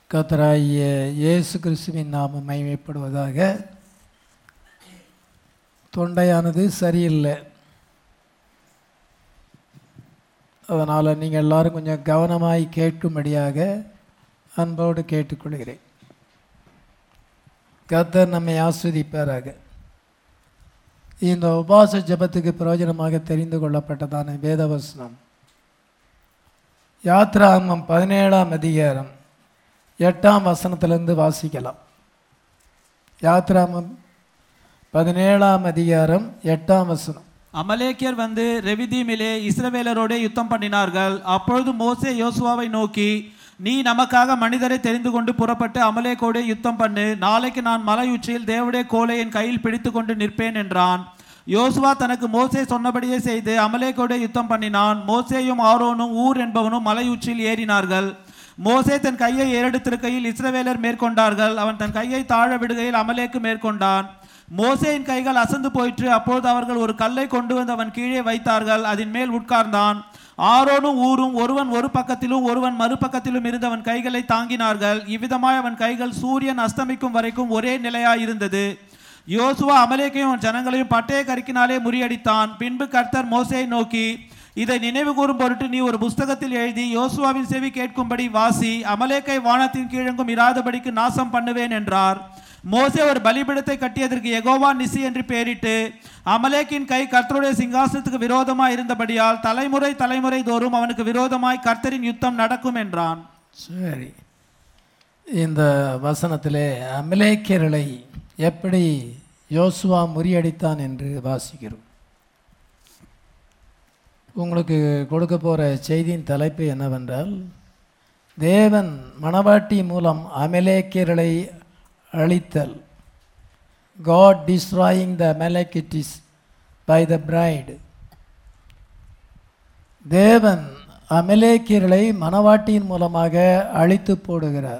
கத்தராகிய இயேசு கிறிஸ்துவின் நாமம் மகிமைப்படுவதாக தொண்டையானது சரியில்லை அதனால் நீங்கள் எல்லாரும் கொஞ்சம் கவனமாய் கேட்கும்படியாக அன்போடு கேட்டுக்கொள்கிறேன் கத்தர் நம்மை ஆஸ்வதிப்பாராக இந்த உபாச ஜெபத்துக்கு பிரயோஜனமாக தெரிந்து கொள்ளப்பட்டதான வேதவசனம் யாத்ராமம் பதினேழாம் அதிகாரம் எட்டாம் வசனத்திலிருந்து வாசிக்கலாம் யாத்ராமம் பதினேழாம் அதிகாரம் எட்டாம் வசனம் அமலேக்கியர் வந்து ரெவிதீமிலே இஸ்ரவேலரோடே யுத்தம் பண்ணினார்கள் அப்பொழுது மோசே யோசுவாவை நோக்கி நீ நமக்காக மனிதரை தெரிந்து கொண்டு புறப்பட்டு அமலேக்கோடே யுத்தம் பண்ணு நாளைக்கு நான் மலை உச்சியில் தேவடைய கோலை என் கையில் பிடித்து கொண்டு நிற்பேன் என்றான் யோசுவா தனக்கு மோசே சொன்னபடியே செய்து அமலேக்கோடே யுத்தம் பண்ணினான் மோசேயும் ஆரோனும் ஊர் என்பவனும் மலை உச்சியில் ஏறினார்கள் மோசே தன் கையை ஏறெடுத்திருக்கையில் இஸ்ரவேலர் மேற்கொண்டார்கள் அவன் தன் கையை தாழ விடுகையில் அமலேக்கு மேற்கொண்டான் மோசேயின் கைகள் அசந்து போயிற்று அப்பொழுது அவர்கள் ஒரு கல்லை கொண்டு வந்து அவன் கீழே வைத்தார்கள் அதன் மேல் உட்கார்ந்தான் ஆரோனும் ஊரும் ஒருவன் ஒரு பக்கத்திலும் ஒருவன் மறுபக்கத்திலும் இருந்து அவன் கைகளை தாங்கினார்கள் இவ்விதமாய் அவன் கைகள் சூரியன் அஸ்தமிக்கும் வரைக்கும் ஒரே நிலையாய் இருந்தது யோசுவா அமலேக்கையும் அவன் ஜனங்களையும் பட்டய கருக்கினாலே முறியடித்தான் பின்பு கர்த்தர் மோசேயை நோக்கி இதை நினைவு கூறும் பொருட்டு நீ ஒரு புஸ்தகத்தில் எழுதி யோசுவாவின் செவி கேட்கும்படி வாசி அமலேக்கை வானத்தின் கீழெங்கும் இராதபடிக்கு நாசம் பண்ணுவேன் என்றார் மோசே ஒரு பலிபீடத்தை கட்டியதற்கு எகோவா நிசி என்று பெயரிட்டு அமலேக்கின் கை கர்த்தருடைய சிங்காசனத்துக்கு விரோதமாய் இருந்தபடியால் தலைமுறை தலைமுறை தோறும் அவனுக்கு விரோதமாய் கர்த்தரின் யுத்தம் நடக்கும் என்றான் சரி இந்த வசனத்திலே அமலேக்கியர்களை எப்படி யோசுவா முறியடித்தான் என்று வாசிக்கிறோம் உங்களுக்கு கொடுக்க போகிற செய்தியின் தலைப்பு என்னவென்றால் தேவன் மணவாட்டி மூலம் அமலேக்கியர்களை அழித்தல் God destroying the Amalekites by the bride தேவன் அமலேக்கியர்களை மணவாட்டியின் மூலமாக அழித்து போடுகிறார்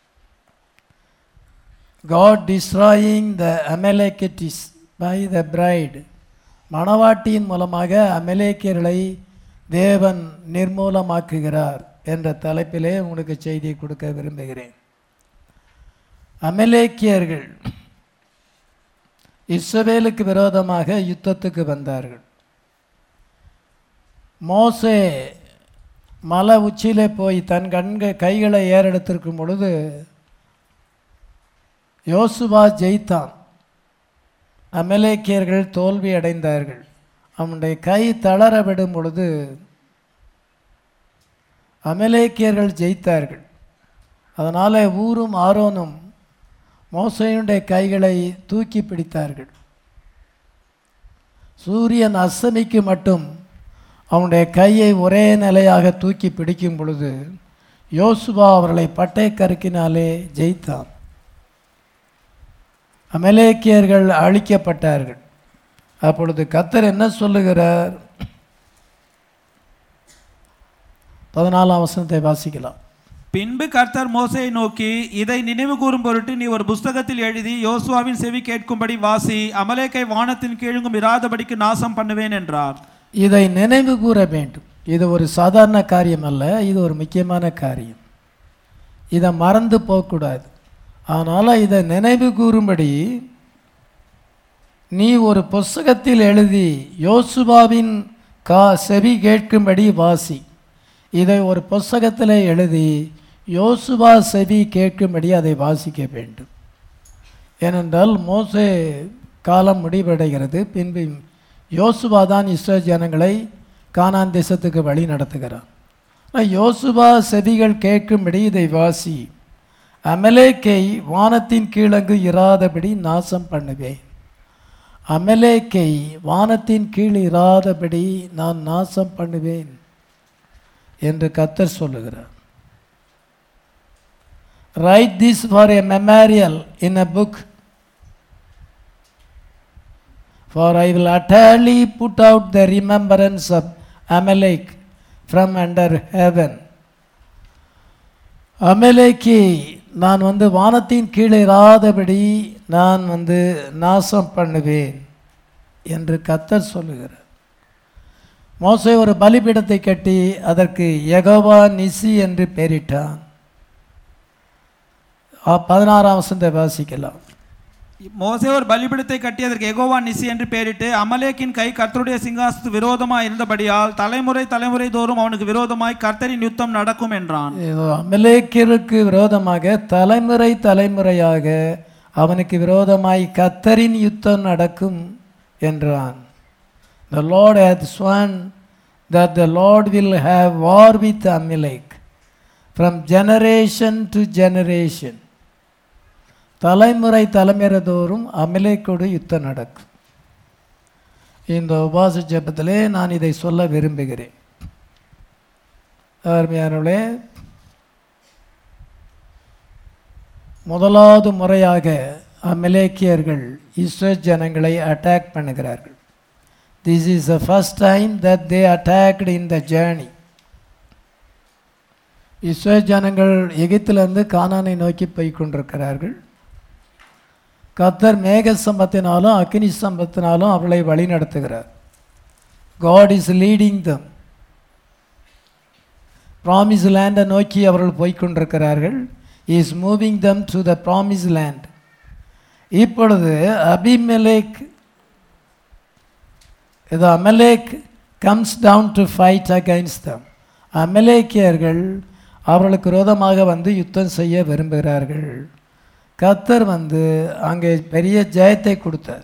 God destroying the Amalekites by the bride மணவாட்டியின் மூலமாக அமலேக்கியர்களை தேவன் நிர்மூலமாக்குகிறார் என்ற தலைப்பிலே உங்களுக்கு செய்தி கொடுக்க விரும்புகிறேன் அமலேக்கியர்கள் இஸ்ரவேலுக்கு விரோதமாக யுத்தத்துக்கு வந்தார்கள் மோசே மலை உச்சியிலே போய் தன் கண்க கைகளை ஏறெடுத்திருக்கும் பொழுது யோசுவா ஜெயித்தான் அமலேக்கியர்கள் தோல்வி அடைந்தார்கள் அவனுடைய கை தளர விடும் பொழுது அமலேக்கியர்கள் ஜெயித்தார்கள் அதனால் ஊரும் ஆரோனும் மோசையுடைய கைகளை தூக்கி பிடித்தார்கள் சூரியன் அஸ்தமிக்கு மட்டும் அவனுடைய கையை ஒரே நிலையாக தூக்கி பிடிக்கும் பொழுது யோசுவா அவர்களை பட்டை கருக்கினாலே ஜெயித்தான் அமலேக்கியர்கள் அழிக்கப்பட்டார்கள் அப்பொழுது கத்தர் என்ன சொல்லுகிறார் பதினாலாம் வசனத்தை வாசிக்கலாம் பின்பு கர்த்தர் மோசேயை நோக்கி இதை நினைவு கூறும் பொருட்டு நீ ஒரு புஸ்தகத்தில் எழுதி யோசுவாவின் செவி கேட்கும்படி வாசி அமலேக்கை வானத்தின் கீழுங்கும் இராதபடிக்கு நாசம் பண்ணுவேன் என்றார் இதை நினைவு கூற வேண்டும் இது ஒரு சாதாரண காரியம் அல்ல இது ஒரு முக்கியமான காரியம் இதை மறந்து போகக்கூடாது அதனால் இதை நினைவு கூறும்படி நீ ஒரு புஸ்தகத்தில் எழுதி யோசுவாவின் கா செவி கேட்கும்படி வாசி இதை ஒரு புஸ்தகத்தில் எழுதி யோசுவா செவி கேட்கும்படி அதை வாசிக்க வேண்டும் ஏனென்றால் மோசே காலம் முடிவடைகிறது பின்பு யோசுவா தான் இஸ்ரேல் ஜனங்களை கானான் தேசத்துக்கு வழி நடத்துகிறான் ஆனால் யோசுவா செவிகள் கேட்கும்படி இதை வாசி அமலேக்கை வானத்தின் கீழங்கு இராதபடி நாசம் பண்ணுவேன் அமலேக்கை வானத்தின் கீழ் இராதபடி நான் நாசம் பண்ணுவேன் என்று கத்தர் சொல்லுகிறார் write this for a memorial in a book For I will utterly put out the remembrance of Amalek from under heaven. அமலேக்கி நான் வந்து வானத்தின் கீழே இராதபடி நான் வந்து நாசம் பண்ணுவேன் என்று கத்தர் சொல்லுகிறார் மோசே ஒரு பலிபீடத்தை கட்டி அதற்கு யெகோவா நிசி என்று பெயரிட்டான் ஆ, பதினாறாம் வசனத்தை வாசிக்கலாம் மோசே ஒரு பலிபீடத்தை கட்டியதற்கு எகோவா நிசி என்று பெயரிட்டு அமலேக்கின் கை கர்த்தருடைய சிங்காசத்துக்கு விரோதமாய் இருந்தபடியால் தலைமுறை தலைமுறை தோறும் அவனுக்கு விரோதமாய் கர்த்தரின் யுத்தம் நடக்கும் என்றான் இதோ அமலேக்கிற்கு விரோதமாக தலைமுறை தலைமுறையாக அவனுக்கு விரோதமாய் கத்தரின் யுத்தம் நடக்கும் என்றான் The Lord hath sworn that the Lord will have war with Amalek from generation to generation. தலைமுறை தலைமுறை தோறும் அமலேக்கோடு யுத்தம் நடக்கும் இந்த உபாச ஜெபத்திலே நான் இதை சொல்ல விரும்புகிறேன் அருமையானவர்களே முதலாவது முறையாக அமலேக்கியர்கள் இஸ்ரேல் ஜனங்களை அட்டாக் பண்ணுகிறார்கள் this is the first time that they attacked in the journey Israel ஜனங்கள் எகிப்திலிருந்து கானானை நோக்கி போய் கொண்டிருக்கிறார்கள் கத்தர் மேக சம்பத்தினாலும் அக்னி சம்பத்தினாலும் அவளை வழி நடத்துகிறார் God is leading them promise லேண்டை நோக்கி அவர்கள் போய்க் கொண்டிருக்கிறார்கள் is moving them to the promise land இப்பொழுது அபிமெலேக் இது Amalek comes down to fight against them அமலேக்கியர்கள் அவர்களுக்கு விரோதமாக வந்து யுத்தம் செய்ய விரும்புகிறார்கள் கத்தர் வந்து அங்கே பெரிய ஜெயத்தை கொடுத்தார்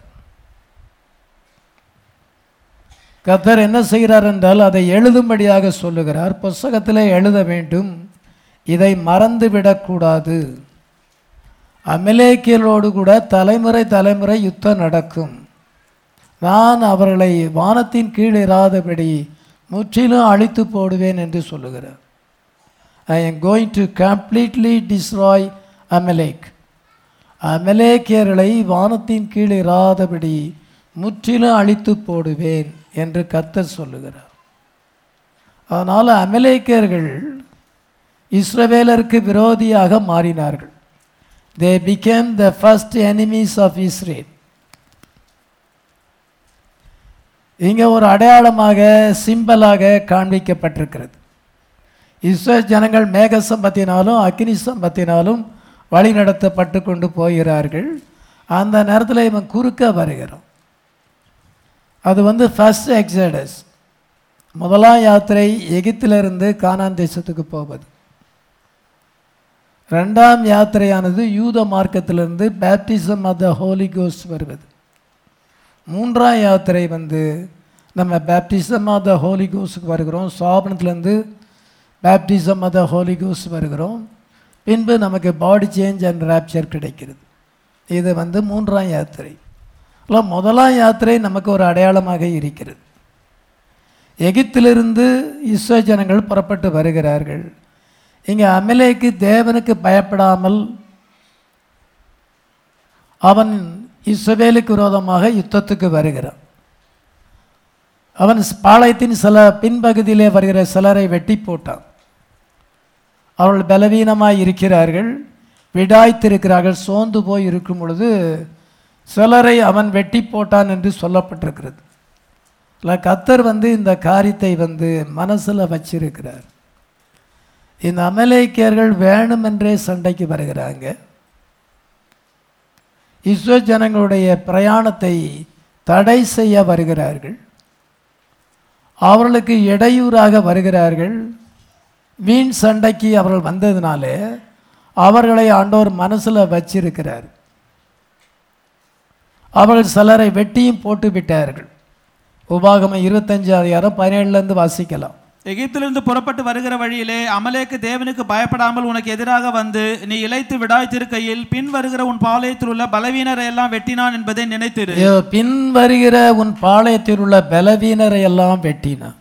கத்தர் என்ன செய்கிறார் என்றால் அதை எழுதும்படியாக சொல்லுகிறார் புஸ்தகத்தில் எழுத வேண்டும் இதை மறந்து விடக்கூடாது அமலேக்கியலோடு கூட தலைமுறை தலைமுறை யுத்தம் நடக்கும் நான் அவர்களை வானத்தின் கீழ் இராதபடி முற்றிலும் அழித்து போடுவேன் என்று சொல்லுகிறார் I am going to completely destroy Amalek அமலேக்கியர்களை வானத்தின் கீழ் இராதபடி முற்றிலும் அழித்து போடுவேன் என்று கர்த்தர் சொல்லுகிறார் அதனால் அமலேக்கியர்கள் இஸ்ரவேலருக்கு விரோதியாக மாறினார்கள் they became the first enemies of Israel இங்கே ஒரு அடையாளமாக சிம்பலாக காண்பிக்கப்பட்டிருக்கிறது இஸ்ரேல் ஜனங்கள் மேக சம்பத்தினாலும் அக்னி சம்பத்தினாலும் வழி நடத்தப்பட்டு கொண்டு போகிறார்கள் அந்த நேரத்தில் இவன் குறுக்க வருகிறான் அது வந்து ஃபஸ்ட் எக்ஸடஸ் முதலாம் யாத்திரை எகிப்திலிருந்து கானான் தேசத்துக்கு போவது ரெண்டாம் யாத்திரையானது யூத மார்க்கத்திலிருந்து baptism of the holy ghost வருவது மூன்றாம் யாத்திரை வந்து நம்ம பேப்டிசம் ஆஃப் த ஹோலி கோஸ்டுக்கு வருகிறோம் சாபனத்துலேருந்து baptism of the holy ghost வருகிறோம் பின்பு நமக்கு பாடி சேஞ்ச் அண்ட் ராப்சர் கிடைக்கிறது இது வந்து மூன்றாம் யாத்திரை இல்லை முதலாம் யாத்திரை நமக்கு ஒரு அடையாளமாக இருக்கிறது எகிப்திலிருந்து இஸ்ரோ ஜனங்கள் புறப்பட்டு வருகிறார்கள் இங்கே அமலேக்கு தேவனுக்கு பயப்படாமல் அவன் இஸ்ரவேலுக்கு விரோதமாக யுத்தத்துக்கு வருகிறான் அவன் பாளையத்தின் சில பின்பகுதியிலே வருகிற சிலரை வெட்டி போட்டான் அவர்கள் பலவீனமாய் இருக்கிறார்கள் விடாய்த்திருக்கிறார்கள் சோர்ந்து போய் இருக்கும் பொழுது சிலரை அவன் வெட்டி போட்டான் என்று சொல்லப்பட்டிருக்கிறது இல்லை கத்தர் வந்து இந்த காரியத்தை வந்து மனசில் வச்சிருக்கிறார் இந்த அமலேக்கியர்கள் வேணுமென்றே சண்டைக்கு வருகிறாங்க இஸ்ரோ ஜனங்களுடைய பிரயாணத்தை தடை செய்ய வருகிறார்கள் அவர்களுக்கு இடையூறாக வருகிறார்கள் வீண் சண்டைக்கு அவர்கள் வந்ததினாலே அவர்களை ஆண்டவர் மனசில் வச்சிருக்கிறார் அவர்கள் சிலரை வெட்டியும் போட்டு விட்டார்கள் உபாகமம் இருபத்தஞ்சு அதிகாரம் பதினேழுலேருந்து வாசிக்கலாம் எகிப்திலிருந்து புறப்பட்டு வருகிற வழியிலே அமலேக்கு தேவனுக்கு பயப்படாமல் உனக்கு எதிராக வந்து நீ இளைத்து விடாய்த்திருக்கையில் பின் வருகிற உன் பாளையத்தில் உள்ள பலவீனரை எல்லாம் வெட்டினான் என்பதை நினைத்திரு இதோ பின் வருகிற உன் பாளையத்தில் உள்ள பலவீனரை எல்லாம் வெட்டினான்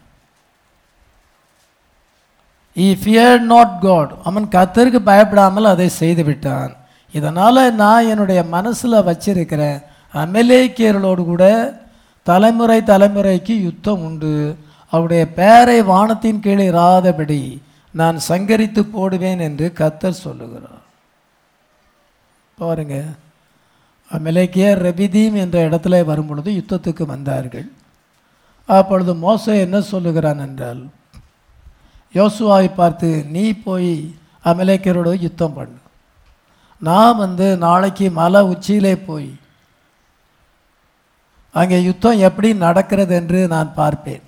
ஈ ஃபியர் நாட் காட் அவன் கத்தருக்கு பயப்படாமல் அதை செய்து விட்டான் இதனால் நான் என்னுடைய மனசில் வச்சிருக்கிறேன் அமலேக்கியர்களோடு கூட தலைமுறை தலைமுறைக்கு யுத்தம் உண்டு அவருடைய பேரை வானத்தின் கீழே இராதபடி நான் சங்கரித்து போடுவேன் என்று கத்தர் சொல்லுகிறார் பாருங்க அமலேக்கியர் ரெபிதீம் என்ற இடத்துல வரும் பொழுது யுத்தத்துக்கு வந்தார்கள் அப்பொழுது மோசே என்ன சொல்லுகிறான் என்றால் யோசுவாவை பார்த்து நீ போய் அமலேக்கியரோடு யுத்தம் பண்ணு நான் வந்து நாளைக்கு மலை உச்சியிலே போய் அங்கே யுத்தம் எப்படி நடக்கிறது என்று நான் பார்ப்பேன்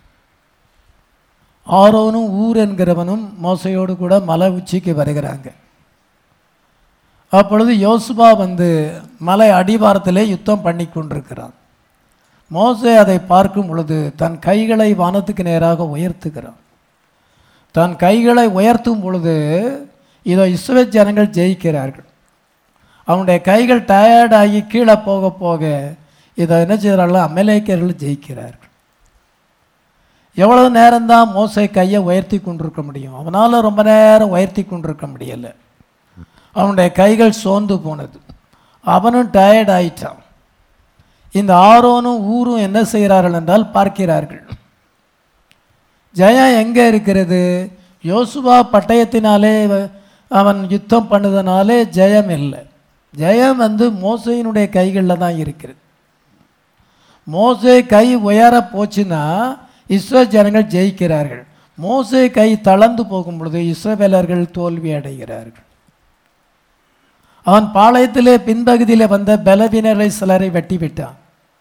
ஆரோனும் ஊர் என்கிறவனும் மோசையோடு கூட மலை உச்சிக்கு வருகிறாங்க அப்பொழுது யோசுபா வந்து மலை அடிவாரத்திலே யுத்தம் பண்ணி கொண்டிருக்கிறான் மோசே அதை பார்க்கும் பொழுது தன் கைகளை வானத்துக்கு நேராக உயர்த்துகிறான் தன் கைகளை உயர்த்தும் பொழுது இதோ இஸ்ரவேல் ஜனங்கள் ஜெயிக்கிறார்கள் அவனுடைய கைகள் டயர்டாகி கீழே போக போக இதை என்ன செய்கிறார்கள் அமலேக்கர்கள் ஜெயிக்கிறார்கள் எவ்வளவு நேரம்தான் மோசை கையை உயர்த்தி கொண்டிருக்க முடியும் அவனால் ரொம்ப நேரம் உயர்த்தி கொண்டிருக்க முடியலை அவனுடைய கைகள் சோர்ந்து போனது அவனும் டயர்ட் ஆயிட்டான் இந்த ஆரோனும் ஊரும் என்ன செய்கிறார்கள் என்றால் பார்க்கிறார்கள் ஜெயம் எங்கே இருக்கிறது யோசுவா பட்டயத்தினாலே வ- அவன் யுத்தம் பண்ணதுனாலே ஜெயம் இல்லை ஜெயம் வந்து மோசையினுடைய கைகளில் தான் இருக்கிறது மோசே கை உயர போச்சுன்னா இஸ்ரோ ஜனங்கள் ஜெயிக்கிறார்கள் மோசே கை தளர்ந்து போகும் பொழுது இஸ்ரவேலர்கள் தோல்வி அடைகிறார்கள் அவன் பாளையத்திலே பின்பகுதியிலே வந்த பலவீனரை சிலரை வெட்டி விட்டான்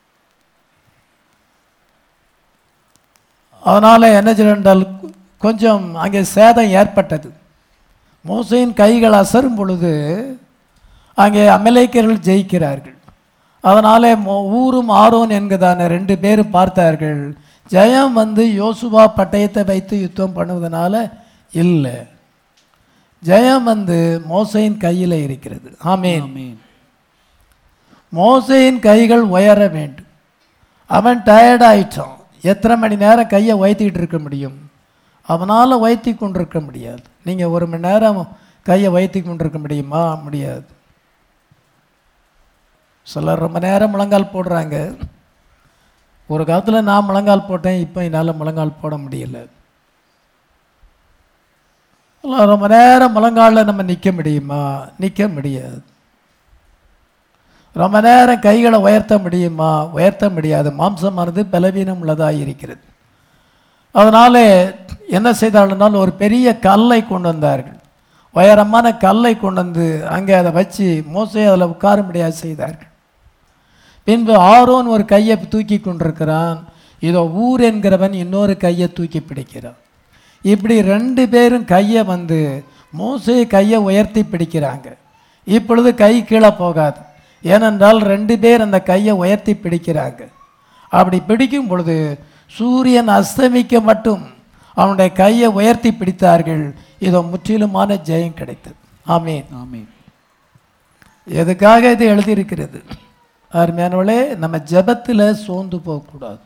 அதனால் என்ன செய்தால் கொஞ்சம் அங்கே சேதம் ஏற்பட்டது மோசையின் கைகள் அசரும் பொழுது அங்கே அமலேக்கர்கள் ஜெயிக்கிறார்கள் அதனாலே மோ- ஊரும் ஆரோன் என்கிறதான ரெண்டு பேரும் பார்த்தார்கள் ஜெயம் வந்து யோசுவா பட்டயத்தை வைத்து யுத்தம் பண்ணுவதனால இல்லை ஜெயம் வந்து மோசையின் கையில் இருக்கிறது ஆமேன் ஆமென் மோசையின் கைகள் உயர வேண்டும் அவன் டயர்ட் ஆயிட்டான் எத்தனை மணி நேரம் கையை உயர்த்திக்கிட்டு இருக்க முடியும் அவனால் உயர்த்தி கொண்டிருக்க முடியாது நீங்கள் ஒரு மணி நேரம் கையை உயர்த்தி கொண்டிருக்க முடியுமா முடியாது சிலர் ரொம்ப நேரம் முழங்கால் போடுறாங்க ஒரு காலத்தில் நான் முழங்கால் போட்டேன் இப்போ என்னால் முழங்கால் போட முடியல எல்லாம் ரொம்ப நேரம் முழங்காலில் நம்ம நிற்க முடியுமா நிற்க முடியாது ரொம்ப நேரம் கைகளை உயர்த்த முடியுமா உயர்த்த முடியாது மாம்சமானது பலவீனம் உள்ளதாக இருக்கிறது அதனாலே என்ன செய்தாலும் ஒரு பெரிய கல்லை கொண்டு வந்தார்கள் உயரமான கல்லை கொண்டு வந்து அங்கே அதை வச்சு மோசை அதில் உட்கார முடியாது செய்தார்கள் பின்பு ஆரோன் ஒரு கையை தூக்கி கொண்டிருக்கிறான் இதோ ஊர் என்கிறவன் இன்னொரு கையை தூக்கி பிடிக்கிறான் இப்படி ரெண்டு பேரும் கையை வந்து மோசே கையை உயர்த்தி பிடிக்கிறாங்க இப்பொழுது கை கீழே போகாது ஏனென்றால் ரெண்டு பேர் அந்த கையை உயர்த்தி பிடிக்கிறாங்க அப்படி பிடிக்கும் பொழுது சூரியன் அஸ்தமிக்க மட்டும் அவனுடைய கையை உயர்த்தி பிடித்தார்கள் இதோ முற்றிலுமான ஜெயம் கிடைத்தது ஆமீன் ஆமென் எதுக்காக இது எழுதியிருக்கிறது அருமையானவளே நம்ம ஜெபத்தில் சோர்ந்து போகக்கூடாது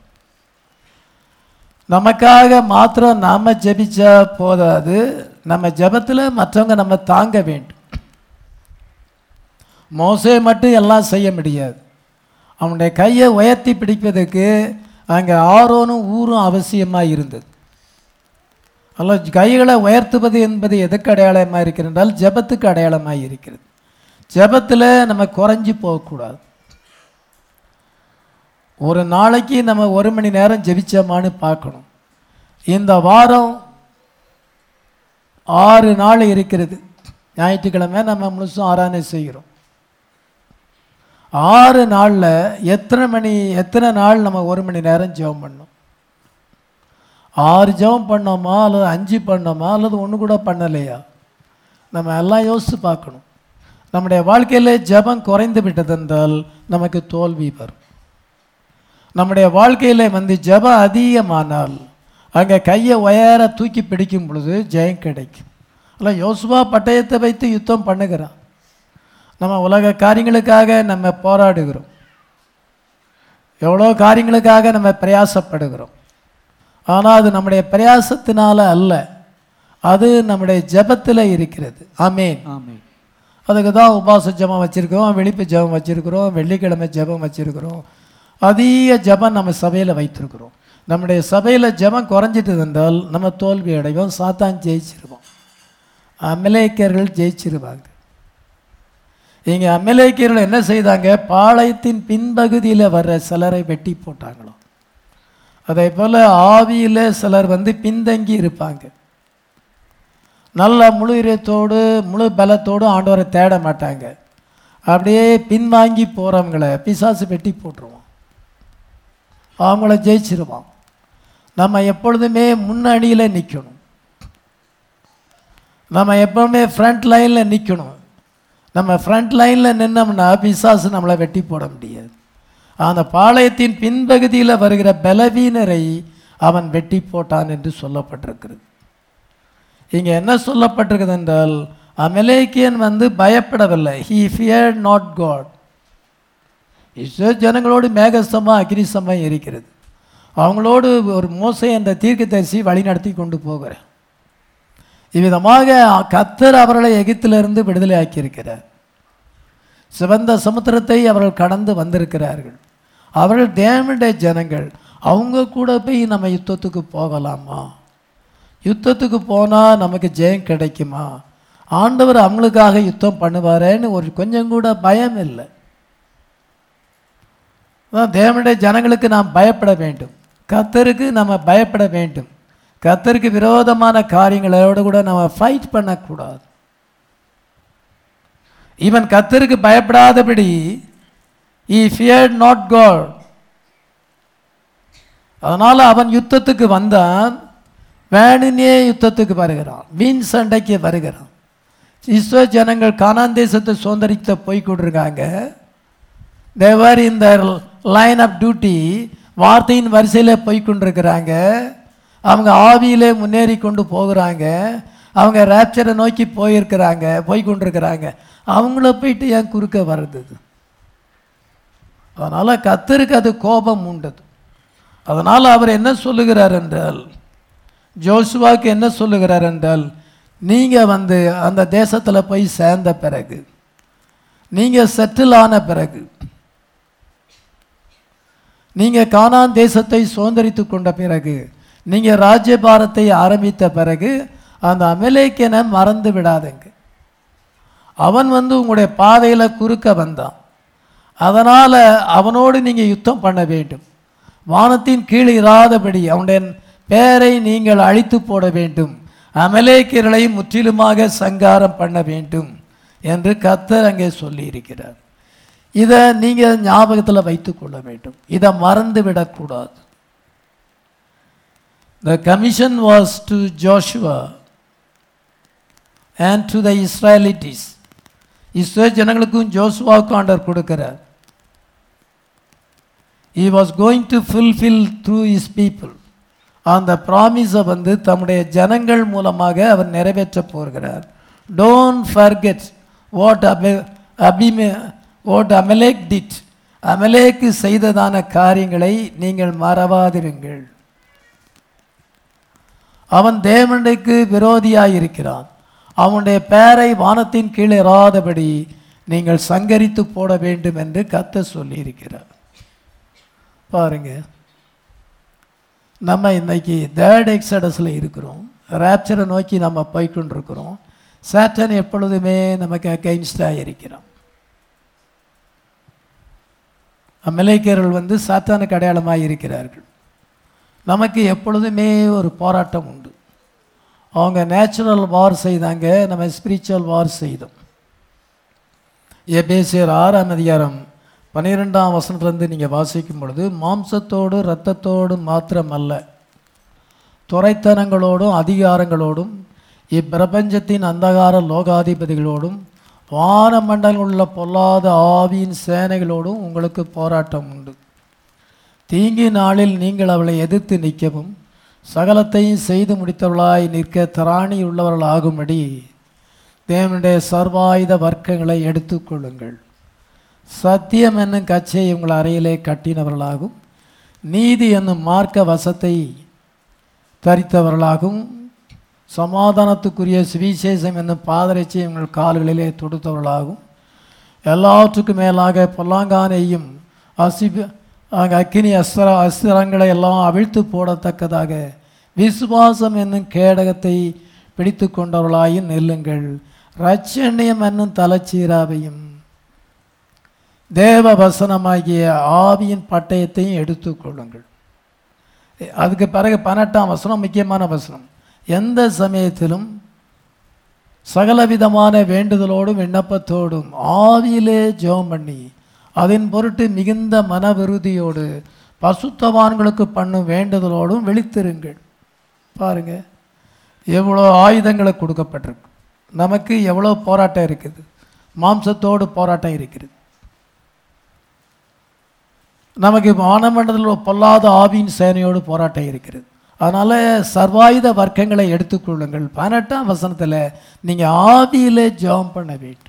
நமக்காக மாத்திரம் நாம ஜெபிச்சா போதாது நம்ம ஜெபத்தில் மற்றவங்க நம்ம தாங்க வேண்டும் மோசே மட்டும் எல்லாம் செய்ய முடியாது அவனுடைய கையை உயர்த்தி பிடிப்பதற்கு அங்கே ஆரோனும் ஊரும் அவசியமாக இருந்தது அல்ல கைகளை உயர்த்துவது என்பது எதுக்கு அடையாளமாக இருக்கிறது என்றால் ஜெபத்துக்கு அடையாளமாக இருக்கிறது ஜெபத்தில் நம்ம குறைஞ்சி போகக்கூடாது ஒரு நாளைக்கு நம்ம ஒரு மணி நேரம் ஜெபிச்சோமான்னு பார்க்கணும் இந்த வாரம் ஆறு நாள் இருக்கிறது ஞாயிற்றுக்கிழமை நம்ம முழுசும் ஆராதனை செய்கிறோம் ஆறு நாளில் எத்தனை மணி எத்தனை நாள் நம்ம ஒரு மணி நேரம் ஜெபம் பண்ணோம் ஆறு ஜெபம் பண்ணோமா அல்லது அஞ்சு பண்ணோமா அல்லது ஒன்று கூட பண்ணலையா நம்ம எல்லாம் யோசித்து பார்க்கணும் நம்முடைய வாழ்க்கையில் ஜெபம் குறைந்து விட்டதென்றால் நமக்கு தோல்வி வரும் நம்முடைய வாழ்க்கையில் வந்து ஜெபம் அதிகமானால் அங்கே கையை உயர தூக்கி பிடிக்கும் பொழுது ஜெயம் கிடைக்கும் அல்ல யோசுவா பட்டயத்தை வைத்து யுத்தம் பண்ணுகிறான் நம்ம உலக காரியங்களுக்காக நம்ம போராடுகிறோம் எவ்வளோ காரியங்களுக்காக நம்ம பிரயாசப்படுகிறோம் ஆனால் அது நம்முடைய பிரயாசத்தினால அல்ல அது நம்முடைய ஜெபத்தில் இருக்கிறது ஆமேன் ஆமென் அதுக்கு தான் உபாச ஜெபம் வச்சுருக்கிறோம் வெளிப்பு ஜெபம் வச்சுருக்கிறோம் வெள்ளிக்கிழமை ஜெபம் வச்சுருக்கிறோம் அதிக ஜெபம் நம்ம சபையில் வைத்திருக்கிறோம் நம்முடைய சபையில் ஜெபம் குறைஞ்சிட்டு இருந்தால் நம்ம தோல்வி அடைவோம் சாத்தான் ஜெயிச்சிருவோம் அமலேக்கர்கள் ஜெயிச்சிருவாங்க இங்கே அமலேக்கர்கள் என்ன செய்தாங்க பாளையத்தின் பின்பகுதியில் வர்ற சிலரை வெட்டி போட்டாங்களாம் அதே போல் ஆவியில் சிலர் வந்து பின்தங்கி இருப்பாங்க நல்ல முழு இதயத்தோடு முழு பலத்தோடு ஆண்டவரை தேட மாட்டாங்க அப்படியே பின்வாங்கி போகிறவங்கள பிசாசு வெட்டி போட்டுருவான் அவங்கள ஜெயிச்சிருவான் நம்ம எப்பொழுதுமே முன்னணியில் நிற்கணும் நம்ம எப்பவுமே ஃப்ரண்ட் லைனில் நிற்கணும் நம்ம ஃப்ரண்ட் லைனில் நின்னோம்னா பிசாசு நம்மளை வெட்டி போட முடியாது அந்த பாளையத்தின் பின்பகுதியில் வருகிற பலவீனரை அவன் வெட்டி போட்டான் என்று சொல்லப்பட்டிருக்கிறது இங்கே என்ன சொல்லப்பட்டிருக்குது என்றால் அமெலேக்கியன் வந்து பயப்படவில்லை he feared not God Israel ஜனங்களோடு மேகஸ்தமாக அக்னிசமாக இருக்கிறது அவங்களோடு ஒரு மோசை என்ற தீர்க்கதரிசி வழிநடத்தி கொண்டு போகிறார் இவ்விதமாக கத்தர் அவர்களை எகிப்திலிருந்து விடுதலை ஆக்கியிருக்கிறார் சிவந்த சமுத்திரத்தை அவர்கள் கடந்து வந்திருக்கிறார்கள் அவர்கள் தேவனுடைய ஜனங்கள் அவங்க கூட போய் நம்ம யுத்தத்துக்கு போகலாமா யுத்தத்துக்கு போனால் நமக்கு ஜெயம் கிடைக்குமா ஆண்டவர் அவங்களுக்காக யுத்தம் பண்ணுவாரேன்னு ஒரு கொஞ்சம் கூட பயம் இல்லை அதான் தேவனுடைய ஜனங்களுக்கு நாம் பயப்பட வேண்டும் கத்தருக்கு நம்ம பயப்பட வேண்டும் கத்தருக்கு விரோதமான காரியங்களோடு கூட நம்ம ஃபைட் பண்ணக்கூடாது இவன் கத்தருக்கு பயப்படாதபடி ஈ ஃபியர்ட் நாட் காட் அதனால் அவன் யுத்தத்துக்கு வந்தான் வேணுனே யுத்தத்துக்கு வருகிறான் வீண் சண்டைக்கு வருகிறான் இஸ்ரோ ஜனங்கள் கானான் தேசத்தை சுதந்திரித்த போய் கொண்டிருக்காங்க தேவர் இந்த லைன் ஆஃப் டியூட்டி வார்த்தையின் வரிசையில் போய் கொண்டிருக்கிறாங்க அவங்க ஆவியிலே முன்னேறி கொண்டு போகிறாங்க அவங்க ரேப்சரை நோக்கி போயிருக்கிறாங்க போய் கொண்டிருக்கிறாங்க அவங்கள போயிட்டு ஏன் குறுக்க வருது அதனால் கத்தருக்கு அது கோபம் உண்டது அதனால் அவர் என்ன சொல்லுகிறார் என்றால் ஜோசுவாக்கு என்ன சொல்லுகிறார் என்றால் நீங்கள் வந்து அந்த தேசத்தில் போய் சேர்ந்த பிறகு நீங்கள் செட்டில் ஆன பிறகு நீங்கள் கானான் தேசத்தை சுதந்திரித்து கொண்ட பிறகு நீங்கள் ராஜ்யபாரத்தை ஆரம்பித்த பிறகு அந்த அமலேக்கியனை மறந்து விடாதுங்க அவன் வந்து உங்களுடைய பாதையில் குறுக்க வந்தான் அதனால் அவனோடு நீங்கள் யுத்தம் பண்ண வேண்டும் வானத்தின் கீழ் இராதபடி அவனுடைய பெயரை நீங்கள் அழித்து போட வேண்டும் அமலேக்கியர்களை முற்றிலுமாக சங்காரம் பண்ண வேண்டும் என்று கத்தர் அங்கே சொல்லியிருக்கிறார் இதை நீங்கள் ஞாபகத்தில் வைத்துக்கொள்ள வேண்டும் இதை மறந்து விடக்கூடாது The commission was to Joshua and to the Israelites. Israel ஜனங்களுக்கும் ஜோசுவாவுக்கும் ஆண்டவர் கொடுக்கிறார் he was going to fulfill through his people அந்த ப்ராமிஸை வந்து தம்முடைய ஜனங்கள் மூலமாக அவர் நிறைவேற்ற போகிறார் don't forget what Abi Abime what Amalek did அமலேக்கு செய்ததான காரியங்களை நீங்கள் மறவாதிருங்கள் அவன் தேவனுக்கு விரோதியாயிருக்கிறான் அவனுடைய பெயரை வானத்தின் கீழே இராதபடி நீங்கள் சங்கரித்து போட வேண்டும் என்று கத்த சொல்லியிருக்கிறார் பாருங்க நம்ம இன்னைக்கு தேர்ட் எக்ஸடஸில் இருக்கிறோம் ரேப்சரை நோக்கி நம்ம போய்கொண்டிருக்கிறோம் சேட்டன் எப்பொழுதுமே நமக்கு அகைன்ஸ்டாக இருக்கிறோம் அமலேக்கியர்கள் வந்து சாத்தானுக்கு அடையாளமாக இருக்கிறார்கள் நமக்கு எப்பொழுதுமே ஒரு போராட்டம் உண்டு அவங்க நேச்சுரல் வார் செய்தாங்க நம்ம ஸ்பிரிச்சுவல் வார் செய்தோம் எபேசியர் ஆறாம் அதிகாரம் பன்னிரெண்டாம் வசனத்துலேருந்து நீங்கள் வாசிக்கும் பொழுது மாம்சத்தோடு இரத்தத்தோடு மாத்திரமல்ல துறைத்தனங்களோடும் அதிகாரங்களோடும் இப்பிரபஞ்சத்தின் அந்தகார லோகாதிபதிகளோடும் வானமண்டலம் உள்ள பொல்லாத ஆவியின் சேனைகளோடும் உங்களுக்கு போராட்டம் உண்டு தீங்கி நாளில் நீங்கள் அவளை எதிர்த்து நிற்கவும் சகலத்தையும் செய்து முடித்தவர்களாய் நிற்க திராணி உள்ளவர்களாகும்படி தேவனுடைய சர்வாயுத வர்க்கங்களை எடுத்துக்கொள்ளுங்கள் சத்தியம் என்னும் கச்சையை உங்கள் அறையிலே கட்டினவர்களாகும் நீதி என்னும் மார்க்க வசத்தை தரித்தவர்களாகவும் சமாதானத்துக்குரிய சுவிசேஷம் என்னும் பாதரட்சியை உங்கள் கால்களிலே தொடுத்தவர்களாகும் எல்லாவற்றுக்கும் மேலாக பொல்லாங்கானையும் அசிப அங்கே அக்கினி அஸ்திர அஸ்திரங்களை எல்லாம் அவிழ்த்து போடத்தக்கதாக விசுவாசம் என்னும் கேடகத்தை பிடித்து கொண்டவர்களாயும் நெல்லுங்கள் ரட்சண்யம் என்னும் தலைச்சீராவையும் தேவ வசனமாகிய ஆவியின் பட்டயத்தையும் எடுத்துக்கொள்ளுங்கள் அதுக்கு பிறகு பன்னெண்டாம் வசனம் முக்கியமான வசனம் எந்த சமயத்திலும் சகலவிதமான வேண்டுதலோடும் விண்ணப்பத்தோடும் ஆவியிலே ஜெபம் பண்ணி அதன் பொருட்டு மிகுந்த மனவிருதியோடு பசுத்தவான்களுக்கு பண்ணும் வேண்டுதலோடும் விழித்திருங்கள் பாருங்க எவ்வளோ ஆயுதங்களை கொடுக்கப்பட்டிருக்கு நமக்கு எவ்வளோ போராட்டம் இருக்குது மாம்சத்தோடு போராட்டம் இருக்கிறது நமக்கு வானமண்டலத்தில் பொல்லாத ஆவியின் சேனையோடு போராட்டம் இருக்கிறது அதனால் சர்வாயுத வர்க்கங்களை எடுத்துக்கொள்ளுங்கள் பதினெட்டாம் வசனத்தில் நீங்கள் ஆவியிலே ஜெபம் பண்ண வேண்டும்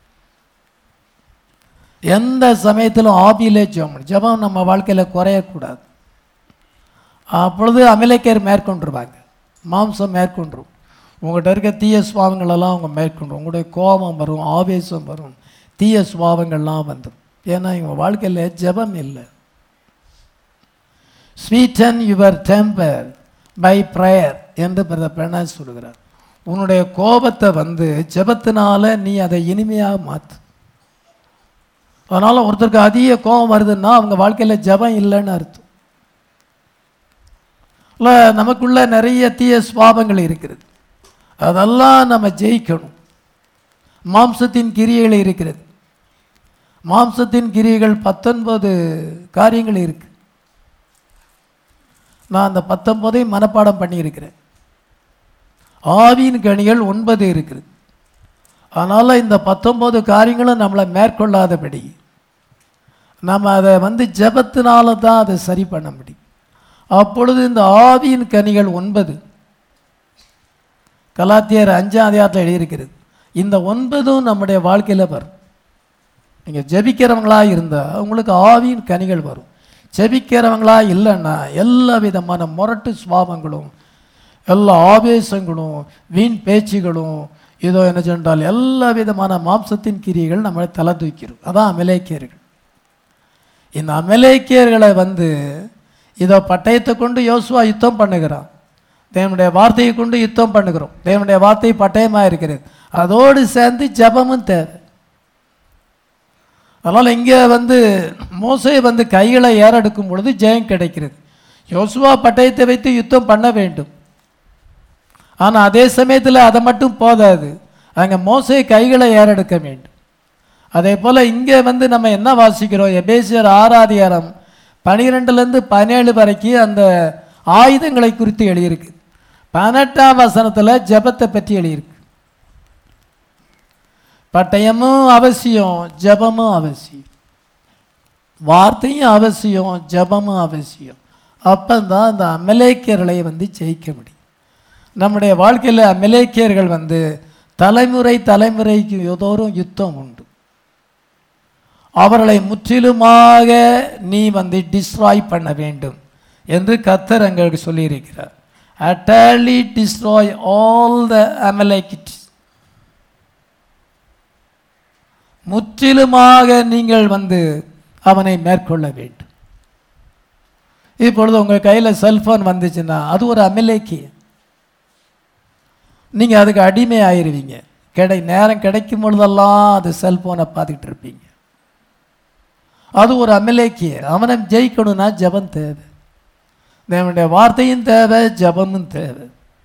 எந்த சமயத்திலும் ஆவியிலே ஜெபம் பண்ணணும். ஜெபம் நம்ம வாழ்க்கையில் குறையக்கூடாது அப்பொழுது அமிலக்கேர் மேற்கொண்டுருவாங்க மாம்சம் மேற்கொண்டுரும் உங்கள்கிட்ட இருக்க தீய சுவாவங்களெல்லாம் அவங்க மேற்கொண்டுரும் உங்களுடைய கோபம் வரும் ஆவேசம் வரும் தீய சுவாவங்கள்லாம் வந்துடும் ஏன்னா இவங்க வாழ்க்கையில் ஜெபம் இல்லை sweeten your temper by prayer என்று பிரதர் பிரணாய் சொல்கிறார் உன்னுடைய கோபத்தை வந்து ஜெபத்தினால நீ அதை இனிமையாக மாற்று அதனால் ஒருத்தருக்கு அதிக கோபம் வருதுன்னா அவங்க வாழ்க்கையில் ஜெபம் இல்லைன்னு அர்த்தம் இல்லை நமக்குள்ள நிறைய தீய சுவாபங்கள் இருக்கிறது அதெல்லாம் நம்ம ஜெயிக்கணும் மாம்சத்தின் கிரியைகள் இருக்கிறது மாம்சத்தின் கிரியைகள் பத்தொன்பது காரியங்கள் இருக்கு நான் அந்த பத்தொன்பதையும் மனப்பாடம் பண்ணியிருக்கிறேன் ஆவியின் கனிகள் ஒன்பது இருக்குது அதனால் இந்த பத்தொன்பது காரியங்களும் நம்மளை மேற்கொள்ளாதபடி நம்ம அதை வந்து ஜெபத்தினால தான் அதை சரி பண்ண முடியும் அப்பொழுது இந்த ஆவியின் கனிகள் ஒன்பது கலாத்தியர் அஞ்சாம் அதிகாரத்தில் எழுதியிருக்கிறது இந்த ஒன்பதும் நம்முடைய வாழ்க்கையில் வரும் நீங்கள் ஜெபிக்கிறவங்களா இருந்தால் உங்களுக்கு ஆவியின் கனிகள் வரும் ஜெபிக்கிறவங்களா இல்லைன்னா எல்லா விதமான முரட்டு சுவாபங்களும் எல்லா ஆவேசங்களும் வீண் பேச்சுகளும் இதோ என்ன சொன்னால் எல்லா விதமான மாம்சத்தின் கிரியைகள் நம்மளை தலை தூக்கிடும் அதான் அமலேக்கியர்கள் இந்த அமலேக்கியர்களை வந்து இதோ பட்டயத்தை கொண்டு யோசுவா யுத்தம் பண்ணுகிறான் தேவனுடைய வார்த்தையை கொண்டு யுத்தம் பண்ணுகிறோம் தேவனுடைய வார்த்தை பட்டயமாக இருக்கிறது அதோடு சேர்ந்து ஜெபமும் தேவை அதனால் இங்கே வந்து மோசை வந்து கைகளை ஏறெடுக்கும் பொழுது ஜெயம் கிடைக்கிறது யோசுவா பட்டயத்தை வைத்து யுத்தம் பண்ண வேண்டும் ஆனால் அதே சமயத்தில் அதை மட்டும் போதாது அங்கே மோசை கைகளை ஏறெடுக்க வேண்டும் அதே போல் இங்கே வந்து நம்ம என்ன வாசிக்கிறோம் எபேசியர் ஆறாதிகாரம் பனிரெண்டுலேருந்து பதினேழு வரைக்கும் அந்த ஆயுதங்களை குறித்து எழுதியிருக்கு பதினெட்டாம் வசனத்தில் ஜெபத்தை பற்றி எழுதியிருக்கு பட்டயமும் அவசியம் ஜெபமும் அவசியம் வார்த்தையும் அவசியம் ஜெபமும் அவசியம் அப்பந்தான் அந்த அமலேக்கியர்களை வந்து ஜெயிக்க முடியும் நம்முடைய வாழ்க்கையில் அமலேக்கியர்கள் வந்து தலைமுறை தலைமுறைக்கு தோறும் யுத்தம் உண்டு அவர்களை முற்றிலுமாக நீ வந்து டிஸ்ட்ராய் பண்ண வேண்டும் என்று கத்தர் எங்களுக்கு சொல்லியிருக்கிறார் அட்டலி டிஸ்ட்ராய் ஆல் த அமலைக்கிட்ஸ் முற்றிலுமாக நீங்கள் வந்து அவனை மேற்கொள்ள வேண்டும் இப்பொழுது உங்கள் கையில் செல்ஃபோன் வந்துச்சுன்னா அது ஒரு அமலேக்கி நீங்கள் அதுக்கு அடிமை ஆயிருவீங்க கிடை நேரம் கிடைக்கும் பொழுதெல்லாம் அது செல்ஃபோனை பார்த்துக்கிட்டு இருப்பீங்க அது ஒரு அமலேக்கிய அவனை ஜெயிக்கணும்னா ஜெபம் தேவை தேவனுடைய வார்த்தையும் தேவை ஜெபமும் தேவை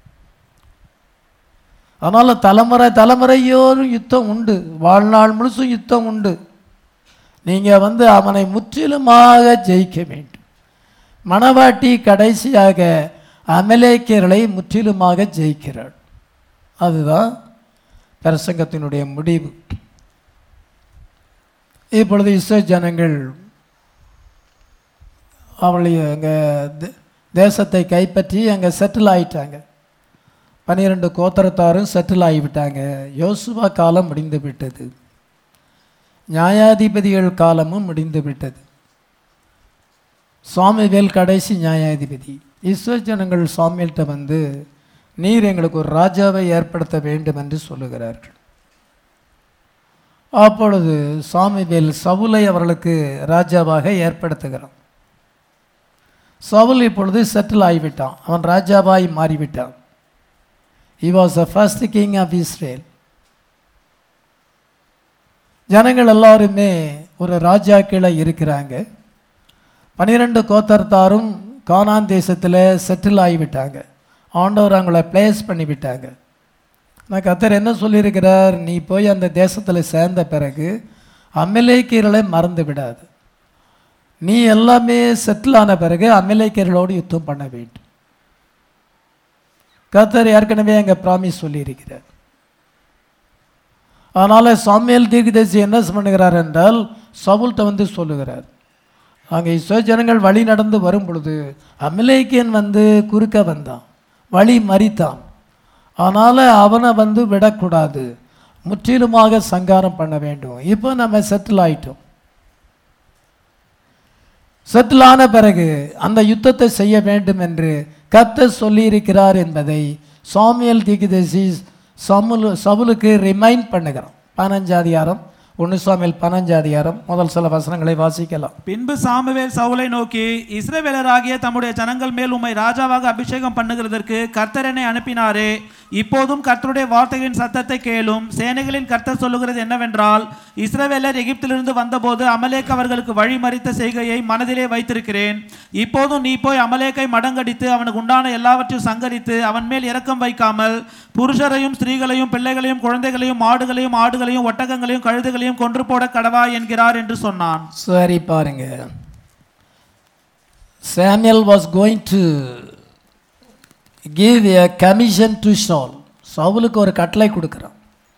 அதனால் தலைமுறை தலைமுறையோரும் யுத்தம் உண்டு வாழ்நாள் முழுசும் யுத்தம் உண்டு நீங்கள் வந்து அவனை முற்றிலுமாக ஜெயிக்க வேண்டும் மணவாட்டி கடைசியாக அமலேக்கியர்களை முற்றிலுமாக ஜெயிக்கிறாள் அதுதான் பிரசங்கத்தினுடைய முடிவு இப்பொழுது இஸ்ரோ ஜனங்கள் அவளை அங்கே தேசத்தை கைப்பற்றி அங்கே செட்டில் ஆயிட்டாங்க பன்னிரெண்டு கோத்திரத்தாரும் செட்டில் ஆகிவிட்டாங்க யோசுவா காலம் முடிந்து விட்டது நியாயாதிபதிகள் காலமும் முடிந்து விட்டது சுவாமிவேல் கடைசி நியாயாதிபதி இஸ்ரோ ஜனங்கள் சுவாமியில்கிட்ட வந்து நீர் எங்களுக்கு ஒரு ராஜாவை ஏற்படுத்த வேண்டும் என்று சொல்லுகிறார்கள் அப்பொழுது சாமிவேல் சவுலை அவர்களுக்கு ராஜாவாக ஏற்படுத்துகிறான் சவுல் இப்பொழுது செட்டில் ஆகிவிட்டான் அவன் ராஜாவாய் மாறிவிட்டான் he was the first king of Israel ஜனங்கள் எல்லாருமே ஒரு ராஜா கீழே இருக்கிறாங்க பன்னிரெண்டு கோத்தர்த்தாரும் கானான் தேசத்தில் செட்டில் ஆகிவிட்டாங்க ஆண்டவர் அவங்கள பிளேஸ் பண்ணிவிட்டாங்க நான் கத்தர் என்ன சொல்லியிருக்கிறார் நீ போய் அந்த தேசத்தில் சேர்ந்த பிறகு அமலேக்கியர்களை மறந்து விடாது நீ எல்லாமே செட்டில் ஆன பிறகு அமலேக்கியர்களோடு யுத்தம் பண்ண வேண்டும் கத்தர் ஏற்கனவே அங்கே ப்ராமிஸ் சொல்லியிருக்கிறார் அதனால் சாமியல் தீர்க்கதரிசி என்ன பண்ணுகிறார் என்றால் சவுல்கிட்ட வந்து சொல்லுகிறார் அங்கே இஸ்ரோ ஜனங்கள் வழி நடந்து வரும் பொழுது அமலேக்கியன் வந்து குறுக்க வந்தான் வழி மறித்தான் அதனால் அவனை வந்து விடக்கூடாது முற்றிலுமாக சங்காரம் பண்ண வேண்டும் இப்போ நம்ம செட்டில் ஆயிட்டோம் செட்டில் ஆன பிறகு அந்த யுத்தத்தை செய்ய வேண்டும் என்று கர்த்தர் சொல்லியிருக்கிறார் என்பதை சாமியல் தீர்க்கதரிசி சமுலு சவுலுக்கு ரிமைண்ட் பண்ணுகிறான் பதினஞ்சாதிகாரம் ஒன்று சாமியல் பதினஞ்சாதிகாரம் முதல் சில வசனங்களை வாசிக்கலாம் பின்பு சாமுவேல் சவுலை நோக்கி இஸ்ரவேலராகிய தம்முடைய ஜனங்கள் மேல் உம்மை ராஜாவாக அபிஷேகம் பண்ணுகிறதற்கு கர்த்தர் என்னை அனுப்பினாரே இப்போதும் கர்த்தருடைய வார்த்தைகளின் சத்தத்தை கேளும் சேனைகளின் கர்த்தர் சொல்லுகிறது என்னவென்றால் இஸ்ரவேலர் எகிப்திலிருந்து வந்தபோது அமலேக் அவர்களுக்கு வழிமறித்த செய்கையை மனதிலே வைத்திருக்கிறேன் இப்போதும் நீ போய் அமலேக்கை மடங்கடித்து அவனுக்கு உண்டான எல்லாவற்றையும் சங்கரித்து அவன் மேல் இரக்கம் வைக்காமல் புருஷரையும் ஸ்திரீகளையும் பிள்ளைகளையும் குழந்தைகளையும் மாடுகளையும் ஆடுகளையும் ஒட்டகங்களையும் கழுதுகளையும் கொன்று போட கடவா என்கிறார் என்று சொன்னான் சரி பாருங்க Samuel was going to give a commission to Saul சவுலுக்கு ஒரு கட்டளை கொடுக்குறான்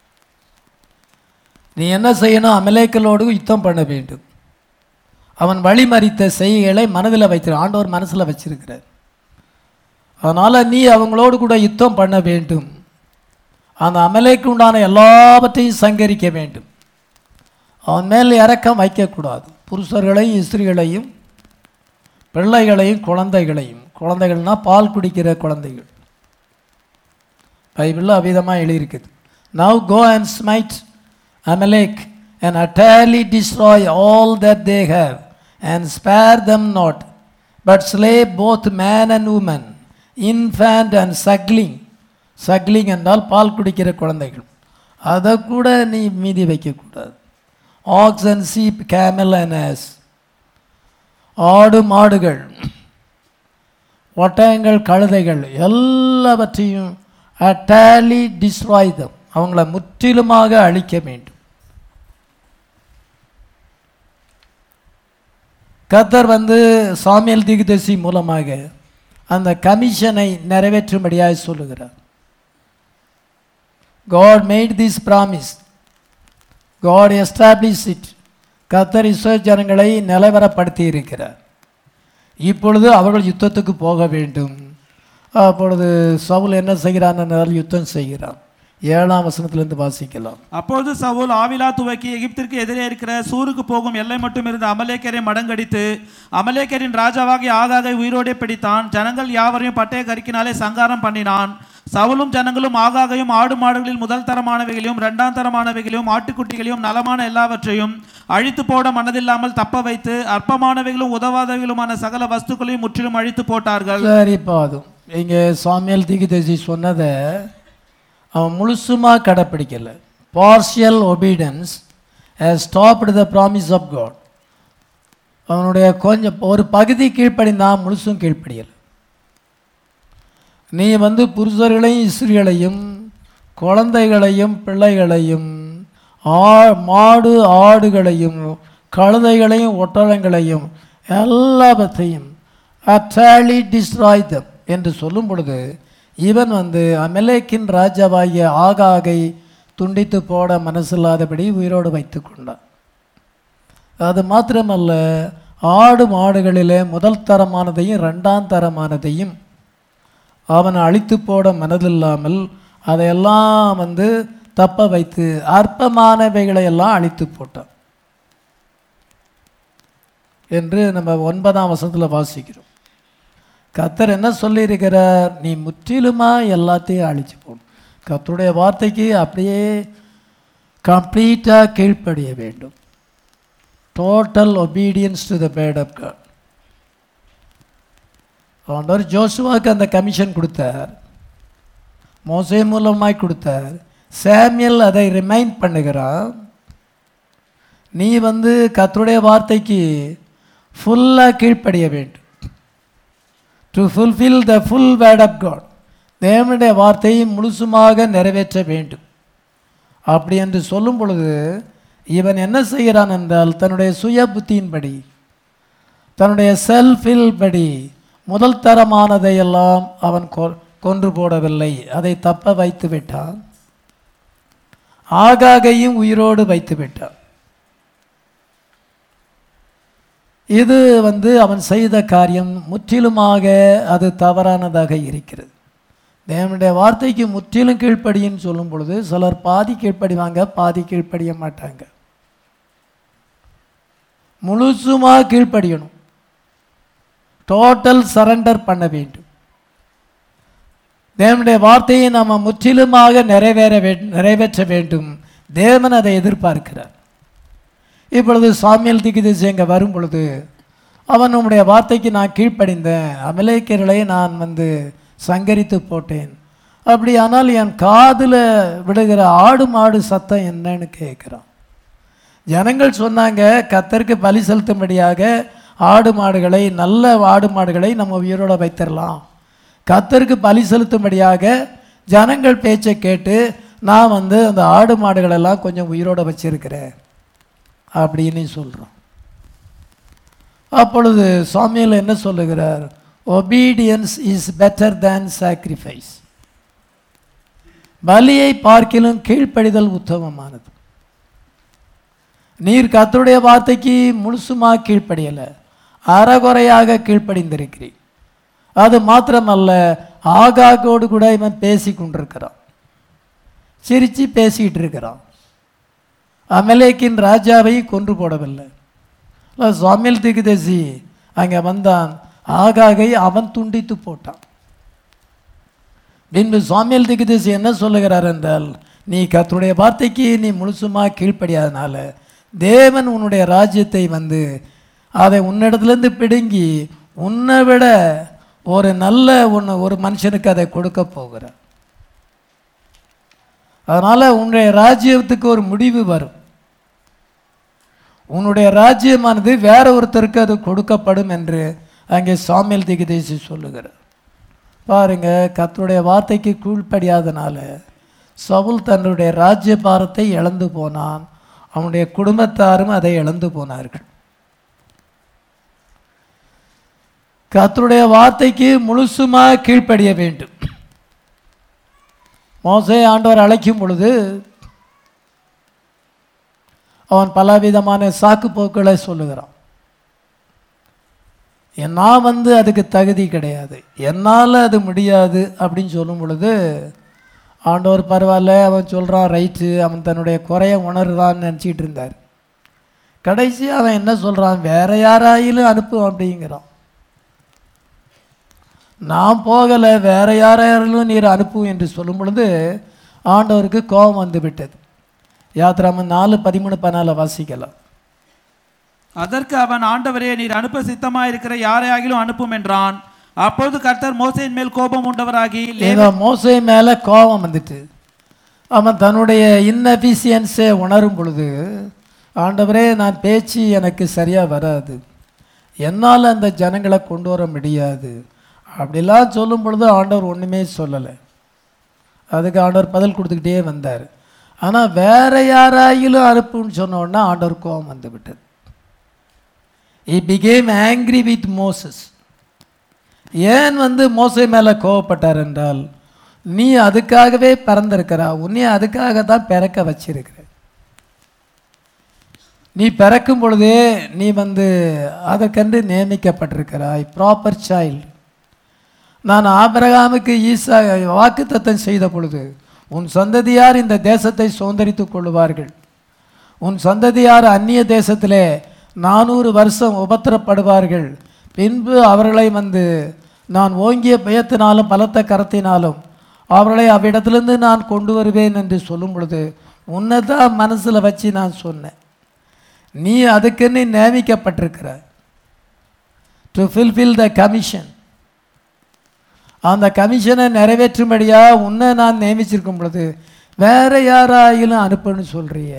நீ என்ன செய்யணும் அமலேக்கலோடு யுத்தம் பண்ண வேண்டும் அவன் வழிமறித்த செய்கைகளை மனதில் வைத்திரு ஆண்டவர் மனசில் வச்சிருக்கிறார் அதனால் நீ அவங்களோடு கூட யுத்தம் பண்ண வேண்டும் அந்த அமலேக்கு உண்டான எல்லாவற்றையும் சங்கரிக்க வேண்டும் அவன் மேல் இறக்கம் வைக்கக்கூடாது புருஷர்களையும் ஸ்திரீகளையும் பிள்ளைகளையும் குழந்தைகளையும் குழந்தைகள்னா பால் குடிக்கிற குழந்தைகள் பைபிளில் அவ்விதமாக எழுதியிருக்குது now go and smite Amalek and utterly destroy all that they have and spare them not but slay both man and woman infant and suckling suckling என்றால் பால் குடிக்கிற குழந்தைகள் அதை கூட நீ மீதி வைக்கக்கூடாது ox and sheep camel and ass ஆடு மாடுகள் ஒட்டகங்கள் கழுதைகள் எல்லாவற்றையும் அட்டாலி டிஸ்ட்ராய் தம் அவங்கள முற்றிலுமாக அழிக்க வேண்டும் கத்தர் வந்து சாமியல் திகுதசி மூலமாக அந்த கமிஷனை நிறைவேற்றும்படியாக சொல்லுகிறார் God made this promise. God established it. கத்தர் இஸ்ரேல் ஜனங்களை நிலவரப்படுத்தி இருக்கிறார் இப்பொழுது அவர்கள் யுத்தத்துக்கு போக வேண்டும் அப்பொழுது சவுல் என்ன செய்கிறான் என்றால் யுத்தம் செய்கிறான் ஏழாம் வசனத்திலிருந்து வாசிக்கலாம் அப்பொழுது சவுல் ஆவிலா துவக்கி எகிப்திற்கு எதிரே இருக்கிற சூருக்கு போகும் எல்லை மட்டும் இருந்த அமலேக்கரை மடங்கடித்து அமலேக்கரின் ராஜாவாகிய ஆகாகை உயிரோடே பிடித்தான் ஜனங்கள் யாவரையும் பட்டய கருக்கினாலே சங்காரம் பண்ணினான் சவுலும் ஜனங்களும் ஆகாகையும் ஆடு மாடுகளில் முதல் தரமானவைகளையும் இரண்டாம் தரமானவைகளையும் ஆட்டுக்குட்டிகளையும் நலமான எல்லாவற்றையும் அழித்து போட மனதில்லாமல் தப்ப வைத்து அற்பமானவைகளும் உதவாதவைகளுமான சகல வஸ்துக்களையும் முற்றிலும் அழித்து போட்டார்கள் சரி பாதும் இங்கே சாமியல் திகிதேசி சொன்னதை அவன் முழுசுமாக கடைப்பிடிக்கல partial obedience stopped the promise of God அவனுடைய கொஞ்சம் ஒரு பகுதி கீழ்ப்படிந்தான் முழுசும் கீழ்ப்படியலை நீ வந்து புருஷர்களையும் ஸ்திரீகளையும் குழந்தைகளையும் பிள்ளைகளையும் ஆ மாடு ஆடுகளையும் கழுதைகளையும் ஒட்டகங்களையும் எல்லாவற்றையும் அட்டாலி டிஸ்ட்ராய் தம் என்று சொல்லும் பொழுது இவன் வந்து அமலேக்கின் ராஜாவாகிய ஆகாகை துண்டித்து போட மனசில்லாதபடி உயிரோடு வைத்து கொண்டான் அது மாத்திரமல்ல ஆடு மாடுகளிலே முதல் தரமானதையும் ரெண்டாம் தரமானதையும் அவனை அழித்து போட மனதில்லாமல் அதையெல்லாம் வந்து தப்ப வைத்து அற்பமானவைகளை எல்லாம் அழித்து போட்டான் என்று நம்ம ஒன்பதாம் வசனத்தில் வாசிக்கிறோம் கத்தர் என்ன சொல்லியிருக்கிறார் நீ முற்றிலுமா எல்லாத்தையும் அழிச்சு போகணும் கத்தருடைய வார்த்தைக்கு அப்படியே கம்ப்ளீட்டாக கீழ்ப்படிய வேண்டும் total obedience to the bade of God ஆண்டவர் ஜோசுவாக்கு அந்த கமிஷன் கொடுத்தார் மோசே மூலமாய் கொடுத்தார் சாமியல் அதை ரிமைண்ட் பண்ணுகிறான் நீ வந்து கத்தருடைய வார்த்தைக்கு ஃபுல்லாக கீழ்ப்படிய வேண்டும் to fulfil the full word of God தேவனுடைய வார்த்தையை முழுசுமாக நிறைவேற்ற வேண்டும் அப்படி என்று சொல்லும் பொழுது இவன் என்ன செய்கிறான் என்றால் தன்னுடைய சுய புத்தியின்படி தன்னுடைய செல்ஃபில் படி முதல் தரமானதையெல்லாம் அவன் கொ- கொன்று போடவில்லை அதை தப்ப வைத்து விட்டான் ஆகாகையும் உயிரோடு வைத்து விட்டான் இது வந்து அவன் செய்த காரியம் முற்றிலுமாக அது தவறானதாக இருக்கிறது தேவனுடைய வார்த்தைக்கு முற்றிலும் கீழ்ப்படின்னு சொல்லும் பொழுது சிலர் பாதி கீழ்ப்படிவாங்க பாதி கீழ்ப்படிய மாட்டாங்க முழுசுமாக கீழ்ப்படியணும் டோட்டல் சரண்டர் பண்ண வேண்டும் தேவனுடைய வார்த்தையை நாம் முற்றிலுமாக நிறைவேற வே- நிறைவேற்ற வேண்டும் தேவன் அதை எதிர்பார்க்கிறார் இப்பொழுது சாமியல் திகிதிசை அங்கே வரும் பொழுது அவன் உம்முடைய வார்த்தைக்கு நான் கீழ்ப்படிந்தேன் அமலேக்கர்களை நான் வந்து சங்கரித்து போட்டேன் அப்படியானால் என் காதில் விடுகிற ஆடு மாடு சத்தம் என்னன்னு கேட்குறான் ஜனங்கள் சொன்னாங்க கத்தருக்கு பலி செலுத்தும்படியாக ஆடு மாடுகளை நல்ல ஆடு மாடுகளை நம்ம உயிரோட வைத்திடலாம் கத்தருக்கு பலி செலுத்தும்படியாக ஜனங்கள் பேச்சை கேட்டு நான் வந்து அந்த ஆடு மாடுகளெல்லாம் கொஞ்சம் உயிரோட வச்சிருக்கிறேன் அப்படின்னு சொல்கிறோம் அப்பொழுது சாமியல் என்ன சொல்லுகிறார் obedience is better than sacrifice பலியை பார்க்கிலும் கீழ்ப்படிதல் உத்தமமானது நீர் கர்த்தருடைய வார்த்தைக்கு முழுசுமாக கீழ்ப்படியலை அறகுறையாக கீழ்ப்படிந்திருக்கிறீர் அது மாத்திரமல்ல ஆகாகோடு கூட இவன் பேசி கொண்டிருக்கிறான் சிரித்து பேசிக்கிட்டு இருக்கிறான் அமலேக்கின் ராஜாவை கொன்று போடவில்லை இல்ல, சாமியல் திகுதேசி அங்கே வந்தான் ஆகாகை அவன் துண்டித்து போட்டான் பின்பு சாமியல் திகுதேசி என்ன சொல்லுகிறார் என்றால் நீ கர்த்தருடைய வார்த்தைக்கு நீ முழுசுமாக கீழ்ப்படியாதனால தேவன் உன்னுடைய ராஜ்யத்தை வந்து அதை உன்னிடத்துலேருந்து பிடுங்கி உன்னை விட ஒரு நல்ல ஒன்று ஒரு மனுஷனுக்கு அதை கொடுக்க போகிறார் அதனால் உன்னுடைய ராஜ்யத்துக்கு ஒரு முடிவு வரும் உன்னுடைய ராஜ்யமானது வேற ஒருத்தருக்கு அது கொடுக்கப்படும் என்று அங்கே சாமியல் திகதேசி சொல்லுகிறார் பாருங்க கர்த்தருடைய வார்த்தைக்கு கீழ்ப்படியாதனால சவுல் தன்னுடைய ராஜ்ய பாரத்தை இழந்து போனான் அவனுடைய குடும்பத்தாரும் அதை இழந்து போனார்கள் கர்த்தருடைய வார்த்தைக்கு முழுசுமாக கீழ்ப்படிய வேண்டும் மோசே ஆண்டவர் அழைக்கும் பொழுது அவன் பலவிதமான சாக்கு போக்குகளை சொல்லுகிறான் என் நான் வந்து அதுக்கு தகுதி கிடையாது என்னால் அது முடியாது அப்படின்னு சொல்லும் பொழுது ஆண்டவர் பரவாயில்ல அவன் சொல்கிறான் ரைட்டு அவன் தன்னுடைய குறைய உணர்றான்னு நினச்சிக்கிட்டு இருந்தார் கடைசி அவன் என்ன சொல்கிறான் வேற யாராயிலும் அனுப்பு அப்படிங்கிறான் நான் போகலை வேற யாராயிலும் நீர் அனுப்பும் என்று சொல்லும் பொழுது ஆண்டவருக்கு கோபம் வந்து விட்டது யாத்ராமன் நாலு பதிமூணு பதினால வாசிக்கலாம் அதற்கு அவன் ஆண்டவரே நீர் அனுப்ப சித்தமாயிருக்கிற யாரையாகிலும் அனுப்பும் என்றான் அப்பொழுது கர்த்தர் மோசேயின் மேல் கோபம் உண்டவராகி லே- ஏதோ மோசை மேலே கோபம் வந்துட்டு அவன் தன்னுடைய இன்னபிசியன்ஸை உணரும் பொழுது ஆண்டவரே நான் பேச்சு எனக்கு சரியாக வராது என்னால் அந்த ஜனங்களை கொண்டு வர முடியாது அப்படிலாம் சொல்லும் பொழுது ஆண்டவர் ஒன்றுமே சொல்லலை அதுக்கு ஆண்டவர் பதில் கொடுத்துக்கிட்டே வந்தார் ஆனால் வேற யாராயிலும் அனுப்புன்னு சொன்ன உடனே ஆண்டவர் கோபம் வந்து விட்டது he became angry with Moses ஏன் வந்து மோசை மேலே கோவப்பட்டார் என்றால் நீ அதுக்காகவே பிறந்திருக்கிறா உன்னை அதுக்காக தான் பிறக்க வச்சிருக்கிற நீ பிறக்கும் பொழுதே நீ வந்து அதற்கென்று நியமிக்கப்பட்டிருக்கிறாய் ப்ராப்பர் சைல்டு நான் ஆபிரகாமுக்கு ஈசா வாக்குத்தத்தம் செய்த பொழுது உன் சந்ததியார் இந்த தேசத்தை சுதந்திரித்துக் கொள்ளுவார்கள் உன் சந்ததியார் அந்நிய தேசத்திலே நானூறு வருஷம் உபத்திரப்படுவார்கள் பின்பு அவர்களை வந்து நான் ஓங்கிய பயத்தினாலும் பலத்த கரத்தினாலும் அவர்களை அவ்விடத்திலிருந்து நான் கொண்டு வருவேன் என்று சொல்லும் பொழுது உன்னை தான் மனசில் வச்சு நான் சொன்னேன் நீ அதுக்குன்னு நியமிக்கப்பட்டிருக்கிற டு ஃபில்ஃபில் த கமிஷன் அந்த கமிஷனை நிறைவேற்றும்படியா உன்னை நான் நியமிச்சிருக்கும் பொழுது வேற யாராயிலும் அனுப்புன்னு சொல்றியே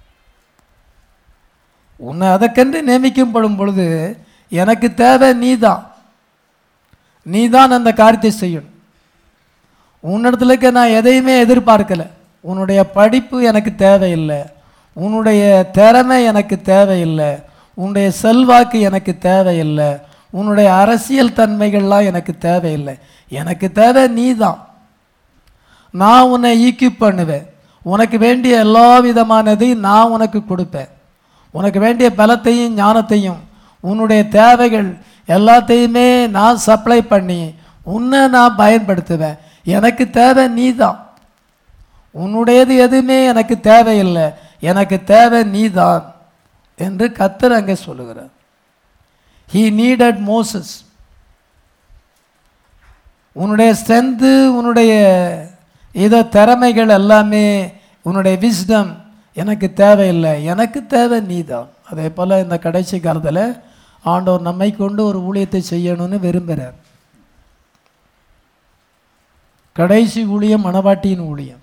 உன்னை அதற்கென்று நியமிக்கப்படும் பொழுது எனக்கு தேவை நீ தான் நீ தான் அந்த காரியத்தை செய்யணும் உன்னிடத்துலக்க நான் எதையுமே எதிர்பார்க்கல உன்னுடைய படிப்பு எனக்கு தேவையில்லை உன்னுடைய திறமை எனக்கு தேவையில்லை உன்னுடைய செல்வாக்கு எனக்கு தேவையில்லை உன்னுடைய அரசியல் தன்மைகள்லாம் எனக்கு தேவையில்லை எனக்கு தேவை நீ தான் நான் உன்னை ஈக்கிப் பண்ணுவேன் உனக்கு வேண்டிய எல்லா விதமானதையும் நான் உனக்கு கொடுப்பேன் உனக்கு வேண்டிய பலத்தையும் ஞானத்தையும் உன்னுடைய தேவைகள் எல்லாத்தையுமே நான் சப்ளை பண்ணி உன்னை நான் பயன்படுத்துவேன் எனக்கு தேவை நீ தான் உன்னுடையது எதுவுமே எனக்கு தேவையில்லை எனக்கு தேவை நீ தான் என்று கத்தர் அங்கே சொல்லுகிறார் ஹீ நீடட் மோசஸ் உன்னுடைய ஸ்ட்ரென்த்து உன்னுடைய இதோ திறமைகள் எல்லாமே உன்னுடைய விஸ்டம் எனக்கு தேவையில்லை எனக்கு தேவை நீ தான் அதே போல் இந்த கடைசி காலத்தில் ஆண்டவர் நம்மை கொண்டு ஒரு ஊழியத்தை செய்யணும்னு விரும்புகிறார் கடைசி ஊழியம் மணவாட்டியின் ஊழியம்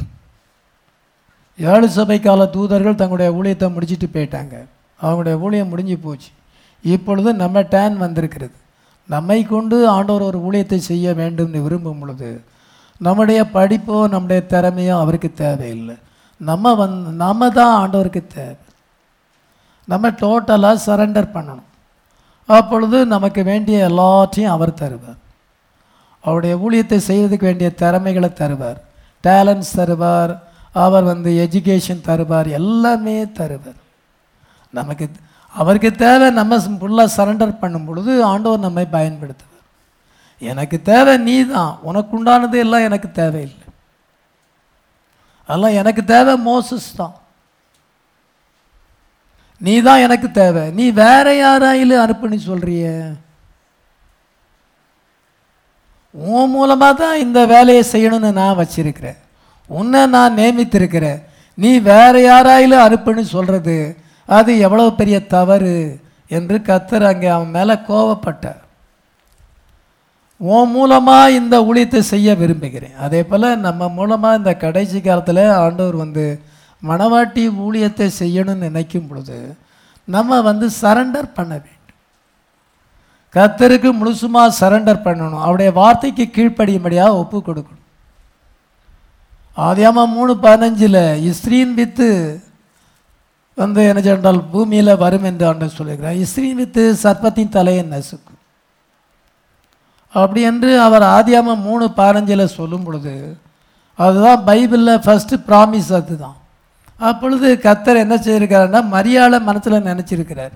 ஏழு சபை கால தூதர்கள் தங்களுடைய ஊழியத்தை முடிச்சிட்டு போயிட்டாங்க அவங்களுடைய ஊழியம் முடிஞ்சு போச்சு இப்பொழுது நம்ம டேன் வந்திருக்கிறது நம்மை கொண்டு ஆண்டவர் ஒரு ஊழியத்தை செய்ய வேண்டும்னு விரும்பும் பொழுது நம்முடைய படிப்போ நம்முடைய திறமையோ அவருக்கு தேவையில்லை நம்ம வந் நம்ம தான் ஆண்டவருக்கு தேவை நம்ம டோட்டலாக சரண்டர் பண்ணணும் அப்பொழுது நமக்கு வேண்டிய எல்லாத்தையும் அவர் தருவார் அவருடைய ஊழியத்தை செய்வதற்கு வேண்டிய திறமைகளை தருவார் டேலண்ட்ஸ் தருவார் அவர் வந்து எஜுகேஷன் தருவார் எல்லாமே தருவார் நமக்கு அவருக்கு தேவை நம்ம ஃபுல்லாக சரண்டர் பண்ணும் பொழுது ஆண்டவர் நம்மை பயன்படுத்துவார் எனக்கு தேவை நீ தான் உனக்கு உண்டானது எல்லாம் எனக்கு தேவையில்லை அதெல்லாம் எனக்கு தேவை மோசஸ் தான் நீ தான் எனக்கு தேவை நீ வேற யாராயிலும் அனுப்புன்னு சொல்றிய உன் மூலமாக தான் இந்த வேலையை செய்யணும்னு நான் வச்சிருக்கிறேன் உன்னை நான் நியமித்திருக்கிறேன் நீ வேற யாராயிலும் அனுப்புன்னு சொல்றது அது எவ்வளவு பெரிய தவறு என்று கத்தர் அங்கே அவன் மேலே கோவப்பட்டார் உன் மூலமாக இந்த ஊழியத்தை செய்ய விரும்புகிறேன் அதே போல் நம்ம மூலமாக இந்த கடைசி காலத்தில் ஆண்டவர் வந்து மணவாட்டி ஊழியத்தை செய்யணும்னு நினைக்கும் பொழுது நம்ம வந்து சரண்டர் பண்ண வேண்டும் கத்தருக்கு முழுசுமாக சரண்டர் பண்ணணும் அவருடைய வார்த்தைக்கு கீழ்ப்படியும்படியாக ஒப்பு கொடுக்கணும் ஆதியாமா மூணு பதினஞ்சில் இஸ்ரீன் வித்து வந்து என்ன சொன்னால் பூமியில் வரும் என்று ஆண்டவர் சொல்லுகிறார் இஸ்ரீன் வித்து சர்ப்பத்தின் தலையை நசுக்கும் அப்படி என்று அவர் ஆதியாம மூணு பதினஞ்சில் சொல்லும் பொழுது அதுதான் பைபிளில் ஃபஸ்ட்டு ப்ராமிஸ் அதுதான் அப்பொழுது கத்தர் என்ன செய்திருக்காருன்னா மரியாதை மனசில் நினச்சிருக்கிறார்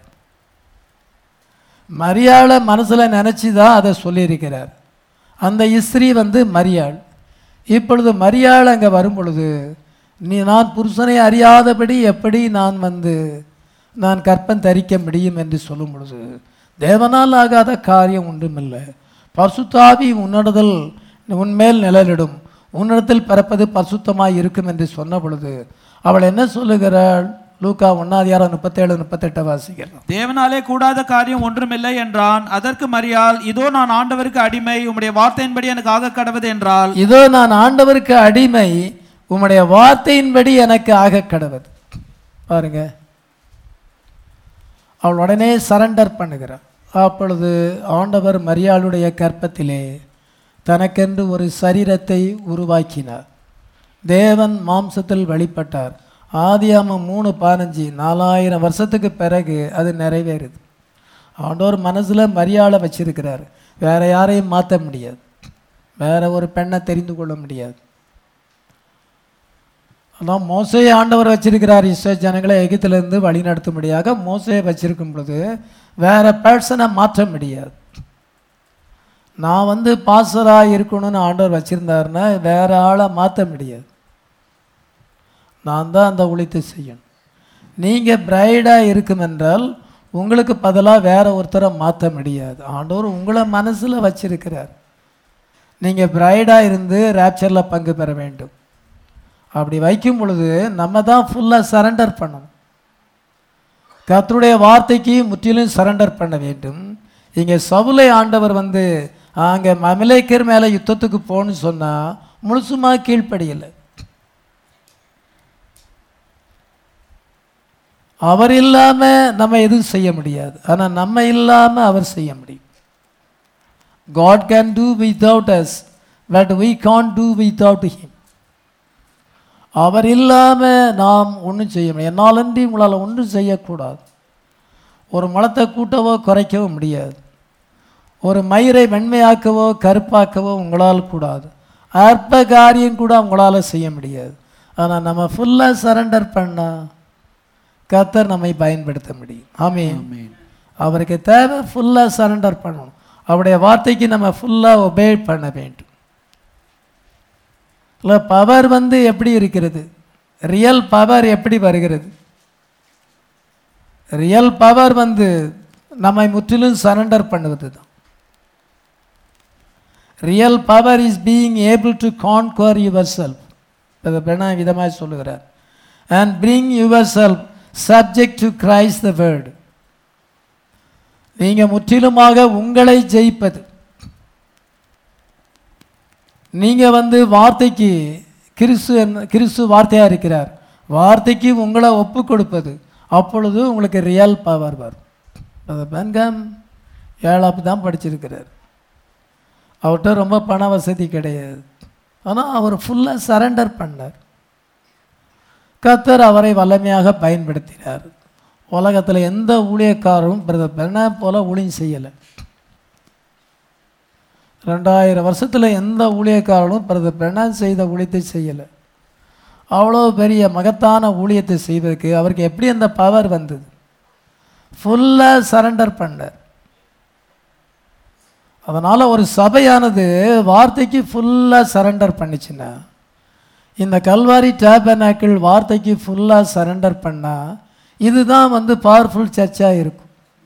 மரியாதை மனசில் நினச்சி தான் அதை சொல்லியிருக்கிறார் அந்த இஸ்ரீ வந்து மரியாள் இப்பொழுது மரியாள் அங்கே வரும் பொழுது நீ நான் புருஷனை அறியாதபடி எப்படி நான் வந்து நான் கற்பன் தரிக்க முடியும் என்று சொல்லும் பொழுது தேவனால் ஆகாத காரியம் ஒன்றுமில்லை பரிசுத்தாவி உன்னிடத்தில் உன்மேல் நிழலிடும் உன்னிடத்தில் பிறப்பது பரிசுத்தமாய் இருக்கும் என்று சொன்ன பொழுது அவள் என்ன சொல்லுகிறாள் லூக்கா ஒன்னாதியாரம் முப்பத்தேழு முப்பத்தெட்டை வாசிக்கலாம் தேவனாலே கூடாத காரியம் ஒன்றுமில்லை என்றான் அதற்கு மரியாள் இதோ நான் ஆண்டவருக்கு அடிமை உம்முடைய வார்த்தையின்படி எனக்கு ஆக கடவுது என்றால் இதோ நான் ஆண்டவருக்கு அடிமை உம்முடைய வார்த்தையின்படி எனக்கு ஆக கடவுது பாருங்க அவள் உடனே சரண்டர் பண்ணுகிறாள் அப்பொழுது ஆண்டவர் மரியாளுடைய கற்பத்திலே தனக்கென்று ஒரு சரீரத்தை உருவாக்கினார் தேவன் மாம்சத்தில் வெளிப்பட்டார் ஆதியாமம் மூணு பதினஞ்சு நாலாயிரம் வருஷத்துக்கு பிறகு அது நிறைவேறுது ஆண்டவர் மனசில் மரியாதை வச்சிருக்கிறார் வேற யாரையும் மாற்ற முடியாது வேற ஒரு பெண்ணை தெரிந்து கொள்ள முடியாது அதான் மோசையை ஆண்டவர் வச்சிருக்கிறார் இஸ்ரோ ஜனங்களை எகிப்திலிருந்து வழி நடத்தும்படியாக மோசையை வச்சிருக்கும் பொழுது வேற பர்சனை மாற்ற முடியாது நான் வந்து பாசராக இருக்கணும்னு ஆண்டவர் வச்சிருந்தாருன்னா வேற ஆளை மாற்ற முடியாது நான் தான் அந்த உழைத்து செய்யணும் நீங்கள் பிரைடாக இருக்கும் என்றால் உங்களுக்கு பதிலாக வேற ஒருத்தரை மாற்ற முடியாது ஆண்டவர் உங்களை மனசில் வச்சிருக்கிறார் நீங்கள் பிரைடாக இருந்து ரேப்சரில் பங்கு பெற வேண்டும் அப்படி வைக்கும் பொழுது நம்ம தான் ஃபுல்லாக சரண்டர் பண்ணணும் கர்த்தருடைய வார்த்தைக்கு முற்றிலும் சரண்டர் பண்ண வேண்டும் இங்கே சவுலை ஆண்டவர் வந்து அங்கே மமலேக்கர் மேலே யுத்தத்துக்கு போகணும்னு சொன்னால் முழுசுமாக கீழ்ப்படியலை அவர் இல்லாமல் நம்ம எதுவும் செய்ய முடியாது ஆனால் நம்ம இல்லாமல் அவர் செய்ய முடியும் God can do without us but we can't do without him அவர் இல்லாமல் நாம் ஒன்றும் செய்ய முடியும் என்னாலன்றி உங்களால் ஒன்றும் செய்யக்கூடாது ஒரு மலத்தை கூட்டவோ குறைக்கவோ முடியாது ஒரு மயிரை வெண்மையாக்கவோ கருப்பாக்கவோ உங்களால் கூடாது அற்ப காரியம் கூட உங்களால் செய்ய முடியாது ஆனால் நம்ம ஃபுல்லாக சரண்டர் பண்ணால் கர்த்தர் நம்மை பயன்படுத்த முடியும் ஆமென் ஆமென். அவருக்கு தேவை ஃபுல்லாக சரண்டர் பண்ணணும் அவருடைய வார்த்தைக்கு நம்ம ஃபுல்லாக ஒபே பண்ண வேண்டும் இல்லை பவர் வந்து எப்படி இருக்கிறது ரியல் பவர் எப்படி வருகிறது ரியல் பவர் வந்து நம்மை முற்றிலும் சரண்டர் பண்ணுவது தான் real power is being able to conquer yourself இதை பெண்ணா விதமாக சொல்லுகிறார் and bring yourself subject to Christ the word நீங்கள் முற்றிலுமாக உங்களை ஜெயிப்பது நீங்கள் வந்து வார்த்தைக்கு கிறிஸ்து என்ன கிறிஸ்து வார்த்தையாக இருக்கிறார் வார்த்தைக்கு உங்களை ஒப்பு கொடுப்பது அப்பொழுது உங்களுக்கு ரியல் பவர் வரும் அது பென்காம் ஏழாப்பு தான் படிச்சிருக்கிறார் அவர்கிட்ட ரொம்ப பண வசதி கிடையாது ஆனால் அவர் ஃபுல்லாக சரண்டர் பண்ணார் கத்தர் அவரை வல்லமையாக பயன்படுத்தினார் உலகத்தில் எந்த ஊழியக்காரரும் பிரதர் பெர்னா போல ஊழியம் செய்யலை ரெண்டாயிரம் வருஷத்தில் எந்த ஊழியக்காரரும் பிரதர் பெர்னா செய்த ஊழியத்தை செய்யலை அவ்வளோ பெரிய மகத்தான ஊழியத்தை செய்வதற்கு அவருக்கு எப்படி அந்த பவர் வந்தது ஃபுல்லாக சரண்டர் பண்ணார் அதனால் ஒரு சபையானது வார்த்தைக்கு ஃபுல்லாக சரண்டர் பண்ணுச்சுன்னா இந்த கல்வாரி டேபனாக்கிள் வார்த்தைக்கு ஃபுல்லாக சரண்டர் பண்ணால் இதுதான் வந்து பவர்ஃபுல் சர்ச்சாக இருக்கும்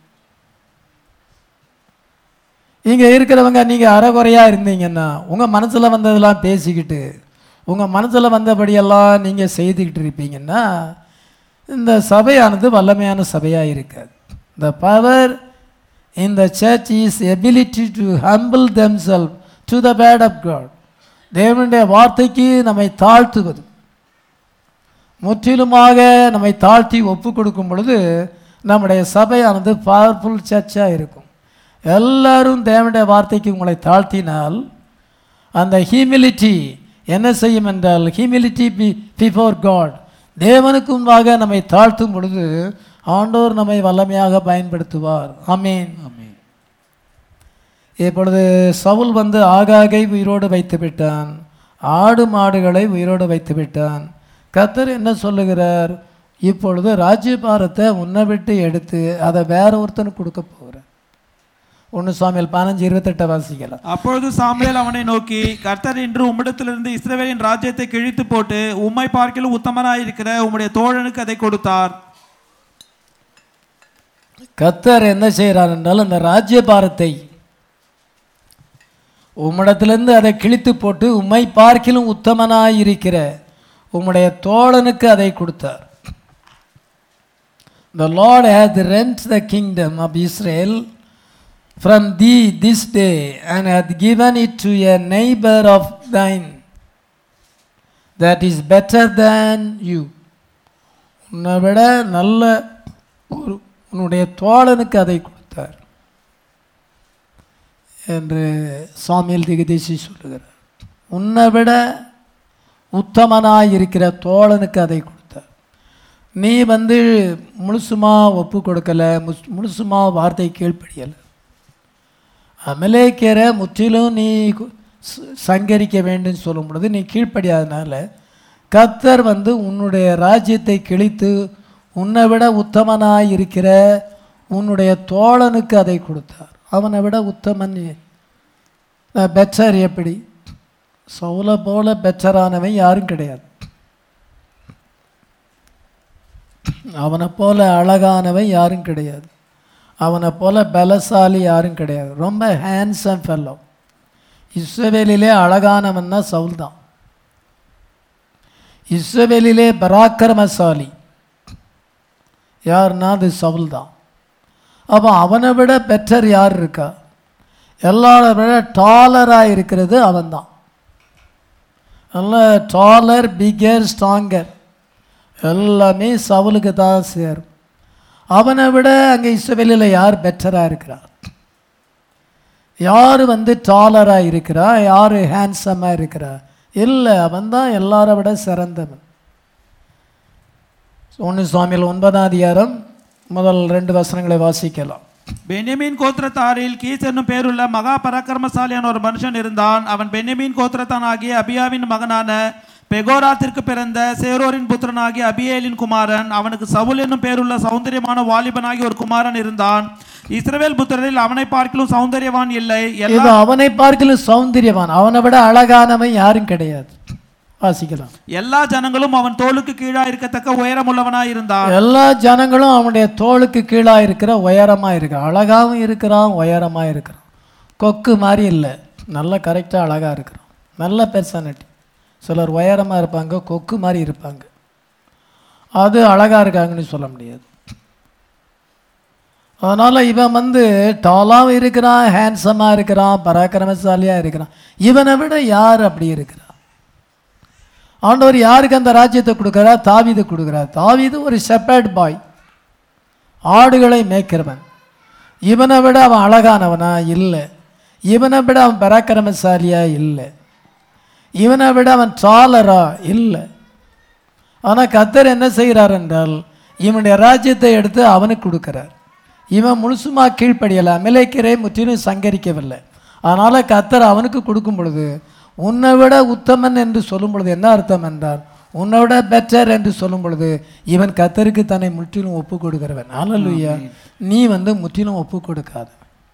இங்கே இருக்கிறவங்க நீங்கள் அறகுறையாக இருந்தீங்கன்னா உங்கள் மனசில் வந்ததெல்லாம் பேசிக்கிட்டு உங்கள் மனசில் வந்தபடியெல்லாம் நீங்கள் செய்துக்கிட்டு இருப்பீங்கன்னா இந்த சபையானது வல்லமையான சபையாக இருக்காது the power in the church is ability to humble themselves to the word of God தேவனுடைய வார்த்தைக்கு நம்மை தாழ்த்துவது முற்றிலுமாக நம்மை தாழ்த்தி ஒப்பு கொடுக்கும் பொழுது நம்முடைய சபையானது பவர்ஃபுல் சர்ச்சாக இருக்கும் எல்லாரும் தேவனுடைய வார்த்தைக்கு உங்களை தாழ்த்தினால் அந்த ஹியூமிலிட்டி என்ன செய்யும் என்றால் ஹியூமிலிட்டி பி பிஃபோர் காட் தேவனுக்கு முன்பாக நம்மை தாழ்த்தும் பொழுது ஆண்டோர் நம்மை வல்லமையாக பயன்படுத்துவார் ஆமீன் ஆமென். இப்பொழுது சவுல் வந்து ஆகாகை உயிரோடு வைத்து விட்டான் ஆடு மாடுகளை உயிரோடு வைத்து விட்டான் கத்தர் என்ன சொல்லுகிறார் இப்பொழுது ராஜ்யபாரத்தை உன்னை விட்டு எடுத்து அதை வேற ஒருத்தனுக்கு கொடுக்க போகிறார் ஒன்று சாமியல் பதினஞ்சு இருபத்தெட்டை வாசிக்கலாம் அப்பொழுது சாமுவேல் அவனை நோக்கி கர்த்தர் இன்று உம்மிடத்திலிருந்து இஸ்ரவேலின் ராஜ்யத்தை கிழித்து போட்டு உம்மை பார்க்கிலும் உத்தமனாயிருக்கிற உம்முடைய தோழனுக்கு அதை கொடுத்தார் கத்தர் என்ன செய்கிறார் என்றால் அந்த ராஜ்யபாரத்தை உம்மிடத்திலிருந்து அதை கிழித்து போட்டு உம்மை பார்க்கிலும் உத்தமனாயிருக்கிற உம்முடைய தோழனுக்கு அதை கொடுத்தார் The Lord hath rent the kingdom of Israel from thee this day and hath given it to a neighbor of thine that is better than you. உன்னை விட நல்ல ஒரு உன்னுடைய தோழனுக்கு அதை கொடுத்தார் என்று சாமியல் திகதேசி சொல்லுகிறார் உன்னை விட உத்தமனாய் இருக்கிற தோழனுக்கு அதை கொடுத்தார் நீ வந்து முழுசுமா ஒப்பு கொடுக்கல முஸ் முழுசுமா வார்த்தை கீழ்ப்படியலை அமலேக்கரை முற்றிலும் நீ கு- ச- சங்கரிக்க வேண்டும் சொல்லும் பொழுது நீ கீழ்ப்படியாதனால கத்தர் வந்து உன்னுடைய ராஜ்யத்தை கிழித்து உன்னை விட உத்தமனாய் இருக்கிற உன்னுடைய தோழனுக்கு அதை கொடுத்தார் அவனை விட உத்தமன் பெட்டர் எப்படி சவுலை போல பெட்டரானவன் யாரும் கிடையாது அவனை போல அழகானவன் யாரும் கிடையாது அவனை போல பலசாலி யாரும் கிடையாது ரொம்ப ஹேண்ட்ஸம் ஃபெல்லோ இஸ்ரவேலிலே அழகானவன்னா சவுல் தான் இஸ்ரவேலிலே பராக்கிரமசாலி யாருன்னா அது சவுல் தான் அப்போ அவனை விட பெட்டர் யார் இருக்கா எல்லாரை விட டாலராக இருக்கிறது அவன்தான் நல்ல டாலர் பிகர் ஸ்ட்ராங்கர் எல்லாமே சவுலுக்கு தான் சேரும் அவனை விட அங்கே இஸ்ரவேலில் யார் பெட்டராக இருக்கிறார் யார் வந்து டாலராக இருக்கிறா யார் ஹேண்ட்ஸமாக இருக்கிறா இல்லை அவன் தான் எல்லாரை விட சிறந்தவன் ஒன்று சுவாமியில் ஒன்பதாம் அதிகாரம் முதல் ரெண்டு வசனங்களை வாசிக்கலாம் பென்யமீன் கோத்திரத்தாரில் கீஸ் என்னும் பேருள்ள மகா பராக்கிரமசாலியான ஒரு மனுஷன் இருந்தான் அவன் பென்யமீன் கோத்திரத்தானாகிய அபியாவின் மகனான பெகோராத்திற்கு பிறந்த சேரோரின் புத்திரனாகிய அபியேலின் குமாரன் அவனுக்கு சவுல் என்னும் பேருள்ள சௌந்தரியமான வாலிபனாகிய ஒரு குமாரன் இருந்தான் இஸ்ரவேல் புத்திரரில் அவனை பார்க்கிலும் சௌந்தரியவான் இல்லை எல்லா இது அவனை பார்க்கலும் சௌந்தரியவான் அவனை விட அழகானவன் யாரும் கிடையாது வாசிக்கலாம் எல்லா ஜனங்களும் அவன் தோளுக்கு கீழா இருக்கத்தக்க உயரமுள்ளவனாய் இருந்தான் எல்லா ஜனங்களும் அவனுடைய தோளுக்கு கீழாக இருக்கிற உயரமாக இருக்கிறான் அழகாகவும் இருக்கிறான் உயரமாக இருக்கிறான் கொக்கு மாதிரி இல்லை நல்ல கரெக்டாக அழகாக இருக்கிறான் நல்ல பெர்சனாலிட்டி சிலர் உயரமாக இருப்பாங்க கொக்கு மாதிரி இருப்பாங்க அது அழகாக இருக்காங்கன்னு சொல்ல முடியாது அதனால் இவன் வந்து டாலாகவும் இருக்கிறான் ஹேண்ட்ஸமாக இருக்கிறான் பராக்கிரமசாலியாக இருக்கிறான் இவனை விட யார் அப்படி இருக்கிறா ஆண்டவர் யாருக்கு அந்த ராஜ்யத்தை கொடுக்குறா தாவீது கொடுக்குறார் தாவீது ஒரு ஷெப்பர்ட் பாய் ஆடுகளை மேய்க்கிறவன் இவனை விட அவன் அழகானவனா இல்லை இவனை விட அவன் பராக்கிரமசாலியா இல்லை இவனை விட அவன் டாலரா இல்லை ஆனால் கத்தர் என்ன செய்கிறார் என்றால் இவனுடைய ராஜ்யத்தை எடுத்து அவனுக்கு கொடுக்குறார் இவன் முழுசுமா கீழ்ப்படியலை அமிலைக்கரை முற்றிலும் சங்கரிக்கவில்லை அதனால் கத்தர் அவனுக்கு கொடுக்கும் பொழுது உன்னை விட உத்தமன் என்று சொல்லும் பொழுது என்ன அர்த்தம் என்றால் உன்னை விட பெட்டர் என்று சொல்லும் பொழுது இவன் கத்தருக்கு தன்னை முற்றிலும் ஒப்பு கொடுக்கிறவன் அல்லலுயா நீ வந்து முற்றிலும் ஒப்பு கொடுக்காத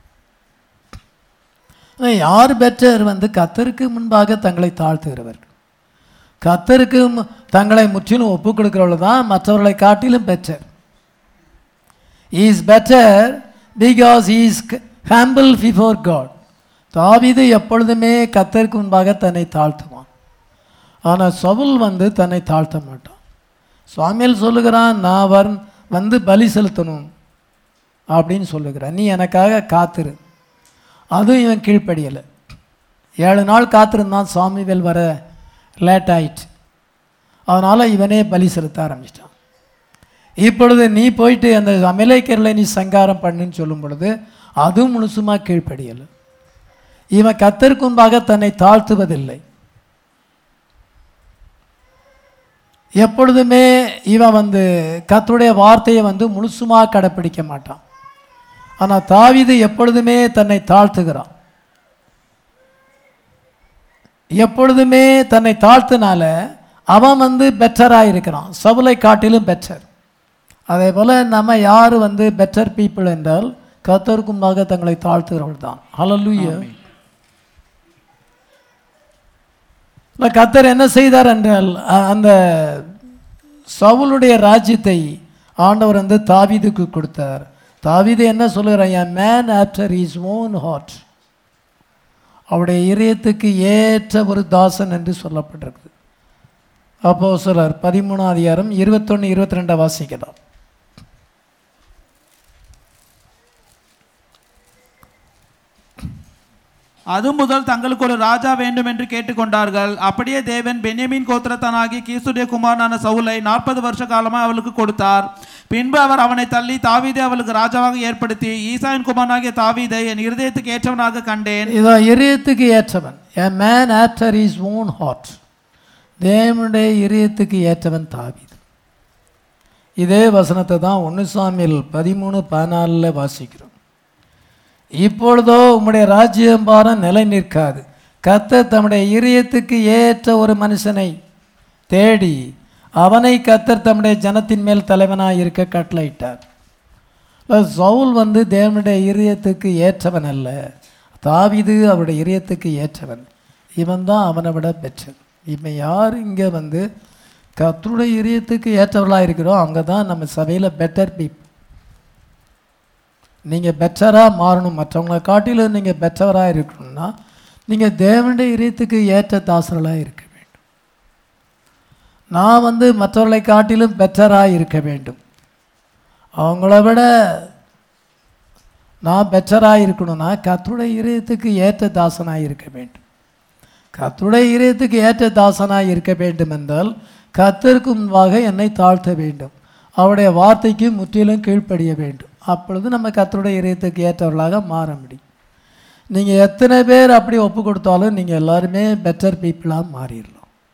ஆனா, யார் பெற்றர் வந்து கத்தருக்கு முன்பாக தங்களை தாழ்த்துகிறவர்கள் கத்தருக்கு மு- தங்களை முற்றிலும் ஒப்பு கொடுக்கிறவர்கள் தான் மற்றவர்களை காட்டிலும் better is better because is humble before God தாவீது எப்பொழுதுமே கத்தருக்கு முன்பாக தன்னை தாழ்த்துவான் ஆனால் சவுல் வந்து தன்னை தாழ்த்த மாட்டான் சுவாமியல் சொல்லுகிறான் நான் வர் வந்து பலி செலுத்தணும் அப்படின்னு சொல்லுகிறான் நீ எனக்காக காத்துரு அதுவும் இவன் கீழ்ப்படியலை ஏழு நாள் காத்திருந்தான் சாமிவேல் வர லேட் ஆயிடுச்சு அதனால் இவனே பலி செலுத்த ஆரம்பிச்சிட்டான் இப்பொழுது நீ போயிட்டு அந்த அமலேக்கரில் நீ சங்காரம் பண்ணுன்னு சொல்லும் பொழுது அதுவும் முழுசுமா கீழ்ப்படியலை இவன் கத்தருக்கு முன்பாக தன்னை தாழ்த்துவதில்லை எப்பொழுதுமே இவன் வந்து கர்த்தருடைய வார்த்தையை வந்து முழுசுமா கடைப்பிடிக்க மாட்டான் ஆனால் தாவீது எப்பொழுதுமே தன்னை தாழ்த்துகிறான் எப்பொழுதுமே தன்னை தாழ்த்தினால அவன் வந்து பெட்டராக இருக்கிறான் சவுலை காட்டிலும் பெட்டர் அதே போல் நம்ம யார் வந்து பெட்டர் பீப்புள் என்றால் கர்த்தருக்கு முன்பாக தங்களை தாழ்த்துகிறவர்கள் தான் ஹalleluya இல்லை கத்தர் என்ன செய்தார் என்றால் அ- அந்த சவுலுடைய ராஜ்யத்தை ஆண்டவர் வந்து தாவீதுக்கு கொடுத்தார் தாவீது என்ன சொல்லுகிறான் an man after his own heart அவருடைய இதயத்துக்கு ஏற்ற ஒரு தாசன் என்று சொல்லப்பட்டிருக்குது அப்போ சிலர் பதிமூணாம் அதிகாரம் இருபத்தொன்று இருபத்தி ரெண்டை வாசிக்கலாம் அது முதல் தங்களுக்கு ஒரு ராஜா வேண்டும் என்று கேட்டுக்கொண்டார்கள் அப்படியே தேவன் பென்யமீன் கோத்திரத்தானாகி கீசுடைய குமாரனான சவுலை நாற்பது வருஷ காலமாக அவளுக்கு கொடுத்தார் பின்பு அவர் அவனை தள்ளி தாவீதை அவளுக்கு ராஜாவாக ஏற்படுத்தி ஈசாயின் குமாரனாகிய தாவீதை என் இருதயத்துக்கு ஏற்றவனாக கண்டேன் இதோ இதயத்துக்கு ஏற்றவன் a man after his own heart தேவனுடைய இதயத்துக்கு ஏற்றவன் தாவீது இதே வசனத்தை தான் ஒன்று சாமியில் பதிமூணு பதினாலில் வாசிக்கிறோம் இப்பொழுதோ உம்முடைய ராஜ்யம் பாரம் நிலை நிற்காது கத்தர் தம்முடைய இதயத்துக்கு ஏற்ற ஒரு மனுஷனை தேடி அவனை கத்தர் தம்முடைய ஜனத்தின் மேல் தலைவனாக இருக்க கட்டளையிட்டார் இல்ல, சவுல் வந்து தேவனுடைய இதயத்துக்கு ஏற்றவன் அல்ல தாவீது அவருடைய இதயத்துக்கு ஏற்றவன் இவன் தான் அவனை விட பெற்றன் இவன் யார் இங்கே வந்து கர்த்தருடைய இதயத்துக்கு ஏற்றவர்களாக இருக்கிறோம் அங்கே தான் நம்ம சபையில் பெட்டர் பீப்புள் நீங்கள் பெட்டராக மாறணும் மற்றவங்களை காட்டிலும் நீங்கள் பெட்டராக இருக்கணும்னா நீங்கள் தேவனுடைய இதயத்துக்கு ஏற்ற தாசர்களாக இருக்க வேண்டும் நான் வந்து மற்றவர்களை காட்டிலும் பெட்டராக இருக்க வேண்டும் அவங்கள விட நான் பெட்டராக இருக்கணும்னா கர்த்தருடைய இதயத்துக்கு ஏற்ற தாசனாக இருக்க வேண்டும் கர்த்தருடைய இதயத்துக்கு ஏற்ற தாசனாக இருக்க வேண்டும் என்றால் கர்த்தருக்கு முன்பாக என்னை தாழ்த்த வேண்டும் அவருடைய வார்த்தைக்கு முற்றிலும் கீழ்ப்படிய வேண்டும் அப்பொழுது நம்ம கர்த்தருடைய இதயத்துக்கு ஏற்றவர்களாக மாற முடியும் நீங்கள் எத்தனை பேர் அப்படி ஒப்பு கொடுத்தாலும் நீங்கள் எல்லாருமே பெட்டர் பீப்புளாக மாறிடலாம்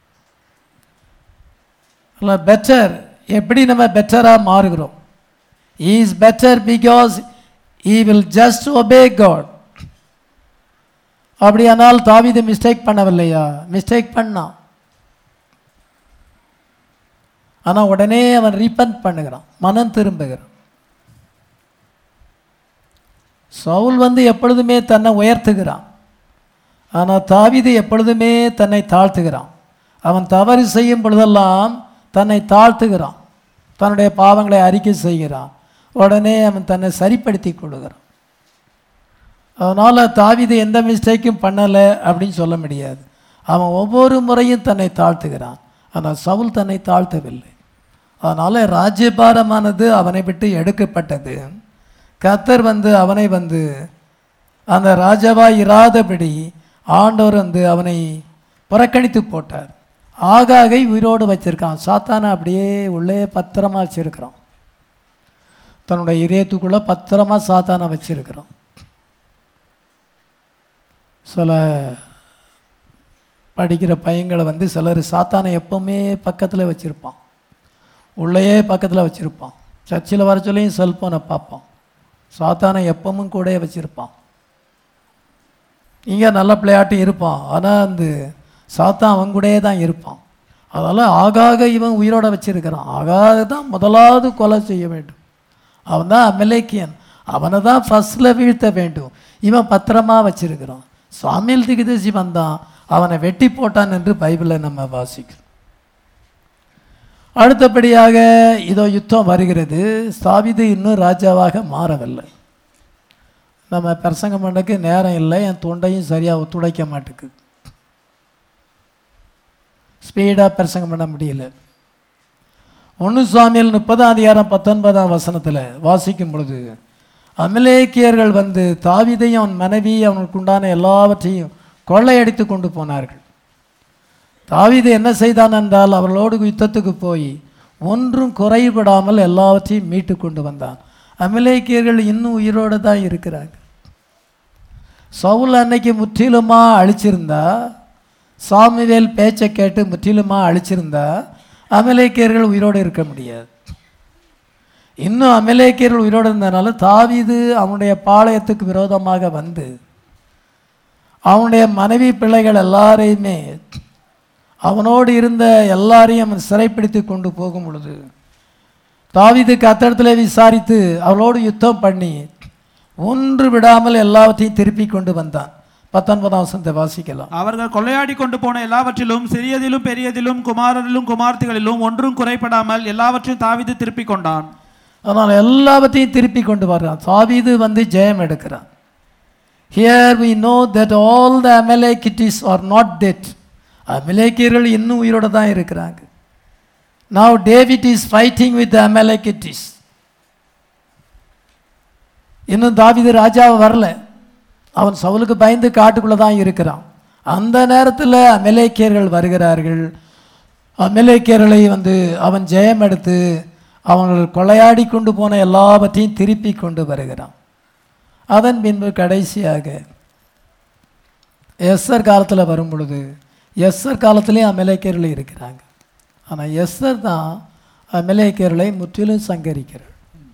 இல்லை பெட்டர் எப்படி நம்ம பெட்டராக மாறுகிறோம் is better because he will just obey God அப்படியானால் தாவீது மிஸ்டேக் பண்ணவில்லையா மிஸ்டேக் பண்ணான் ஆனால் உடனே அவன் ரீபண்ட் பண்ணுகிறான் மனம் திரும்புகிறான் சவுல் வந்து எப்பொழுதுமே தன்னை உயர்த்துகிறான் ஆனால் தாவீது எப்பொழுதுமே தன்னை தாழ்த்துகிறான் அவன் தவறு செய்யும் பொழுதெல்லாம் தன்னை தாழ்த்துகிறான் தன்னுடைய பாவங்களை அறிக்கை செய்கிறான் உடனே அவன் தன்னை சரிப்படுத்தி கொள்ளுகிறான் அதனால் தாவீது எந்த மிஸ்டேக்கும் பண்ணலை அப்படின்னு சொல்ல முடியாது அவன் ஒவ்வொரு முறையும் தன்னை தாழ்த்துகிறான் ஆனால் சவுல் தன்னை தாழ்த்தவில்லை அதனால் ராஜ்யபாரமானது அவனை விட்டு எடுக்கப்பட்டது கத்தர் வந்து அவனை வந்து அந்த ராஜாவாய் இராதபடி ஆண்டவர் வந்து அவனை புறக்கணித்து போட்டார் ஆகாகை உயிரோடு வச்சிருக்கான் சாத்தானை அப்படியே உள்ளே பத்திரமா வச்சிருக்கிறான் தன்னுடைய இதயத்துக்குள்ளே பத்திரமா சாத்தானை வச்சிருக்கிறான் சில படிக்கிற பையங்களை வந்து சிலர் சாத்தானை எப்பவுமே பக்கத்தில் வச்சுருப்பான் உள்ளேயே பக்கத்தில் வச்சுருப்பான் சர்ச்சில் வர சொல்லியும் செல்ஃபோனை பார்ப்பான் சாத்தானை எப்பவும் கூட வச்சுருப்பான் இங்கே நல்ல பிள்ளையாட்டும் இருப்பான் ஆனால் அந்த சாத்தான் அவன் கூடயே தான் இருப்பான் அதனால் ஆகாக இவன் உயிரோட வச்சிருக்கிறான் ஆகாக தான் முதலாவது கொலை செய்ய வேண்டும் அவன் தான் அமலேக்கியன் அவனை தான் ஃபஸ்ட்டில் வீழ்த்த வேண்டும் இவன் பத்திரமா வச்சிருக்கிறான் சாமியல் திகுதேசி வந்தான் அவனை வெட்டி போட்டான் என்று பைபிளில் நம்ம வாசிக்கிறோம் அடுத்தபடியாக இதோ யுத்தம் வருகிறது சாவிது இன்னும் ராஜாவாக மாறவில்லை நம்ம பிரசங்கம் பண்ணக்கு நேரம் இல்லை என் தொண்டையும் சரியாக ஒத்துழைக்க மாட்டேங்குது ஸ்பீடாக பிரசங்கம் பண்ண முடியல ஒன்று சுவாமியில் முப்பதாம் அதிகாரம் பத்தொன்பதாம் வசனத்தில் வாசிக்கும் பொழுது அமலேக்கியர்கள் வந்து தாவிதையும் அவன் மனைவி அவனுக்கு உண்டான எல்லாவற்றையும் கொள்ளையடித்து கொண்டு போனார்கள் தாவீது என்ன செய்தான் என்றால் அவர்களோடு யுத்தத்துக்கு போய் ஒன்றும் குறைபடாமல் எல்லாவற்றையும் மீட்டு கொண்டு வந்தான் அமலேக்கியர்கள் இன்னும் உயிரோடு தான் இருக்கிறாங்க சவுல் அன்னைக்கு முற்றிலுமாக அழிச்சிருந்தா சாமுவேல் பேச்சை கேட்டு முற்றிலுமாக அழிச்சிருந்தா அமலேக்கியர்கள் உயிரோடு இருக்க முடியாது இன்னும் அமலேக்கியர்கள் உயிரோடு இருந்தனால தாவீது அவனுடைய பாளையத்துக்கு விரோதமாக வந்து அவனுடைய மனைவி பிள்ளைகள் எல்லாரையுமே அவனோடு இருந்த எல்லாரையும் அவன் சிறைப்பிடித்து கொண்டு போகும் பொழுது தாவீது கத்தடத்தில் விசாரித்து அவளோடு யுத்தம் பண்ணி ஒன்று விடாமல் எல்லாவற்றையும் திருப்பி கொண்டு வந்தான் பத்தொன்பதாம் வசனத்தை வாசிக்கலாம் அவர்கள் கொள்ளையாடி கொண்டு போன எல்லாவற்றிலும் சிறியதிலும் பெரியதிலும் குமாரரிலும் குமார்த்திகளிலும் ஒன்றும் குறைபடாமல் எல்லாவற்றையும் தாவிது திருப்பிக் கொண்டான் அதனால் எல்லாவற்றையும் திருப்பி கொண்டு வர்றான் தாவீது வந்து ஜெயம் எடுக்கிறான் here we know that all the Amalekites are not dead அமலேக்கியர்கள் இன்னும் உயிரோட தான் இருக்கிறாங்க now David is fighting with Amalekites இன்னும் தாவீது ராஜாவை வரல அவன் சவுலுக்கு பயந்து காட்டுக்குள்ளே தான் இருக்கிறான் அந்த நேரத்தில் அமலேக்கியர்கள் வருகிறார்கள் அமலேக்கியர்களை வந்து அவன் ஜெயம் எடுத்து அவங்கள் கொள்ளையாடி கொண்டு போன எல்லாவற்றையும் திருப்பி கொண்டு வருகிறான் அதன் பின்பு கடைசியாக எஸ்ஸர் காலத்தில் வரும் பொழுது எஸ்ஸர் காலத்திலேயும் அமலேக்கியர்கள் இருக்கிறாங்க ஆனால் எஸ்ஸர் தான் அமலேக்கியர்களை முற்றிலும் சங்கரிக்கிறார்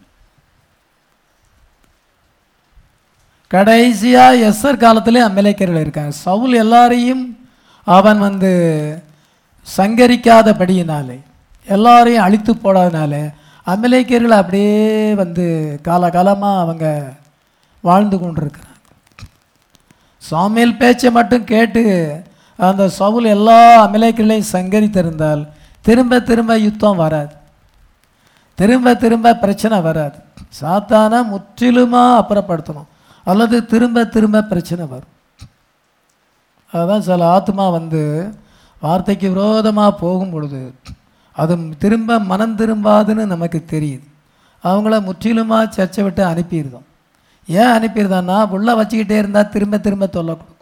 கடைசியாக எஸ்ஸர் காலத்திலே அமலேக்கியர்கள் இருக்காங்க சவுல் எல்லாரையும் அவன் வந்து சங்கரிக்காதபடியினாலே எல்லாரையும் அழித்து போடாதனால அமலேக்கியர்கள் அப்படியே வந்து காலகாலமாக அவங்க வாழ்ந்து கொண்டிருக்கிறாங்க சாமியல் பேச்சை மட்டும் கேட்டு அந்த சவுல் எல்லா அமலேக்கியர்களையும் சங்கரித்திருந்தால் திரும்ப திரும்ப யுத்தம் வராது திரும்ப திரும்ப பிரச்சனை வராது சாத்தானை முற்றிலுமாக அப்புறப்படுத்தணும் அல்லது திரும்ப திரும்ப பிரச்சனை வரும் அதுதான் சில ஆத்மா வந்து வார்த்தைக்கு விரோதமாக போகும் பொழுது அது திரும்ப மனம் திரும்பாதுன்னு நமக்கு தெரியுது அவங்கள முற்றிலுமாக சர்ச்சை விட்டு அனுப்பிடுதோம் ஏன் அனுப்பிடுதான்னா உள்ள வச்சுக்கிட்டே இருந்தால் திரும்ப திரும்ப தொல்லை கொடுக்கும்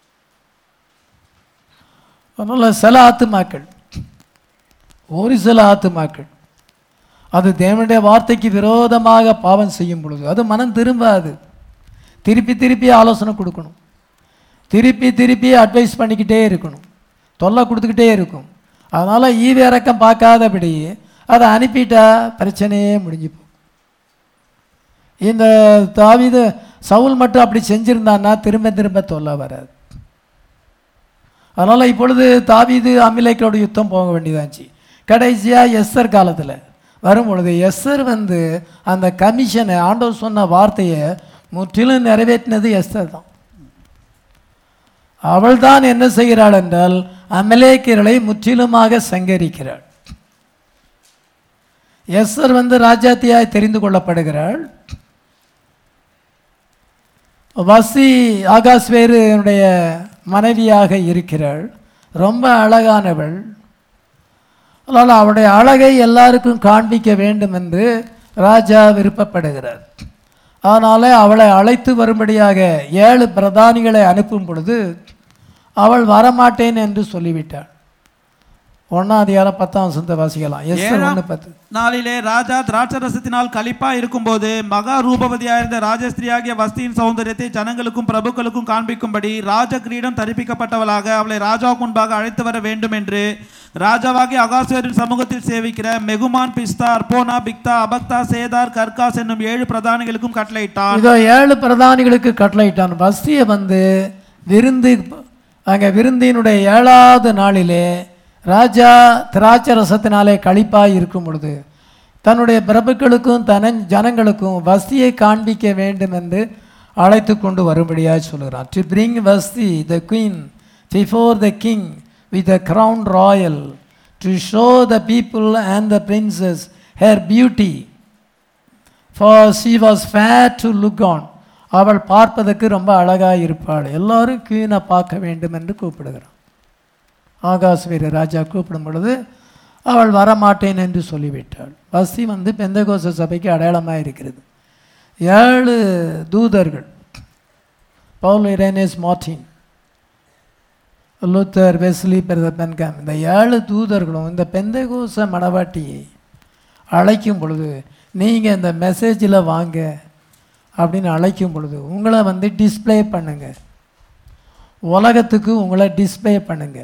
அதனால் சில ஆத்துமாக்கள் ஒரு சில ஆத்துமாக்கள் அது தேவனுடைய வார்த்தைக்கு விரோதமாக பாவம் செய்யும் பொழுது அது மனம் திரும்பாது திருப்பி திருப்பி ஆலோசனை கொடுக்கணும் திருப்பி திருப்பி அட்வைஸ் பண்ணிக்கிட்டே இருக்கணும் தொல்லை கொடுத்துக்கிட்டே இருக்கும் அதனால் ஈவு இறக்கம் பார்க்காதபடி அதை அனுப்பிட்டா பிரச்சனையே முடிஞ்சு போகும் இந்த தாவீது சவுல் மட்டும் அப்படி செஞ்சிருந்தான்னா திரும்ப திரும்ப தொல்லை வராது அதனால் இப்பொழுது தாவீது அமிலேக்கரோட யுத்தம் போக வேண்டியதாச்சு கடைசியாக எஸ்ஸர் காலத்தில் வரும் பொழுது எஸ்ஸர் வந்து அந்த கமிஷனை ஆண்டவர் சொன்ன வார்த்தையை முற்றிலும் நிறைவேற்றினது எஸ்ஸர் தான் அவள் தான் என்ன செய்கிறாள் என்றால் அமலேக்கர்களை முற்றிலுமாக சங்கரிக்கிறாள் எஸ்ஸர் வந்து ராஜாத்தியாய் தெரிந்து கொள்ளப்படுகிறாள் வசி ஆகாஸ்வேருடைய மனைவியாக இருக்கிறாள் ரொம்ப அழகானவள் அதனால் அவளுடைய அழகை எல்லாருக்கும் காண்பிக்க வேண்டும் என்று ராஜா விருப்பப்படுகிறார் அதனால் அவளை அழைத்து வரும்படியாக ஏழு பிரதானிகளை அனுப்பும் பொழுது அவள் வரமாட்டேன் என்று சொல்லிவிட்டாள் ஒன்றாம் அதிகாரம் பத்தாம் வசந்த வாசிக்கலாம் எஸ் ஏழாம் ஒன்று பத்து நாளிலே ராஜா திராட்சரசத்தினால் களிப்பா இருக்கும்போது மகா ரூபவதியாயிருந்த ராஜஸ்திரியாகிய வஸ்தியின் சௌந்தரியத்தை ஜனங்களுக்கும் பிரபுக்களுக்கும் காண்பிக்கும்படி ராஜ கிரீடம் தரிப்பிக்கப்பட்டவளாக அவளை ராஜா முன்பாக அழைத்து வர வேண்டும் என்று ராஜாவாகிய அகாசுவரின் சமூகத்தில் சேவிக்கிற மெகுமான் பிஸ்தா அர்போனா பிக்தா அபக்தா சேதார் கர்காஸ் என்னும் ஏழு பிரதானிகளுக்கும் கட்டளையிட்டான் இதோ ஏழு பிரதானிகளுக்கு கட்டளையிட்டான் வஸ்தியை வந்து விருந்து அங்கே விருந்தினுடைய ஏழாவது நாளிலே ராஜா திராட்சை ரசத்தினாலே களிப்பாய் இருக்கும் பொழுது தன்னுடைய பிரபுக்களுக்கும் தன ஜனங்களுக்கும் வஸ்தியை காண்பிக்க வேண்டும் என்று அழைத்து கொண்டு வரும்படியாக சொல்கிறார் to bring Vashti the queen before the king with a crown royal to show the people and the princes her beauty for she was fair to look on அவள் பார்ப்பதற்கு ரொம்ப அழகாக இருப்பாள் எல்லாரும் குயினை பார்க்க வேண்டும் என்று கூப்பிடுகிறான் ஆகாஸ்வீர ராஜா கூப்பிடும் பொழுது அவள் வரமாட்டேன் என்று சொல்லிவிட்டாள் வசி வந்து பெந்தகோச சபைக்கு அடையாளமாக இருக்கிறது ஏழு தூதர்கள் Paul Irenaeus Martin Luther Wesley brother Branham இந்த ஏழு தூதர்களும் இந்த பெந்தகோச மணவாட்டியை அழைக்கும் பொழுது நீங்கள் இந்த மெசேஜில் வாங்க அப்படின்னு அழைக்கும் பொழுது உங்களை வந்து டிஸ்ப்ளே பண்ணுங்க உலகத்துக்கு உங்களை டிஸ்ப்ளே பண்ணுங்க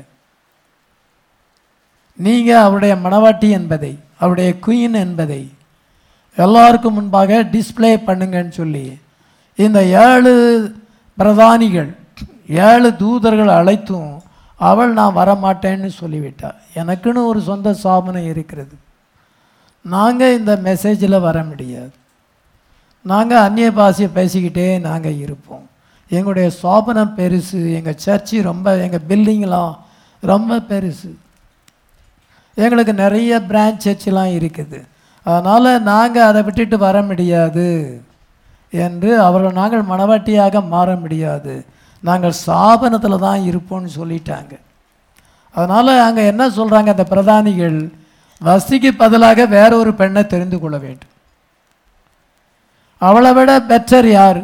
நீங்கள் அவருடைய மணவாட்டி என்பதை அவருடைய குயின் என்பதை எல்லாருக்கும் முன்பாக டிஸ்ப்ளே பண்ணுங்கன்னு சொல்லி இந்த ஏழு பிரதானிகள் ஏழு தூதர்கள் அழைத்தும் அவள் நான் வரமாட்டேன்னு சொல்லிவிட்டாள் எனக்குன்னு ஒரு சொந்த சாபனம் இருக்கிறது நாங்கள் இந்த மெசேஜில் வர முடியாது நாங்கள் அந்நிய பாஷையை பேசிக்கிட்டே நாங்கள் இருப்போம் எங்களுடைய சோபனம் பெருசு எங்கள் சர்ச்சு ரொம்ப எங்கள் பில்டிங்லாம் ரொம்ப பெருசு எங்களுக்கு நிறைய பிரான்ச் சர்ச்செலாம் இருக்குது அதனால் நாங்கள் அதை விட்டுட்டு வர முடியாது என்று அவர்கள் நாங்கள் மனவாட்டியாக மாற முடியாது நாங்கள் சாபனத்தில் தான் இருப்போம்னு சொல்லிட்டாங்க அதனால் அங்கே என்ன சொல்கிறாங்க அந்த பிரதானிகள் வஸ்திக்கு பதிலாக வேற ஒரு பெண்ணை தெரிந்து கொள்ள வேண்டும் அவளை விட பெட்டர் யார்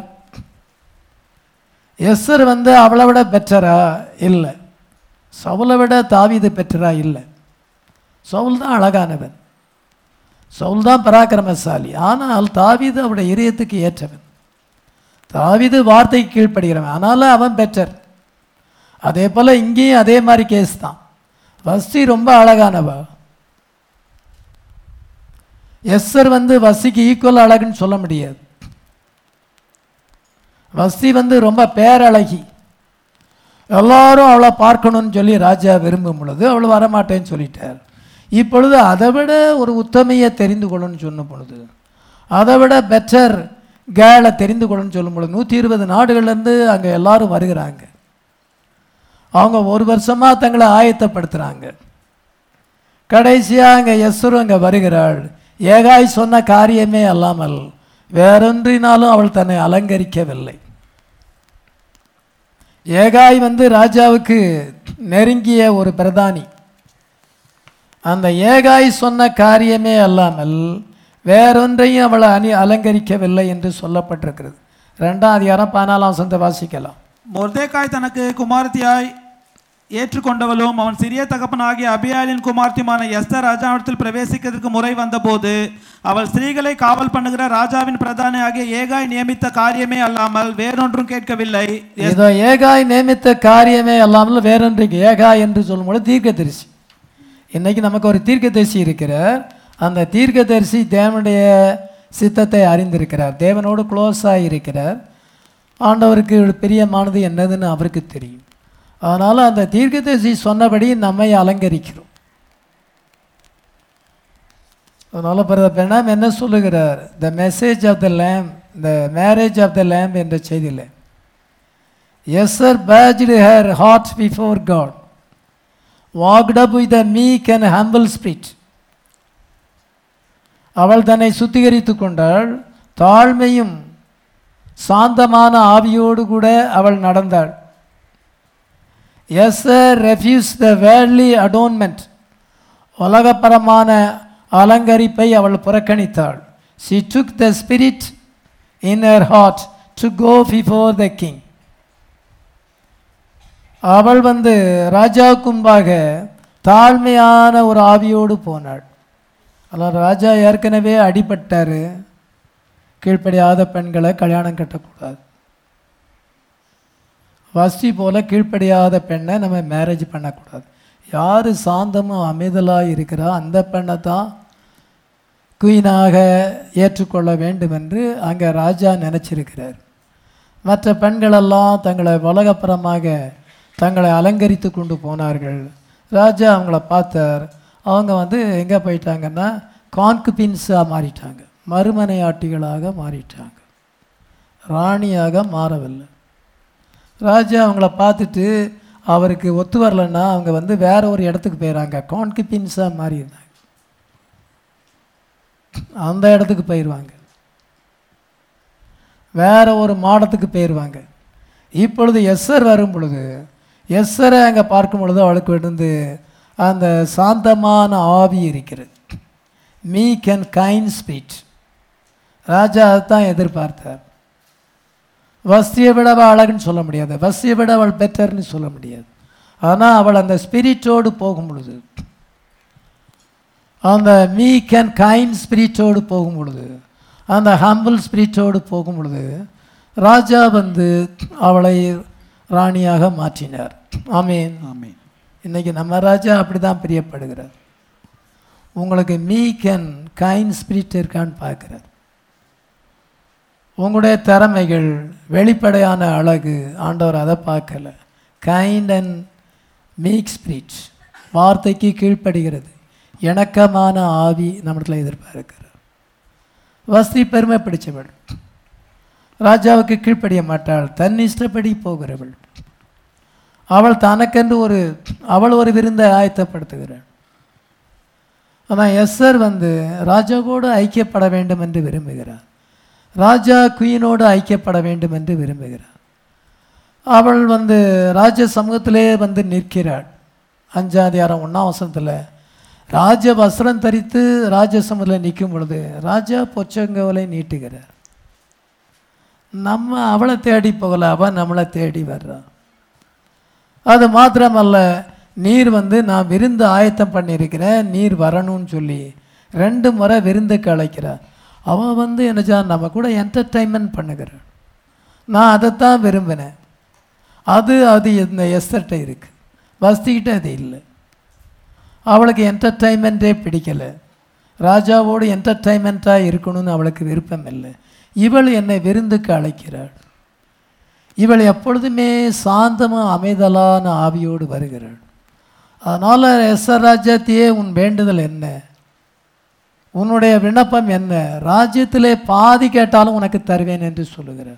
எஸ்ஸர் வந்து அவளை விட பெட்டரா இல்லை சவுலை விட தாவீது பெட்டரா இல்லை சவுல் தான் அழகானவன் சவுல் தான் பராக்கிரமசாலி ஆனால் தாவீது அவருடைய இதயத்துக்கு ஏற்றவன் தாவீது வார்த்தைக்கு கீழ்ப்படுகிறவன் ஆனாலும் அவன் பெட்டர் அதே போல் இங்கேயும் அதே மாதிரி கேஸ் தான் வஸ்தி ரொம்ப அழகானவா எஸ்ஸர் வந்து வசிக்கு ஈக்குவல் அழகுன்னு சொல்ல முடியாது வஸ்தி வந்து ரொம்ப பேரழகி எல்லாரும் அவளை பார்க்கணும்னு சொல்லி ராஜா விரும்பும் பொழுது அவள் வரமாட்டேன்னு சொல்லிட்டார் இப்பொழுது அதை விட ஒரு உத்தமையை தெரிந்து கொள்ளணும்னு சொன்ன பொழுது அதை விட பெட்டர் கேளை தெரிந்து கொள்ளணும்னு சொல்லும் பொழுது நூற்றி இருபது நாடுகள்லேருந்து அங்கே எல்லாரும் வருகிறாங்க அவங்க ஒரு வருஷமாக தங்களை ஆயத்தப்படுத்துகிறாங்க கடைசியாக அங்கே எஸ்ஸரும் அங்கே வருகிறாள் ஏகாய் சொன்ன காரியமே அல்லாமல் வேறொன்றினாலும் அவள் தன்னை அலங்கரிக்கவில்லை ஏகாய் வந்து ராஜாவுக்கு நெருங்கிய ஒரு பிரதானி அந்த ஏகாய் சொன்ன காரியமே அல்லாமல் வேறொன்றையும் அவளை அணி அலங்கரிக்கவில்லை என்று சொல்லப்பட்டிருக்கிறது ரெண்டாம் அதிகாரம் பதினாலாம் சொந்த வாசிக்கலாம் மொர்தேக்காய் தனக்கு குமாரத்தியாய் ஏற்றுக்கொண்டவளும் அவன் சிறிய தகப்பனாகிய அபியாலின் குமார்த்தியுமான எஸ்தர் ராஜாவிடத்தில் பிரவேசிக்கிறதுக்கு முறை வந்தபோது அவள் ஸ்திரீகளை காவல் பண்ணுகிற ராஜாவின் பிரதானி ஆகிய ஏகாய் நியமித்த காரியமே அல்லாமல் வேறொன்றும் கேட்கவில்லை இதோ ஏகாய் நியமித்த காரியமே அல்லாமல் வேறொன்றைக்கு ஏகாய் என்று சொல்லும்போது தீர்க்கதரிசி இன்னைக்கு நமக்கு ஒரு தீர்க்கதரிசி இருக்கிறார் அந்த தீர்க்கதரிசி தேவனுடைய சித்தத்தை அறிந்திருக்கிறார் தேவனோடு க்ளோஸாக இருக்கிறார் ஆண்டவருக்கு பிரியமானது என்னதுன்னு அவருக்கு தெரியும் அதனால் அந்த தீர்க்கதரிசி சொன்னபடி நம்மை அலங்கரிக்கிறோம் அதனால் பிரதர் பெண்ணாம் என்ன சொல்லுகிறார் the message of the lamb the marriage of the lamb என்ற செய்தியில் Esther bathed her heart before God walked up with a meek and humble spirit அவள் தன்னை சுத்திகரித்து கொண்டாள் தாழ்மையும் சாந்தமான ஆவியோடு கூட அவள் நடந்தாள் எஸ் ரெஃப்யூஸ் த வேர்லி அடோன்மெண்ட் உலகப்பரமான அலங்கரிப்பை அவள் புறக்கணித்தாள் she took the spirit in her heart to go before the king அவள் வந்து ராஜாவுக்கு முன்பாக தாழ்மையான ஒரு ஆவியோடு போனாள் ஆனால் ராஜா ஏற்கனவே அடிபட்டார் கீழ்ப்படியாத பெண்களை கல்யாணம் கட்டக்கூடாது வஸ்தி போல கீழ்ப்படியாத பெண்ணை நம்ம மேரேஜ் பண்ணக்கூடாது யார் சாந்தமும் அமைதலாக இருக்கிறா அந்த பெண்ணை தான் குயினாக ஏற்றுக்கொள்ள வேண்டும் என்று அங்கே ராஜா நினச்சிருக்கிறார் மற்ற பெண்களெல்லாம் தங்களை உலகப்புறமாக தங்களை அலங்கரித்து கொண்டு போனார்கள் ராஜா அவங்கள பார்த்தார் அவங்க வந்து எங்கே போயிட்டாங்கன்னா கான்குபின்ஸாக மாறிட்டாங்க மறுமனையாட்டிகளாக மாறிட்டாங்க ராணியாக மாறவில்லை ராஜா அவங்கள பார்த்துட்டு அவருக்கு ஒத்து வரலன்னா அவங்க வந்து வேற ஒரு இடத்துக்கு போயிடறாங்க கான்குபின்ஸாக மாறியிருந்தாங்க அந்த இடத்துக்கு போயிடுவாங்க வேற ஒரு மாடத்துக்கு போயிடுவாங்க இப்பொழுது எஸ்ஸர் வரும் பொழுது எஸ்ஸரை அங்கே பார்க்கும் பொழுது அவளுக்கு விழுந்து அந்த சாந்தமான ஆவி இருக்கிறது மீ கேன் கைன் ஸ்பீச் ராஜா அதுதான் எதிர்பார்த்தார் வஸ்தியை விட அவள் அழகுன்னு சொல்ல முடியாது வஸ்தியை விட அவள் பெட்டர்னு சொல்ல முடியாது ஆனால் அவள் அந்த ஸ்பிரிட்டோடு போகும் பொழுது அந்த மீ கேன் கைன் ஸ்பிரிட்டோடு போகும் பொழுது அந்த ஹம்பிள் ஸ்பிரிட்டோடு போகும் பொழுது ராஜா வந்து அவளை ராணியாக மாற்றினார் ஆமீன் ஆமென் இன்னைக்கு நம்ம ராஜா அப்படி தான் பிரியப்படுகிறார் உங்களுக்கு மீ கேன் கைன் ஸ்பிரிட் இருக்கான்னு பார்க்குறார் உங்களுடைய திறமைகள் வெளிப்படையான அழகு ஆண்டவர் அதை பார்க்கல கைண்ட் அண்ட் மீக் ஸ்பிரிட் வார்த்தைக்கு கீழ்ப்படுகிறது இணக்கமான ஆவி நம்மிடத்தில் எதிர்பார்க்கிறார் வசதி பெருமை பிடிச்சவள் ராஜாவுக்கு கீழ்ப்படிய மாட்டாள் தன் இஷ்டப்படி போகிறவள் அவள் தனக்கென்று ஒரு அவள் ஒரு விருந்தை ஆயத்தப்படுத்துகிறாள் ஆனால் எஸ்ஸர் வந்து ராஜாவோடு ஐக்கியப்பட வேண்டும் என்று விரும்புகிறார் ராஜா குயினோடு ஐக்கியப்பட வேண்டும் என்று விரும்புகிறார் அவள் வந்து ராஜ சமூகத்திலே வந்து நிற்கிறாள் அஞ்சாதிகாரம் ஒன்றாம் வசனத்தில் ராஜ வஸ்திரம் தரித்து ராஜ சமூகத்தில் நிற்கும் பொழுது ராஜா பொச்சங்கவலை நீட்டுகிறார் நம்ம அவளை தேடி போகல அவன் நம்மளை தேடி வர்றான் அது மாத்திரமல்ல நீர் வந்து நான் விருந்து ஆயத்தம் பண்ணியிருக்கிறேன் நீர் வரணும்னு சொல்லி ரெண்டு முறை விருந்துக்கு அழைக்கிறார் அவன் வந்து என்னச்சா நம்ம கூட என்டர்டைன்மெண்ட் பண்ணுகிறான் நான் அதைத்தான் விரும்பினேன் அது அது இந்த எஸ்தர்ட்ட இருக்கு வஸ்திக்கிட்ட அது இல்லை அவளுக்கு என்டர்டைன்மெண்ட்டே பிடிக்கலை ராஜாவோடு என்டர்டைன்மெண்ட்டாக இருக்கணும்னு அவளுக்கு விருப்பம் இல்லை இவள் என்னை விருந்துக்கு அழைக்கிறாள் இவள் எப்பொழுதுமே சாந்தமும் அமைதலான ஆவியோடு வருகிறாள் அதனால் எஸ்ஆர் ராஜ்யத்தையே உன் வேண்டுதல் என்ன உன்னுடைய விண்ணப்பம் என்ன ராஜ்யத்திலே பாதி கேட்டாலும் உனக்கு தருவேன் என்று சொல்லுகிறார்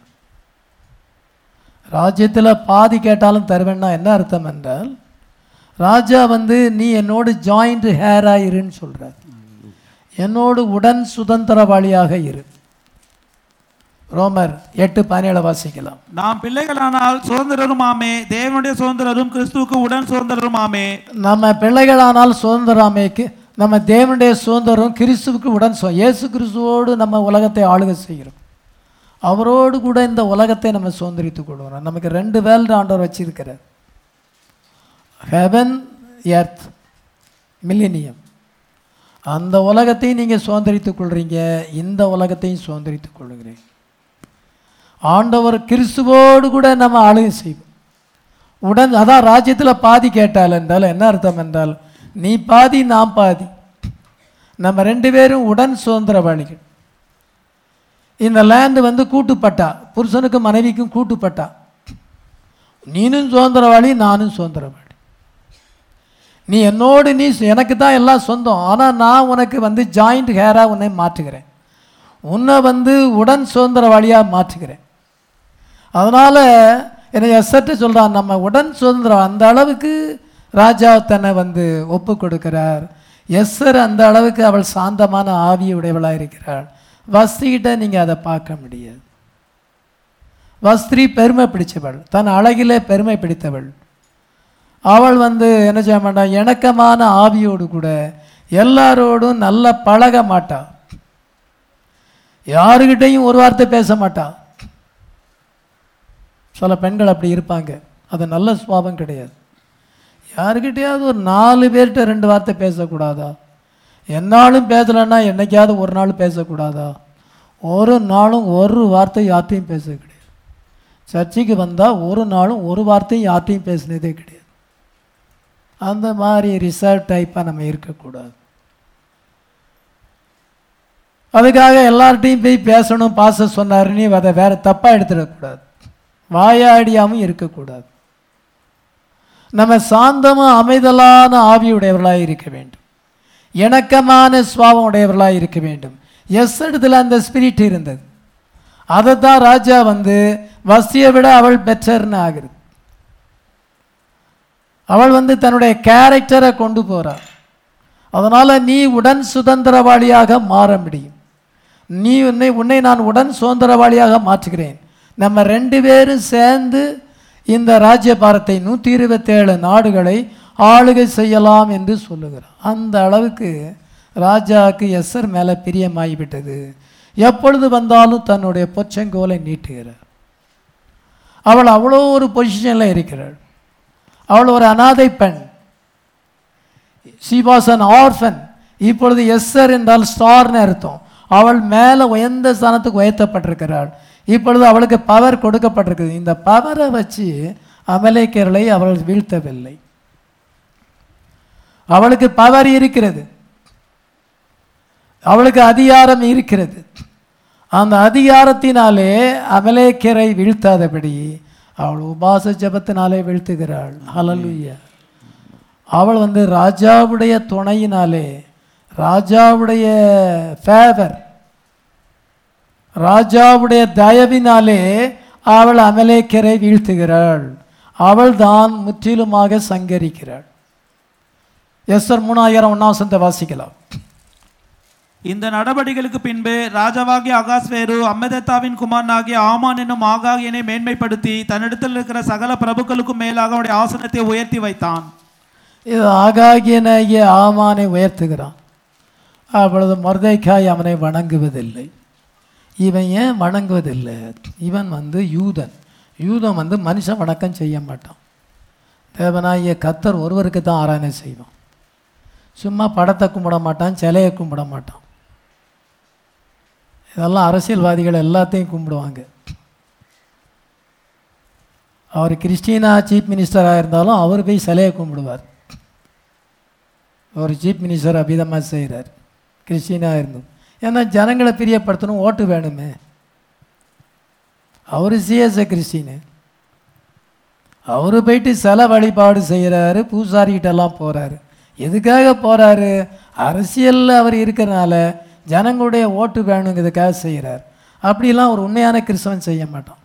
ராஜ்யத்தில் பாதி கேட்டாலும் தருவேன்னா என்ன அர்த்தம் என்றால் ராஜா வந்து நீ என்னோடு ஜாயிண்ட் ஹேராக இருன்னு சொல்கிறார் என்னோடு உடன் சுதந்திரவாளியாக இரு ரோமர் எட்டு பதினேழு வாசிக்கலாம் நாம் பிள்ளைகளானால் சுதந்திரருமாமே தேவனுடைய சுதந்திரரும் கிறிஸ்துவுக்கு உடன் சுதந்திரருமாமே நம்ம பிள்ளைகளானால் சுதந்திராமைக்கு நம்ம தேவனுடைய சுதந்திரம் கிறிஸ்துவுக்கு உடன் சு- இயேசு கிறிஸ்துவோடு நம்ம உலகத்தை ஆளுகை செய்கிறோம் அவரோடு கூட இந்த உலகத்தை நம்ம சுதந்திரித்துக் கொள்கிறோம் நமக்கு ரெண்டு வேல்டு ஆண்டவர் வச்சிருக்கிறார் ஹெவன் எர்த் மில்லினியம் அந்த உலகத்தையும் நீங்கள் சுதந்திரித்துக் கொள்கிறீங்க இந்த உலகத்தையும் சுதந்திரித்துக் கொள்ளுகிறேன் ஆண்டவர் கிறிஸ்துவோடு கூட நம்ம ஆளுகை செய்வோம் உடன் அதான் ராஜ்யத்தில் பாதி கேட்டால் என்றால் என்ன அர்த்தம் என்றால் நீ பாதி நான் பாதி நம்ம ரெண்டு பேரும் உடன் சுதந்திரவாளிகள் இந்த லேண்டு வந்து கூட்டுப்பட்டா புருஷனுக்கும் மனைவிக்கும் கூட்டுப்பட்டா நீனும் சுதந்திரவாளி நானும் சுதந்திரவாளி நீ என்னோடு நீ எனக்கு தான் எல்லாம் சொந்தம் ஆனால் நான் உனக்கு வந்து ஜாயிண்ட் ஹேராக உன்னை மாற்றுகிறேன் உன்னை வந்து உடன் சுதந்திரவாளியாக மாற்றுகிறேன் அதனால் என்னை எஸ்ஸட்டு சொல்கிறான் நம்ம உடன் சுதந்திரம் அந்த அளவுக்கு ராஜா தன்னை வந்து ஒப்பு கொடுக்கிறார் எஸ்ஸர் அந்த அளவுக்கு அவள் சாந்தமான ஆவியுடையவளாக இருக்கிறாள் வஸ்திகிட்ட நீங்கள் அதை பார்க்க முடியாது வஸ்திரி பெருமை பிடிச்சவள் தன் அழகிலே பெருமை பிடித்தவள் அவள் வந்து என்ன செய்ய மாட்டா இணக்கமான ஆவியோடு கூட எல்லாரோடும் நல்ல பழக மாட்டா யாருக்கிட்டையும் ஒரு வார்த்தை பேச மாட்டா சில பெண்கள் அப்படி இருப்பாங்க அது நல்ல சுபாவம் கிடையாது யாருக்கிட்டையாவது ஒரு நாலு பேர்கிட்ட ரெண்டு வார்த்தை பேசக்கூடாதா என்னாலும் பேசலைன்னா என்னைக்காவது ஒரு நாள் பேசக்கூடாதா ஒரு நாளும் ஒரு வார்த்தை யார்ட்டையும் பேச கிடையாது சர்ச்சைக்கு வந்தால் ஒரு நாளும் ஒரு வார்த்தையும் யார்ட்டையும் பேசினதே கிடையாது அந்த மாதிரி ரிசர்வ் டைப்பாக நம்ம இருக்கக்கூடாது அதுக்காக எல்லார்ட்டையும் போய் பேசணும் பாச சொன்னாருன்னு அதை வேற தப்பாக எடுத்துடக்கூடாது வாயாடியாமல் இருக்கக்கூடாது நம்ம சாந்தமும் அமைதலான ஆவியுடையவர்களாக இருக்க வேண்டும் இணக்கமான சுவாபம் உடையவர்களாக இருக்க வேண்டும் எஸ் இடத்துல அந்த ஸ்பிரிட் இருந்தது அதை தான் ராஜா வந்து வசியை விட அவள் பெற்றர்னு ஆகுது அவள் வந்து தன்னுடைய கேரக்டரை கொண்டு போறாள் அதனால் நீ உடன் சுதந்திரவாளியாக மாற முடியும் நீ உன்னை உன்னை நான் உடன் சுதந்திரவாளியாக மாற்றுகிறேன் நம்ம ரெண்டு பேரும் சேர்ந்து இந்த ராஜ்யபாரத்தை நூற்றி இருபத்தேழு நாடுகளை ஆளுகை செய்யலாம் என்று சொல்லுகிறார் அந்த அளவுக்கு ராஜாவுக்கு எஸ்ஸர் மேலே பிரியமாகிவிட்டது எப்பொழுது வந்தாலும் தன்னுடைய பொச்சங்கோலை நீட்டுகிறார் அவள் அவ்வளோ ஒரு பொசிஷனில் இருக்கிறாள் அவள் ஒரு அனாதை பெண் ஷி வாஸ் அன் ஆர்ஃபன் இப்பொழுது எஸ்ஸர் என்றால் ஸ்டார்னு அர்த்தம் அவள் மேலே உயர்ந்த ஸ்தானத்துக்கு உயர்த்தப்பட்டிருக்கிறாள் இப்பொழுது அவளுக்கு பவர் கொடுக்கப்பட்டிருக்குது இந்த பவரை வச்சு அமலேக்கர்களை அவள் வீழ்த்தவில்லை அவளுக்கு பவர் இருக்கிறது அவளுக்கு அதிகாரம் இருக்கிறது அந்த அதிகாரத்தினாலே அமலேக்கரை வீழ்த்தாதபடி அவள் உபாச ஜபத்தினாலே வீழ்த்துகிறாள் ஹalleluya அவள் வந்து ராஜாவுடைய துணையினாலே ராஜாவுடைய ஃபேவர் ராஜாவுடைய தயவினாலே அவள் அமலேக்கரை வீழ்த்துகிறாள் அவள் தான் முற்றிலுமாக சங்கரிக்கிறாள் எஸ்ஆர் மூணாயிரம் ஒன்னாவசத்தை வாசிக்கலாம் இந்த நடவடிக்கைகளுக்கு பின்பு ராஜாவாகிய அகாஸ்வேரு அம்மதத்தாவின் குமாரனாகிய ஆமான் என்னும் ஆகாகியனை மேன்மைப்படுத்தி தன்னிடத்தில் இருக்கிற சகல பிரபுக்களுக்கும் மேலாக அவனுடைய ஆசனத்தை உயர்த்தி வைத்தான் இது ஆகாகியனாகிய ஆமானை உயர்த்துகிறான் அப்பொழுது மொர்தைக்காய் அவனை வணங்குவதில்லை இவன் ஏன் வணங்குவதில்லை இவன் வந்து யூதன் யூதன் வந்து மனுஷன் வணக்கம் செய்ய மாட்டான் தேவனாகிய கத்தர் ஒருவருக்கு தான் ஆராதனை செய்வான் சும்மா படத்தை கும்பிட மாட்டான் சிலையை கும்பிட மாட்டான் இதெல்லாம் அரசியல்வாதிகள் எல்லாத்தையும் கும்பிடுவாங்க அவர் கிறிஸ்டினா சீஃப் மினிஸ்டராக இருந்தாலும் அவர் போய் சிலையை கும்பிடுவார் ஒரு சீஃப் மினிஸ்டர் அபிதமாக செய்கிறார் கிறிஸ்டினாக இருந்தும் ஏன்னா ஜனங்களை பிரியப்படுத்தணும் ஓட்டு வேணுமே அவர் சிஎஸ்ஏ கிறிஸ்டினு அவர் போயிட்டு சில வழிபாடு செய்கிறாரு பூசாரிகிட்டெல்லாம் போகிறாரு எதுக்காக போகிறாரு அரசியலில் அவர் இருக்கிறனால ஜனங்களுடைய ஓட்டு வேணுங்கிறதுக்காக செய்கிறார் அப்படிலாம் ஒரு உண்மையான கிறிஸ்தவன் செய்ய மாட்டான்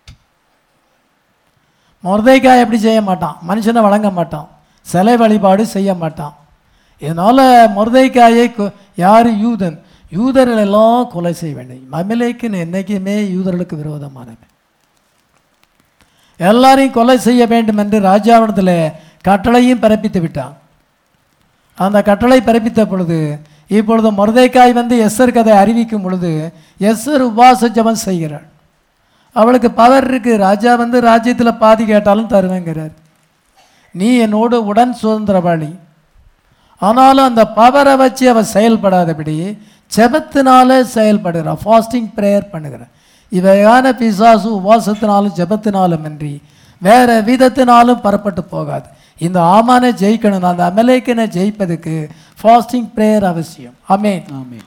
மொர்தைக்காய் எப்படி செய்ய மாட்டான் மனுஷனை வழங்க மாட்டான் சிலை வழிபாடு செய்ய மாட்டான் இதனால் மொர்தைக்காயை கொ- யார் யூதன் யூதர்கள் எல்லாம் கொலை செய்ய வேண்டும் மமிலேக்குன்னு என்றைக்குமே யூதர்களுக்கு விரோதமானவன் எல்லாரையும் கொலை செய்ய வேண்டும் என்று ராஜாவிடத்தில் கட்டளையும் பிறப்பித்து விட்டான் அந்த கட்டளை பிறப்பித்த பொழுது இப்பொழுது மொர்தைக்காய் வந்து எஸ்ஸர் கதை அறிவிக்கும் பொழுது எஸ்ஸர் உபாச ஜெபம் செய்கிறாள் அவளுக்கு பவர் இருக்கு ராஜா வந்து ராஜ்யத்தில் பாதி கேட்டாலும் தருவேங்கிறார் நீ என்னோடு உடன் சுதந்திரவாளி ஆனாலும் அந்த பவரை வச்சு அவன் செயல்படாதபடி ஜெபத்தினால செயல்படுகிறான் ஃபாஸ்டிங் ப்ரேயர் பண்ணுகிறான் இவையான பிசாசு உபாசத்தினாலும் ஜெபத்தினாலும் இன்றி வேற விதத்தினாலும் பரப்பட்டு போகாது இந்த ஆமானை ஜெயிக்கணும் அந்த அமலேக்கனை ஜெயிப்பதுக்கு ஃபாஸ்டிங் ப்ரேயர் அவசியம் ஆமென் ஆமென்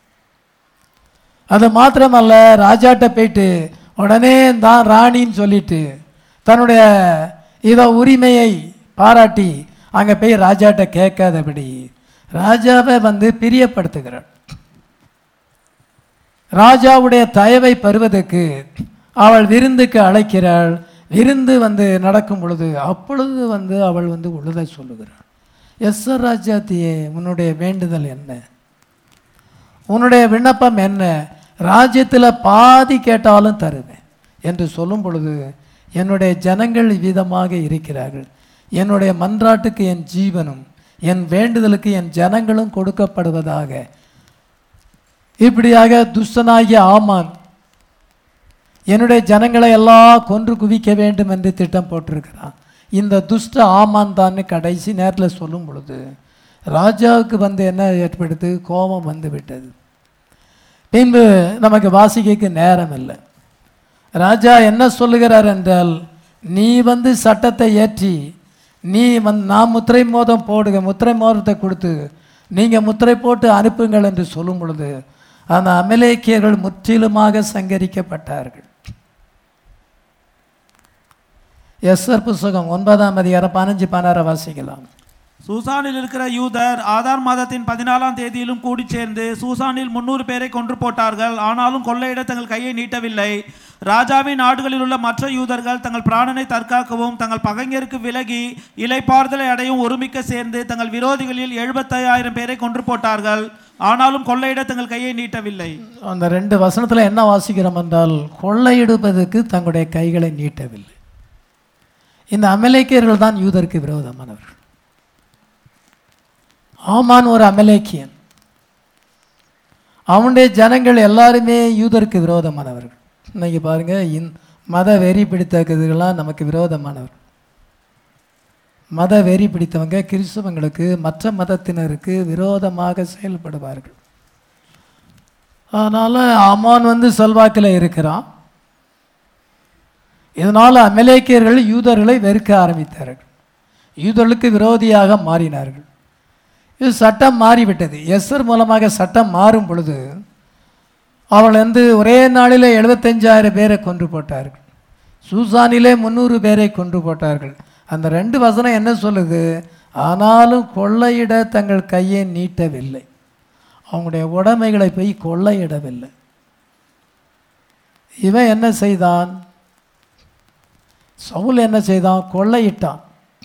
அது மாத்திரமல்ல ராஜாட்ட போயிட்டு உடனே தான் ராணின்னு சொல்லிட்டு தன்னுடைய இத உரிமையை பாராட்டி அங்கே போய் ராஜாட்ட கேட்காதபடி ராஜாவை வந்து பிரியப்படுத்துகிறாள் ராஜாவுடைய தயவை பெறுவதற்கு அவள் விருந்துக்கு அழைக்கிறாள் விருந்து வந்து நடக்கும் பொழுது அப்பொழுது வந்து அவள் வந்து உழுத சொல்லுகிறாள் எஸ் ராஜாத்தியே உன்னுடைய வேண்டுதல் என்ன உன்னுடைய விண்ணப்பம் என்ன ராஜ்யத்தில் பாதி கேட்டாலும் தருவேன் என்று சொல்லும் பொழுது என்னுடைய ஜனங்கள் இவ்விதமாக இருக்கிறார்கள் என்னுடைய மன்றாட்டுக்கு என் ஜீவனும் என் வேண்டுதலுக்கு என் ஜனங்களும் கொடுக்கப்படுவதாக இப்படியாக துஷ்டனாகிய ஆமான் என்னுடைய ஜனங்களை எல்லாம் கொன்று குவிக்க வேண்டும் என்று திட்டம் போட்டிருக்கிறான் இந்த துஷ்ட ஆமான் தான் கடைசி நேரத்தில் சொல்லும் பொழுது ராஜாவுக்கு வந்து என்ன ஏற்படுத்து கோபம் வந்து விட்டது பின்பு நமக்கு வாசிக்கைக்கு நேரம் இல்லை ராஜா என்ன சொல்லுகிறார் என்றால் நீ வந்து சட்டத்தை ஏற்றி நீ வந் நான் முத்திரை மோதம் போடுங்க முத்திரை மோதத்தை கொடுத்து நீங்கள் முத்திரை போட்டு அனுப்புங்கள் என்று சொல்லும் பொழுது அந்த அமலேக்கியர்கள் முற்றிலுமாக சங்கரிக்கப்பட்டார்கள் எஸ்ஆர் புஸ்தகம் ஒன்பதாம் அதிகாரம் பதினஞ்சு பதினாறு வாசிக்கலாம் சூசானில் இருக்கிற யூதர் ஆதார் மாதத்தின் பதினாலாம் தேதியிலும் கூடி சேர்ந்து சூசானில் முன்னூறு பேரை கொன்று போட்டார்கள் ஆனாலும் கொள்ளையிட தங்கள் கையை நீட்டவில்லை ராஜாவின் நாடுகளில் உள்ள மற்ற யூதர்கள் தங்கள் பிராணனை தற்காக்கவும் தங்கள் பகைஞருக்கு விலகி இலைப்பாறுதலை அடையும் ஒருமிக்க சேர்ந்து தங்கள் விரோதிகளில் எழுபத்தையாயிரம் பேரை கொன்று போட்டார்கள் ஆனாலும் கொள்ளையிட தங்கள் கையை நீட்டவில்லை அந்த ரெண்டு வசனத்தில் என்ன வாசிக்கிறோம் என்றால் கொள்ளையிடுவதற்கு தங்களுடைய கைகளை நீட்டவில்லை இந்த அமலேக்கியர்கள் தான் யூதருக்கு விரோதமானவர்கள் ஆமான் ஒரு அமலேக்கியன் அவனுடைய ஜனங்கள் எல்லாருமே யூதருக்கு விரோதமானவர்கள் இன்னைக்கு பாருங்க இந் மத வெறி பிடித்ததுக்கெல்லாம் நமக்கு விரோதமானவர் மத வெறி பிடித்தவங்க கிறிஸ்தவங்களுக்கு மற்ற மதத்தினருக்கு விரோதமாக செயல்படுவார்கள் அதனால் ஆமான் வந்து செல்வாக்கில் இருக்கிறான் இதனால் அமலேக்கியர்கள் யூதர்களை வெறுக்க ஆரம்பித்தார்கள் யூதர்களுக்கு விரோதியாக மாறினார்கள் இது சட்டம் மாறிவிட்டது எஸ்ஸர் மூலமாக சட்டம் மாறும் பொழுது அவள் வந்து ஒரே நாளில் எழுபத்தஞ்சாயிரம் பேரை கொன்று போட்டார்கள் சூசானிலே முந்நூறு பேரை கொன்று போட்டார்கள் அந்த ரெண்டு வசனம் என்ன சொல்லுது ஆனாலும் கொள்ளையிட தங்கள் கையை நீட்டவில்லை அவங்களுடைய உடைமைகளை போய் கொள்ளையிடவில்லை இவன் என்ன செய்தான் சவுல் என்ன செய்தான் கொள்ளையிட்டான்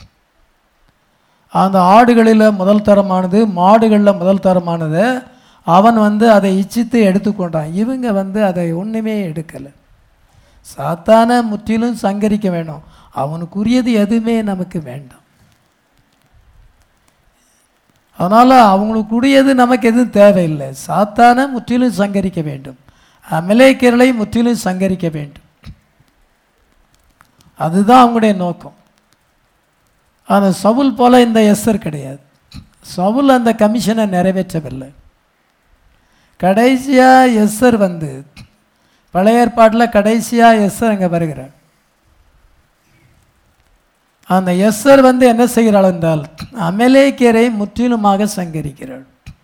அந்த ஆடுகளில் முதல் தரமானது மாடுகளில் முதல் தரமானது அவன் வந்து அதை இச்சித்து எடுத்துக்கொண்டான் இவங்க வந்து அதை ஒன்றுமே எடுக்கலை சாத்தான முற்றிலும் சங்கரிக்க வேணும் அவனுக்குரியது எதுவுமே நமக்கு வேண்டாம் அதனால் அவங்களுக்குரியது நமக்கு எதுவும் தேவையில்லை சாத்தான முற்றிலும் சங்கரிக்க வேண்டும் அமலேக்கர்களை முற்றிலும் சங்கரிக்க வேண்டும் அதுதான் அவங்களுடைய நோக்கம் ஆனால் சவுல் போல இந்த எஸ்ஸர் கிடையாது சவுல் அந்த கமிஷனை நிறைவேற்றவில்லை கடைசியாக எஸ்ஸர் வந்து பழைய ஏற்பாட்டில் கடைசியாக எஸ்ஸர் அங்கே வருகிறார் அந்த எஸ்ஸர் வந்து என்ன செய்கிறாள் என்றால் அமலேக்கியரை முற்றிலுமாக சங்கரிக்கிறாள்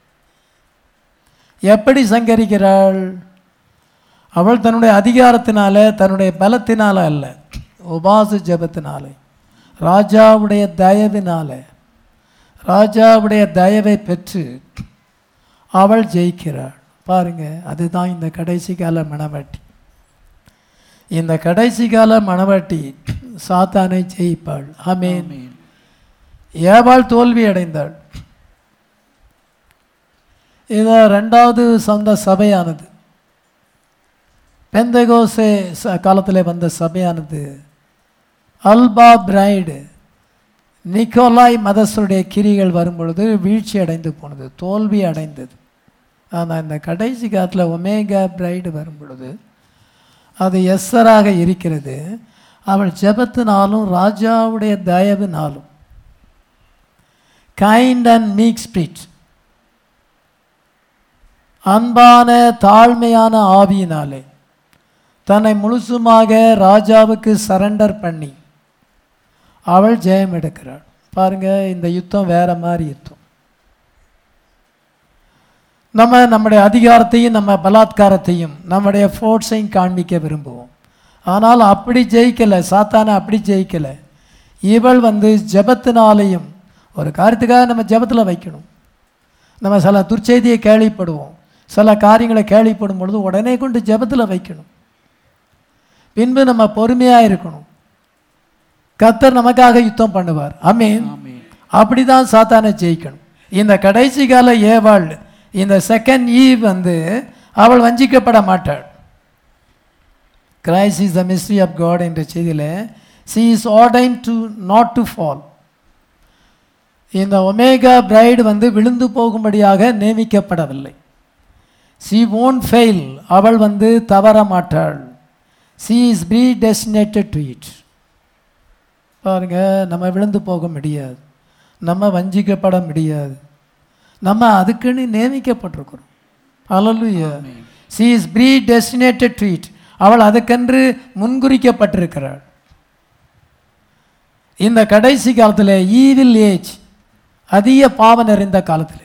எப்படி சங்கரிக்கிறாள் அவள் தன்னுடைய அதிகாரத்தினால தன்னுடைய பலத்தினால அல்ல உபாச ஜபத்தினாலே ராஜாவுடைய தயவினால ராஜாவுடைய தயவை பெற்று அவள் ஜெயிக்கிறாள் பாருங்க அதுதான் இந்த கடைசி கால மணவாட்டி இந்த கடைசி கால மணவாட்டி சாத்தானை ஜெயிப்பாள் ஆமேன் ஏவாள் தோல்வி அடைந்தாள் இதோ ரெண்டாவது சொந்த சபையானது பெந்தகோசே காலத்தில் வந்த சபையானது அல்பா பிரைடு நிக்கோலாய் மதஸ்தருடைய கிரிகள் வரும்பொழுது வீழ்ச்சி அடைந்து போனது தோல்வி அடைந்தது ஆனால் இந்த கடைசி காலத்தில் ஒமேகா பிரைடு வரும் பொழுது அது எஸ்ஸராக இருக்கிறது அவள் ஜெபத்தினாலும் ராஜாவுடைய தயவினாலும் கைண்ட் அண்ட் மீக் ஸ்பிரிட் அன்பான தாழ்மையான ஆவியினாலே தன்னை முழுசுமாக ராஜாவுக்கு சரண்டர் பண்ணி அவள் ஜெயம் எடுக்கிறாள் பாருங்க இந்த யுத்தம் வேற மாதிரி யுத்தம் நம்ம நம்முடைய அதிகாரத்தையும் நம்ம பலாத்காரத்தையும் நம்முடைய ஃபோர்ஸையும் காண்பிக்க விரும்புவோம் ஆனால் அப்படி ஜெயிக்கலை சாத்தானை அப்படி ஜெயிக்கலை இவள் வந்து ஜெபத்தினாலேயும் ஒரு காரியத்துக்காக நம்ம ஜெபத்தில் வைக்கணும் நம்ம சில துர்ச்செய்தியை கேள்விப்படுவோம் சில காரியங்களை கேள்விப்படும் பொழுது உடனே கொண்டு ஜெபத்தில் வைக்கணும் பின்பு நம்ம பொறுமையாக இருக்கணும் கத்தர் நமக்காக யுத்தம் பண்ணுவார் அமீன் ஆமென் அப்படிதான் சாத்தானை ஜெயிக்கணும் இந்த கடைசி கால ஏவாள் இந்த செகண்ட் ஈவ் வந்து அவள் வஞ்சிக்கப்பட மாட்டாள் Christ is the mystery of God என்ற செய்தியில் she is ordained to not to fall இந்த ஒமேகா பிரைடு வந்து விழுந்து போகும்படியாக நியமிக்கப்படவில்லை சி ஓன் ஃபெயில் அவள் வந்து தவற மாட்டாள் she is predestinated to it பாருங்க நம்ம விழுந்து போக முடியாது நம்ம வஞ்சிக்கப்பட முடியாது நம்ம அதுக்குன்னு நியமிக்கப்பட்டிருக்கிறோம் அலலுயா she is predestinated to it அவள் அதுக்கென்று முன்குறிக்கப்பட்டிருக்கிறாள் இந்த கடைசி காலத்தில் ஈவில் ஏஜ் அதிக பாவம் நிறைந்த காலத்தில்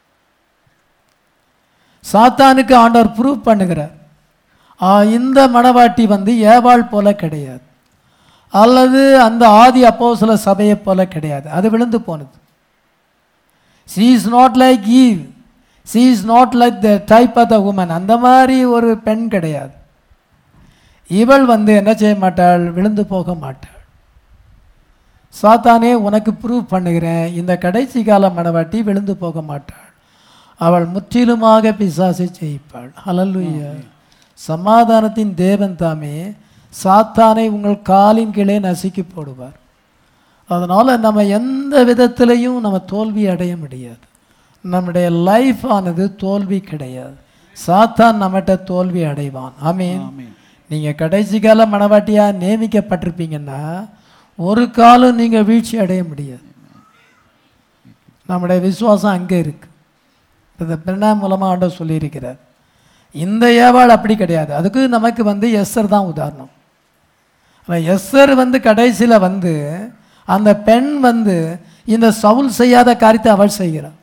சாத்தானுக்கு ஆண்டவர் ப்ரூவ் பண்ணுகிறார் ஆ, இந்த மணவாட்டி வந்து ஏவாள் போல கிடையாது அல்லது அந்த ஆதி அப்போஸ்தல சபையை போல கிடையாது அது விழுந்து போனது she is not like Eve she is not like the type of the woman அந்த மாதிரி ஒரு பெண் கிடையாது இவள் வந்து என்ன செய்ய மாட்டாள் விழுந்து போக மாட்டாள் சாத்தானே உனக்கு ப்ரூவ் பண்ணுகிறேன் இந்த கடைசி கால மணவாட்டி விழுந்து போக மாட்டாள் அவள் முற்றிலுமாக பிசாசை ஜெயிப்பாள் ஹalleluya சமாதானத்தின் தேவன் தாமே சாத்தானை உங்கள் காலின் கீழே நசுக்கி போடுவார் அதனால் நம்ம எந்த விதத்திலையும் நம்ம தோல்வி அடைய முடியாது நம்முடைய லைஃப் ஆனது தோல்வி கிடையாது சாத்தான் நம்மகிட்ட தோல்வி அடைவான் ஆமீன் ஆமென் நீங்கள் கடைசி கால மணவாட்டியாக நியமிக்கப்பட்டிருப்பீங்கன்னா ஒரு காலம் நீங்கள் வீழ்ச்சி அடைய முடியாது நம்முடைய விசுவாசம் அங்கே இருக்கு இந்த பிரணாம் மூலமாக ஆண்டவர் சொல்லியிருக்கிறார் இந்த ஏவாள் அப்படி கிடையாது அதுக்கு நமக்கு வந்து எஸ்ஸர் தான் உதாரணம் ஆனால் எஸ்ஸர் வந்து கடைசியில் வந்து அந்த பெண் வந்து இந்த சவுல் செய்யாத காரியத்தை அவள் செய்கிறாள்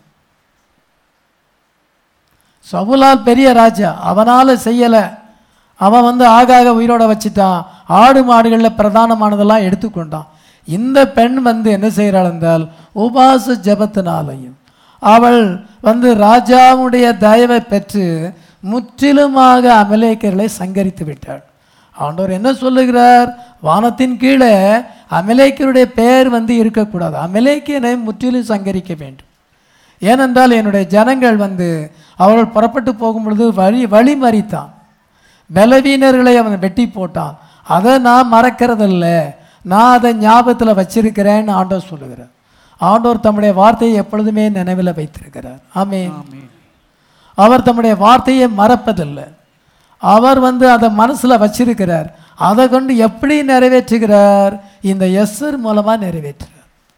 சவுலால் பெரிய ராஜா அவனால் செய்யலை அவன் வந்து ஆகாக உயிரோட வச்சுட்டான் ஆடு மாடுகளில் பிரதானமானதெல்லாம் எடுத்துக்கொண்டான் இந்த பெண் வந்து என்ன செய்கிறாள் என்றால் உபாச ஜபத்தினாலையும் அவள் வந்து ராஜாவுடைய தயவை பெற்று முற்றிலுமாக அமலேக்கர்களை சங்கரித்து விட்டாள் ஆண்டவர் என்ன சொல்லுகிறார் வானத்தின் கீழே அமலேக்கருடைய பெயர் வந்து இருக்கக்கூடாது அமலேக்கியனை முற்றிலும் சங்கரிக்க வேண்டும் ஏனென்றால் என்னுடைய ஜனங்கள் வந்து அவர்கள் புறப்பட்டு போகும் பொழுது வழி வழி மறித்தான் பலவீனர்களை அவன் வெட்டி போட்டான் அதை நான் மறக்கிறதில்ல நான் அதை ஞாபகத்தில் வச்சிருக்கிறேன்னு ஆண்டவர் சொல்லுகிறார் ஆண்டவர் தம்முடைய வார்த்தையை எப்பொழுதுமே நினைவில் வைத்திருக்கிறார் ஆமென் ஆமென் அவர் தம்முடைய வார்த்தையை மறப்பதில்லை அவர் வந்து அதை மனசில் வச்சிருக்கிறார் அதை கொண்டு எப்படி நிறைவேற்றுகிறார் இந்த எஸ்ஸர் மூலமாக நிறைவேற்றுறார்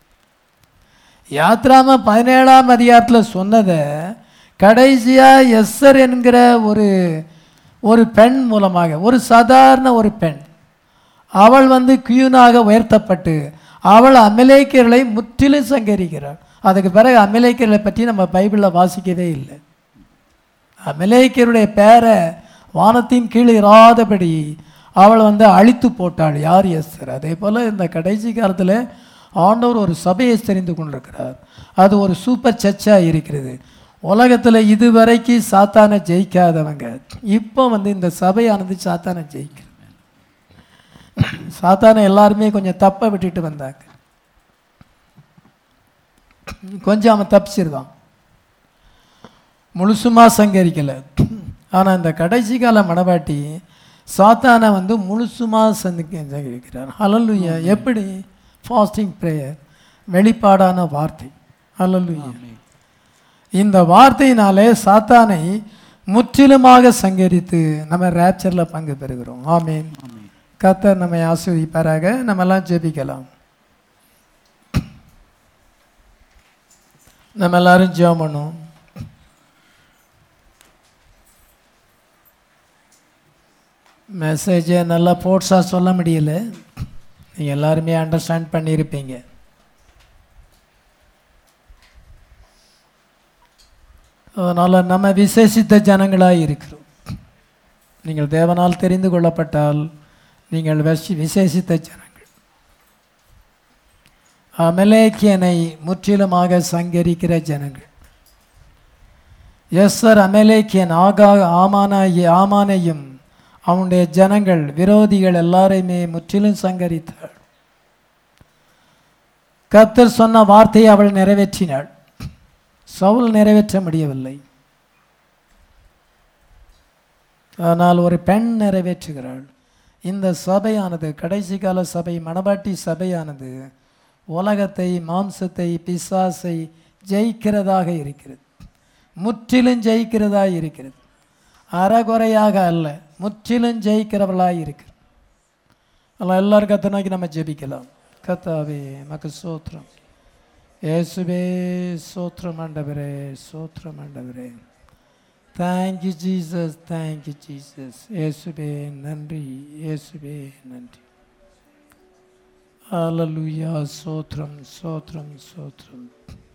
யாத்ராம பதினேழாம் அதிகாரத்தில் சொன்னதை கடைசியாக எஸ்ஸர் என்கிற ஒரு ஒரு பெண் மூலமாக ஒரு சாதாரண ஒரு பெண் அவள் வந்து கியூனாக உயர்த்தப்பட்டு அவள் அமலேக்கியர்களை முற்றிலும் சங்கரிக்கிறாள் அதுக்கு பிறகு அமலேக்கியர்களை பற்றி நம்ம பைபிளில் வாசிக்கவே இல்லை அமலேக்கியருடைய பேரை வானத்தின் கீழ் இராதபடி அவள் வந்து அழித்து போட்டாள் யார் எஸ்தர் அதே போல் இந்த கடைசி காலத்தில் ஆண்டவர் ஒரு சபையை தெரிந்து கொண்டிருக்கிறார் அது ஒரு சூப்பர் சர்ச்சாக இருக்கிறது உலகத்தில் இதுவரைக்கும் சாத்தானை ஜெயிக்காதவங்க இப்போ வந்து இந்த சபையானது சாத்தானை ஜெயிக்கிறது சாத்தானை எல்லாருமே கொஞ்சம் தப்பை விட்டுட்டு வந்தாங்க கொஞ்சம் அவன் தப்பிச்சிருவான் முழுசுமா சங்கரிக்கலை ஆனால் இந்த கடைசி கால மணவாட்டி சாத்தானை வந்து முழுசுமா சந்திக்க சங்கரிக்கிறார் ஹலலுயா எப்படி ஃபாஸ்டிங் ப்ரேயர் வெளிப்பாடான வார்த்தை ஹலலுயா இந்த வார்த்தையினாலே சாத்தானை முற்றிலுமாக சங்கரித்து நம்ம ரேப்சரில் பங்கு பெறுகிறோம் ஆமீன் கத்தர் நம்மை ஆஸ்வதிப்பாராக நம்மெல்லாம் ஜெபிக்கலாம் நம்ம எல்லாரும் ஜெபம் பண்ணுவோம் மெசேஜை நல்லா போட்ஸாக சொல்ல முடியல நீங்கள் எல்லாருமே அண்டர்ஸ்டாண்ட் பண்ணியிருப்பீங்க அதனால் நம்ம விசேஷித்த ஜனங்களாக இருக்கிறோம் நீங்கள் தேவனால் தெரிந்து கொள்ளப்பட்டால் நீங்கள் வசி விசேஷித்த ஜனங்கள் அமலேக்கியனை முற்றிலுமாக சங்கரிக்கிற ஜனங்கள் எஸ்ஸர் அமலேக்கியன் ஆகா ஆமானாகி ஆமானையும் அவனுடைய ஜனங்கள் விரோதிகள் எல்லாரையுமே முற்றிலும் சங்கரித்தாள் கர்த்தர் சொன்ன வார்த்தையை அவள் நிறைவேற்றினாள் சவுல் நிறைவேற்ற முடியவில்லை ஆனால் ஒரு பெண் நிறைவேற்றுகிறாள் இந்த சபையானது கடைசி கால சபை மணவாட்டி சபையானது உலகத்தை மாம்சத்தை பிசாசை ஜெயிக்கிறதாக இருக்கிறது முற்றிலும் ஜெயிக்கிறதாக இருக்கிறது அறகுறையாக அல்ல முற்றிலும் ஜெயிக்கிறவளாக இருக்கிறது அதனால் எல்லாரும் கத்தை நோக்கி நம்ம ஜெபிக்கலாம் கத்தாவே மக்கு சோத்திரம் இயேசுவே சோத்திரம் ஆண்டவரே சோத்திரம் ஆண்டவரே தேங்க்யூ ஜீசஸ் தேங்க்யூ ஜீசஸ் இயேசுவே நன்றி இயேசுவே நன்றி ஹalleluya சோத்ரம் சோத்ரம் சோத்ரம்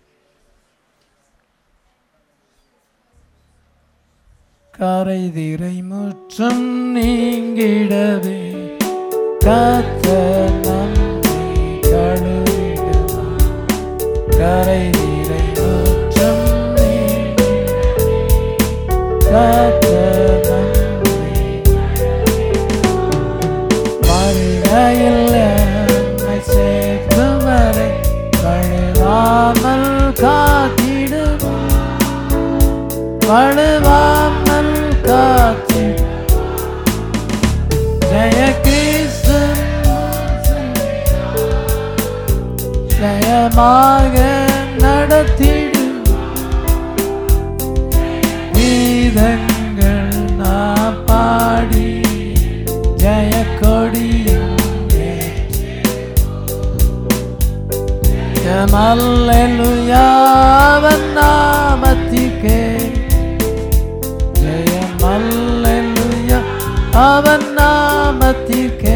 கரை திரை முற்றம் நீங்கிடவே காத்த நம்மை கழுவிடுவார் கரை திரை முற்றம் நீங்கிடவே காத்த நம்மை வருகையில் என்னை சேர்க்கும் வரை வழுவாமல் காத்திடுவோம் வழுவாமல் காத்திடும் ஜெய கிறிஸ்து ஜெயமாக நடத்திடும் கீதங்கள் நான் பாடி ஜெய கொடியே ஜமல்லுயாவன் நாமத்திற்கே ஜெயமல்லுயா அவன் நாமத்திற்கே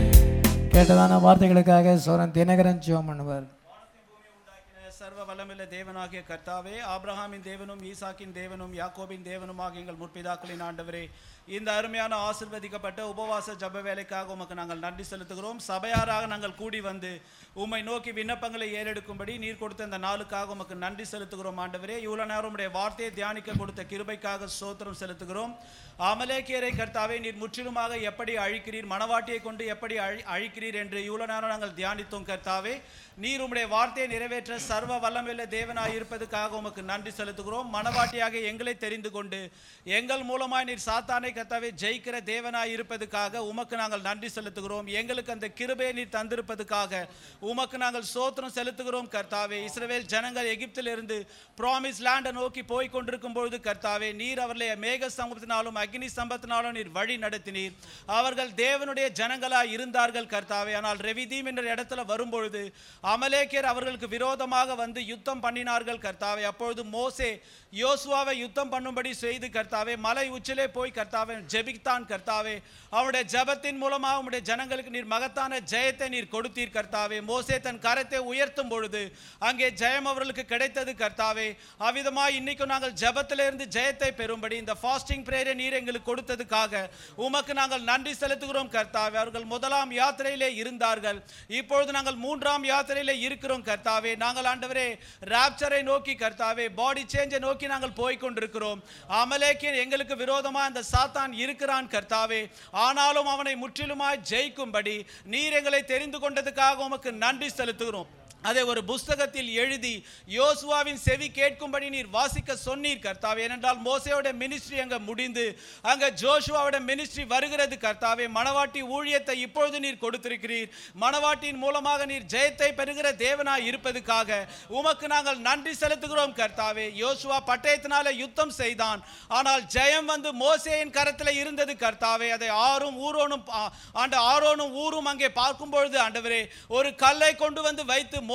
கேட்டதான வார்த்தைகளுக்காக சோரன் தினகரன் ஜோம் பண்ணுவார் உண்டாக்கின சர்வ வல்லமுள்ள தேவனாகிய கர்த்தாவே ஆபிரகாமின் தேவனும் ஈசாக்கின் தேவனும் யாக்கோபின் தேவனுமாக எங்கள் முற்பிதாக்களின் ஆண்டவரே இந்த அருமையான ஆசிர்வதிக்கப்பட்ட உபவாச ஜப வேலைக்காக உமக்கு நாங்கள் நன்றி செலுத்துகிறோம் சபையாராக நாங்கள் கூடி வந்து உம்மை நோக்கி விண்ணப்பங்களை ஏறெடுக்கும்படி நீர் கொடுத்த இந்த நாளுக்காக உமக்கு நன்றி செலுத்துகிறோம் ஆண்டவரே இவ்வளவு நேரம் உடைய வார்த்தையை தியானிக்க கொடுத்த கிருபைக்காக சோத்திரம் செலுத்துகிறோம் அமலேக்கியரை கர்த்தாவே நீர் முற்றிலுமாக எப்படி அழிக்கிறீர் மனவாட்டியை கொண்டு எப்படி அழி அழிக்கிறீர் என்று இவ்வளவு நேரம் நாங்கள் தியானித்தோம் கர்த்தாவே நீர் உம்முடைய வார்த்தையை நிறைவேற்ற சர்வ வல்லமையுள்ள தேவனாய் இருப்பதுக்காக உமக்கு நன்றி செலுத்துகிறோம் மனவாட்டியாக எங்களை தெரிந்து கொண்டு எங்கள் மூலமாய் நீர் சாத்தானை கர்த்தாவே ஜெயிக்கிற தேவனாய் இருப்பதுக்காக உமக்கு நாங்கள் நன்றி செலுத்துகிறோம் எங்களுக்கு அந்த கிருபையை நீர் தந்திருப்பதுக்காக உமக்கு நாங்கள் சோத்திரம் செலுத்துகிறோம் கர்த்தாவே இஸ்ரவேல் ஜனங்கள் எகிப்திலிருந்து ப்ராமிஸ் லேண்டை நோக்கி போய் கொண்டிருக்கும் பொழுது கர்த்தாவே நீர் அவர்களை மேக சம்பத்தினாலும் அக்னி சம்பத்தினாலும் நீர் வழி நடத்தினீர் அவர்கள் தேவனுடைய ஜனங்களாய் இருந்தார்கள் கர்த்தாவே ஆனால் ரெவிதீம் என்ற இடத்துல வரும்பொழுது அமலேக்கியர் அவர்களுக்கு விரோதமாக வந்து யுத்தம் பண்ணினார்கள் கர்த்தாவே அப்பொழுது மோசே யோசுவாவை யுத்தம் பண்ணும்படி செய்து கர்த்தாவே மலை உச்சிலே போய் கர்த்தாவே ஜெபித்தான் கர்த்தாவே அவனுடைய ஜெபத்தின் மூலமாக உம்முடைய ஜனங்களுக்கு நீர் மகத்தான ஜெயத்தை நீர் கொடுத்தீர் கர்த்தாவே மோசே தன் கரத்தை உயர்த்தும் பொழுது அங்கே ஜெயம் அவர்களுக்கு கிடைத்தது கர்த்தாவே அவ்விதமாய் இன்னைக்கும் நாங்கள் ஜெபத்திலிருந்து ஜெயத்தை பெறும்படி இந்த ஃபாஸ்டிங் பிரேயரை நீர் எங்களுக்கு கொடுத்ததுக்காக உமக்கு நாங்கள் நன்றி செலுத்துகிறோம் கர்த்தாவே அவர்கள் முதலாம் யாத்திரையிலே இருந்தார்கள் இப்பொழுது நாங்கள் மூன்றாம் யாத்திரையிலே இருக்கிறோம் கர்த்தாவே நாங்கள் ஆண்டவரே ராப்சரை நோக்கி கர்த்தாவே பாடி சேஞ்சை நோக்கி நாங்கள் போய் கொண்டிருக்கிறோம் அமலேக்கியன் எங்களுக்கு விரோதமா அந்த சாத்தான் இருக்கிறான் கர்த்தாவே ஆனாலும் அவனை முற்றிலுமாய் ஜெயிக்கும்படி நீர் எங்களை தெரிந்து கொண்டதுக்காக உமக்கு நன்றி செலுத்துகிறோம் அதை ஒரு புஸ்தகத்தில் எழுதி யோசுவாவின் செவி கேட்கும்படி நீர் வாசிக்க சொன்னீர் கர்த்தாவே ஏனென்றால் மோசையோட மினிஸ்ட்ரி அங்க முடிந்து அங்க ஜோஷுவாவோட மினிஸ்ட்ரி வருகிறது கர்த்தாவே மணவாட்டி ஊழியத்தை இப்பொழுது நீர் கொடுத்திருக்கிறீர் மணவாட்டியின் மூலமாக நீர் ஜெயத்தை பெறுகிற தேவனாய் இருப்பதுக்காக உமக்கு நாங்கள் நன்றி செலுத்துகிறோம் கர்த்தாவே யோசுவா பட்டயத்தினால யுத்தம் செய்தான் ஆனால் ஜெயம் வந்து மோசேயின் கரத்தில் இருந்தது கர்த்தாவே அதை ஆறும் ஊரோனும் ஆ- ஆண்ட ஆரோனும் ஊரும் அங்கே பார்க்கும் பொழுது ஆண்டவரே ஒரு கல்லை கொண்டு வந்து வைத்து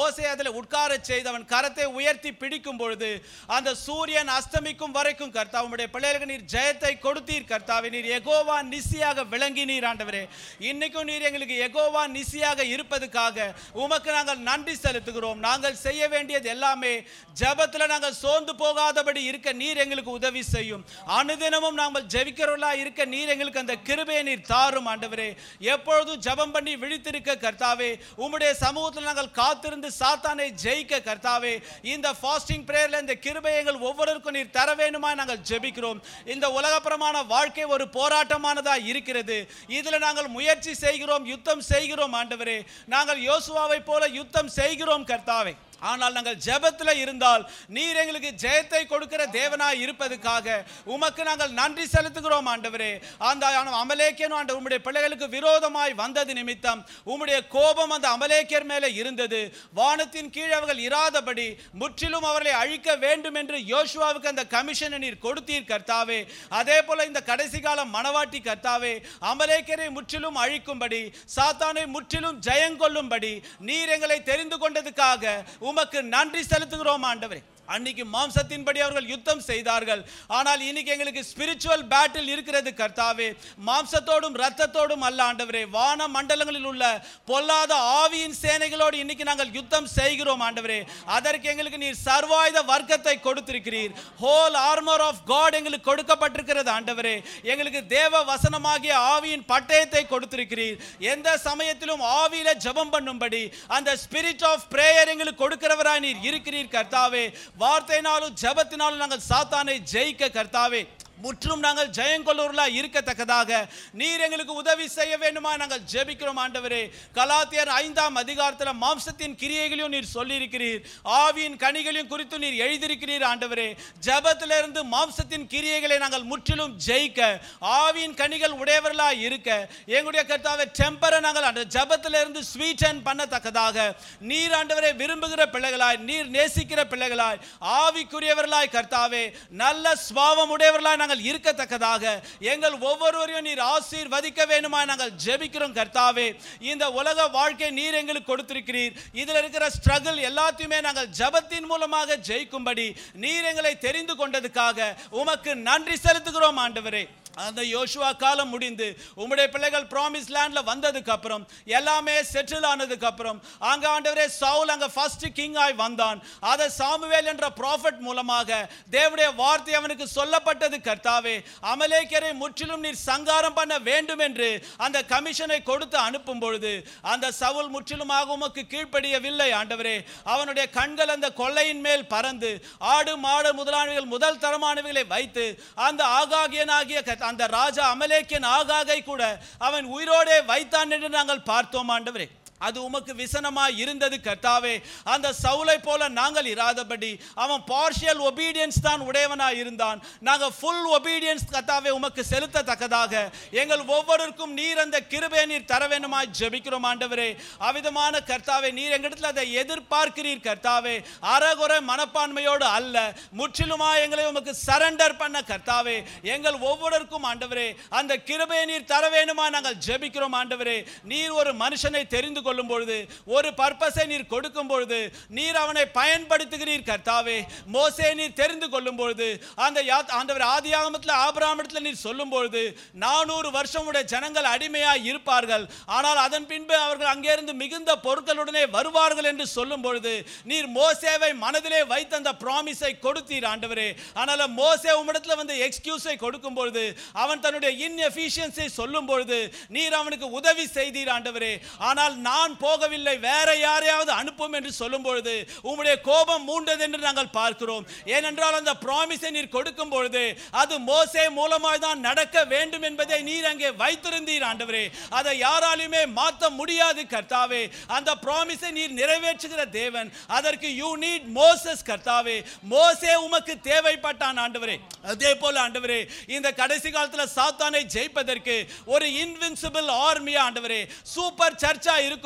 மோசே அதில் உட்கார செய்து அவன் கரத்தை உயர்த்தி பிடிக்கும் பொழுது அந்த சூரியன் அஸ்தமிக்கும் வரைக்கும் கர்த்தா உம்முடைய பிள்ளைகளுக்கு நீர் ஜெயத்தை கொடுத்தீர் கர்த்தாவே நீர் எகோவா நிசியாக விளங்கினீர் ஆண்டவரே இன்னைக்கும் நீர் எங்களுக்கு எகோவா நிசியாக இருப்பதுக்காக உமக்கு நாங்கள் நன்றி செலுத்துகிறோம் நாங்கள் செய்ய வேண்டியது எல்லாமே ஜெபத்துல நாங்கள் சோர்ந்து போகாதபடி இருக்க நீர் எங்களுக்கு உதவி செய்யும் அனுதினமும் நாங்கள் ஜெபிக்கிறவர்களா இருக்க நீர் எங்களுக்கு அந்த கிருபையை நீர் தாரும் ஆண்டவரே எப்பொழுதும் ஜெபம் பண்ணி விழித்திருக்க கர்த்தாவே உம்முடைய சமூகத்தில் நாங்கள் காத்திருந்து சாத்தானை ஜெயிக்க கர்த்தாவே இந்த ஃபாஸ்டிங் பிரேயர்ல இந்த கிருபையை எங்கள் ஒவ்வொருவருக்கும் நீர் தர வேணுமா நாங்கள் ஜெபிக்கிறோம் இந்த உலகப்பிரமான வாழ்க்கை ஒரு போராட்டமானதா இருக்கிறது இதுல நாங்கள் முயற்சி செய்கிறோம் யுத்தம் செய்கிறோம் ஆண்டவரே நாங்கள் யோசுவாவை போல யுத்தம் செய்கிறோம் கர்த்தாவே ஆனால் நாங்கள் ஜெபத்தில் இருந்தால் நீர் எங்களுக்கு ஜெயத்தை கொடுக்கிற தேவனாய் இருப்பதுக்காக உமக்கு நாங்கள் நன்றி செலுத்துகிறோம் ஆண்டவரே அந்த அமலேக்கியனும் ஆண்ட உம்முடைய பிள்ளைகளுக்கு விரோதமாய் வந்தது நிமித்தம் உம்முடைய கோபம் அந்த அமலேக்கியர் மேலே இருந்தது வானத்தின் கீழ் அவர்கள் இராதபடி முற்றிலும் அவர்களை அழிக்க வேண்டும் என்று யோசுவாவுக்கு அந்த கமிஷனை நீர் கொடுத்தீர் கர்த்தாவே அதே போல இந்த கடைசி காலம் மணவாட்டி கர்த்தாவே அமலேக்கியரை முற்றிலும் அழிக்கும்படி சாத்தானை முற்றிலும் ஜெயங்கொள்ளும்படி நீர் எங்களை தெரிந்து கொண்டதுக்காக உமக்கு நன்றி செலுத்துகிறோம் ஆண்டவரே அன்னைக்கு மாம்சத்தின்படி அவர்கள் யுத்தம் செய்தார்கள் ஆனால் இன்னைக்கு எங்களுக்கு ஸ்பிரிச்சுவல் பேட்டில் இருக்கிறது கர்த்தாவே மாம்சத்தோடும் ரத்தத்தோடும் அல்ல ஆண்டவரே வான மண்டலங்களில் உள்ள பொல்லாத ஆவியின் சேனைகளோடு இன்னைக்கு நாங்கள் யுத்தம் செய்கிறோம் ஆண்டவரே அதற்கு எங்களுக்கு நீர் சர்வாயுத வர்க்கத்தை கொடுத்திருக்கிறீர் ஹோல் ஆர்மர் ஆஃப் காட் எங்களுக்கு கொடுக்கப்பட்டிருக்கிறது ஆண்டவரே எங்களுக்கு தேவ வசனமாகிய ஆவியின் பட்டயத்தை கொடுத்திருக்கிறீர் எந்த சமயத்திலும் ஆவியில ஜெபம் பண்ணும்படி அந்த ஸ்பிரிட் ஆஃப் பிரேயர் எங்களுக்கு கொடுக்கிறவராய் நீர் இருக்கிறீர் கர்த்தாவே வார்த்தையினாலும் ஜெபத்தினாலும் நாங்கள் சாத்தானை ஜெயிக்க கர்த்தாவே முற்றும் நாங்கள் ஜெயங்கொள்ளூர்லா இருக்கத்தக்கதாக நீர் எங்களுக்கு உதவி செய்ய வேண்டுமா நாங்கள் ஜெபிக்கிறோம் ஆண்டவரே கலாத்தியர் ஐந்தாம் அதிகாரத்தில் மாம்சத்தின் கிரியைகளையும் நீர் சொல்லியிருக்கிறீர் ஆவியின் கனிகளையும் குறித்து நீர் எழுதியிருக்கிறீர் ஆண்டவரே ஜெபத்திலிருந்து மாம்சத்தின் கிரியைகளை நாங்கள் முற்றிலும் ஜெயிக்க ஆவியின் கனிகள் உடையவர்களா இருக்க எங்களுடைய கர்த்தாவை டெம்பரை நாங்கள் அந்த ஜெபத்திலிருந்து ஸ்வீட்டன் பண்ணத்தக்கதாக நீர் ஆண்டவரை விரும்புகிற பிள்ளைகளாய் நீர் நேசிக்கிற பிள்ளைகளாய் ஆவிக்குரியவர்களாய் கர்த்தாவே நல்ல சுவாவம் உடையவர்களாய் நாங்கள் இருக்கத்தக்கதாக எங்கள் ஒவ்வொருவரையும் நீர் ஆசீர்வதிக்க வேணுமா நாங்கள் ஜெபிக்கிறோம் கர்த்தாவே இந்த உலக வாழ்க்கை நீர் எங்களுக்கு கொடுத்திருக்கிறீர் இதில் இருக்கிற ஸ்ட்ரகிள் எல்லாத்தையுமே நாங்கள் ஜெபத்தின் மூலமாக ஜெயிக்கும்படி நீர் எங்களை தெரிந்து கொண்டதுக்காக உமக்கு நன்றி செலுத்துகிறோம் ஆண்டவரே அந்த யோசுவா காலம் முடிந்து உம்முடைய பிள்ளைகள் ப்ராமிஸ் லேண்ட்ல வந்ததுக்கு அப்புறம் எல்லாமே செட்டில் ஆனதுக்கு அப்புறம் அங்க ஆண்டவரே சவுல் அங்க ஃபர்ஸ்ட் கிங் ஆய் வந்தான் அதை சாமுவேல் என்ற ப்ராஃபட் மூலமாக தேவனுடைய வார்த்தை அவனுக்கு சொல்லப்பட்டது கர்த்தாவே அமலேக்கரை முற்றிலும் நீர் சங்காரம் பண்ண வேண்டும் என்று அந்த கமிஷனை கொடுத்து அனுப்பும் பொழுது அந்த சவுல் முற்றிலுமாக உமக்கு கீழ்ப்படியவில்லை ஆண்டவரே அவனுடைய கண்கள் அந்த கொள்ளையின் மேல் பறந்து ஆடு மாடு முதலானவைகள் முதல் தரமானவைகளை வைத்து அந்த ஆகாகியனாகிய கர்த்தா- அந்த ராஜா அமலேக்கியன் ஆகாகை கூட அவன் உயிரோடே வைத்தான் என்று நாங்கள் பார்த்தோம் ஆண்டவரே அது உமக்கு விசனமாய் இருந்தது கர்த்தாவே அந்த சவுலை போல நாங்கள் இராதபடி அவன் பார்ஷியல் ஒபீடியன்ஸ் தான் உடையவனாய் இருந்தான் நாங்கள் ஃபுல் ஒபீடியன்ஸ் கர்த்தாவே உமக்கு செலுத்தத்தக்கதாக எங்கள் ஒவ்வொருவருக்கும் நீர் அந்த கிருபையை நீர் தர வேணுமாய் ஜெபிக்கிறோம் ஆண்டவரே அவிதமான கர்த்தாவே நீர் எங்களிடத்தில் அதை எதிர்பார்க்கிறீர் கர்த்தாவே அறகுறை மனப்பான்மையோடு அல்ல முற்றிலுமா எங்களை உமக்கு சரண்டர் பண்ண கர்த்தாவே எங்கள் ஒவ்வொருவருக்கும் ஆண்டவரே அந்த கிருபையை நீர் தர வேணுமா நாங்கள் ஜெபிக்கிறோம் ஆண்டவரே நீர் ஒரு மனுஷனை தெரிந்து கொள்ளும் பொழுது ஒரு பர்பஸை நீர் கொடுக்கும் பொழுது நீர் அவனை பயன்படுத்துகிறீர் கர்த்தாவே மோசே நீர் தெரிந்து கொள்ளும் பொழுது அந்த யா- ஆண்டவர் ஆதியாகமத்தில் ஆபிரகாமிடத்தில் நீர் சொல்லும் பொழுது நானூறு வருஷம் உடைய ஜனங்கள் அடிமையாய் இருப்பார்கள் ஆனால் அதன் பின்பு அவர்கள் அங்கிருந்து மிகுந்த பொருட்களுடனே வருவார்கள் என்று சொல்லும் பொழுது நீர் மோசேவை மனதிலே வைத்து அந்த ப்ராமிஸை கொடுத்தீர் ஆண்டவரே ஆனால் மோசே உம்மிடத்தில் வந்து எக்ஸ்கியூஸை கொடுக்கும் பொழுது அவன் தன்னுடைய இன்எஃபிஷியன்ஸை சொல்லும் பொழுது நீர் அவனுக்கு உதவி செய்தீர் ஆண்டவரே ஆனால் நான் போகவில்லை வேற யாரையாவது அனுப்பும் என்று சொல்லும் பொழுது உம்முடைய கோபம் மூண்டது என்று நாங்கள் பார்க்கிறோம் ஏனென்றால் அந்த ப்ராமிஸை நீர் கொடுக்கும் பொழுது அது மோசே மூலமாய் தான் நடக்க வேண்டும் என்பதை நீர் அங்கே வைத்திருந்தீர் ஆண்டவரே அதை யாராலுமே மாற்ற முடியாது கர்த்தாவே அந்த ப்ராமிஸை நீர் நிறைவேற்றுகிற தேவன் அதற்கு யூ நீட் மோசஸ் கர்த்தாவே மோசே உமக்கு தேவைப்பட்டான் ஆண்டவரே அதே போல ஆண்டவரே இந்த கடைசி காலத்துல சாத்தானை ஜெயிப்பதற்கு ஒரு இன்வின்சிபிள் ஆர்மியா ஆண்டவரே சூப்பர் சர்ச்சா இருக்கும்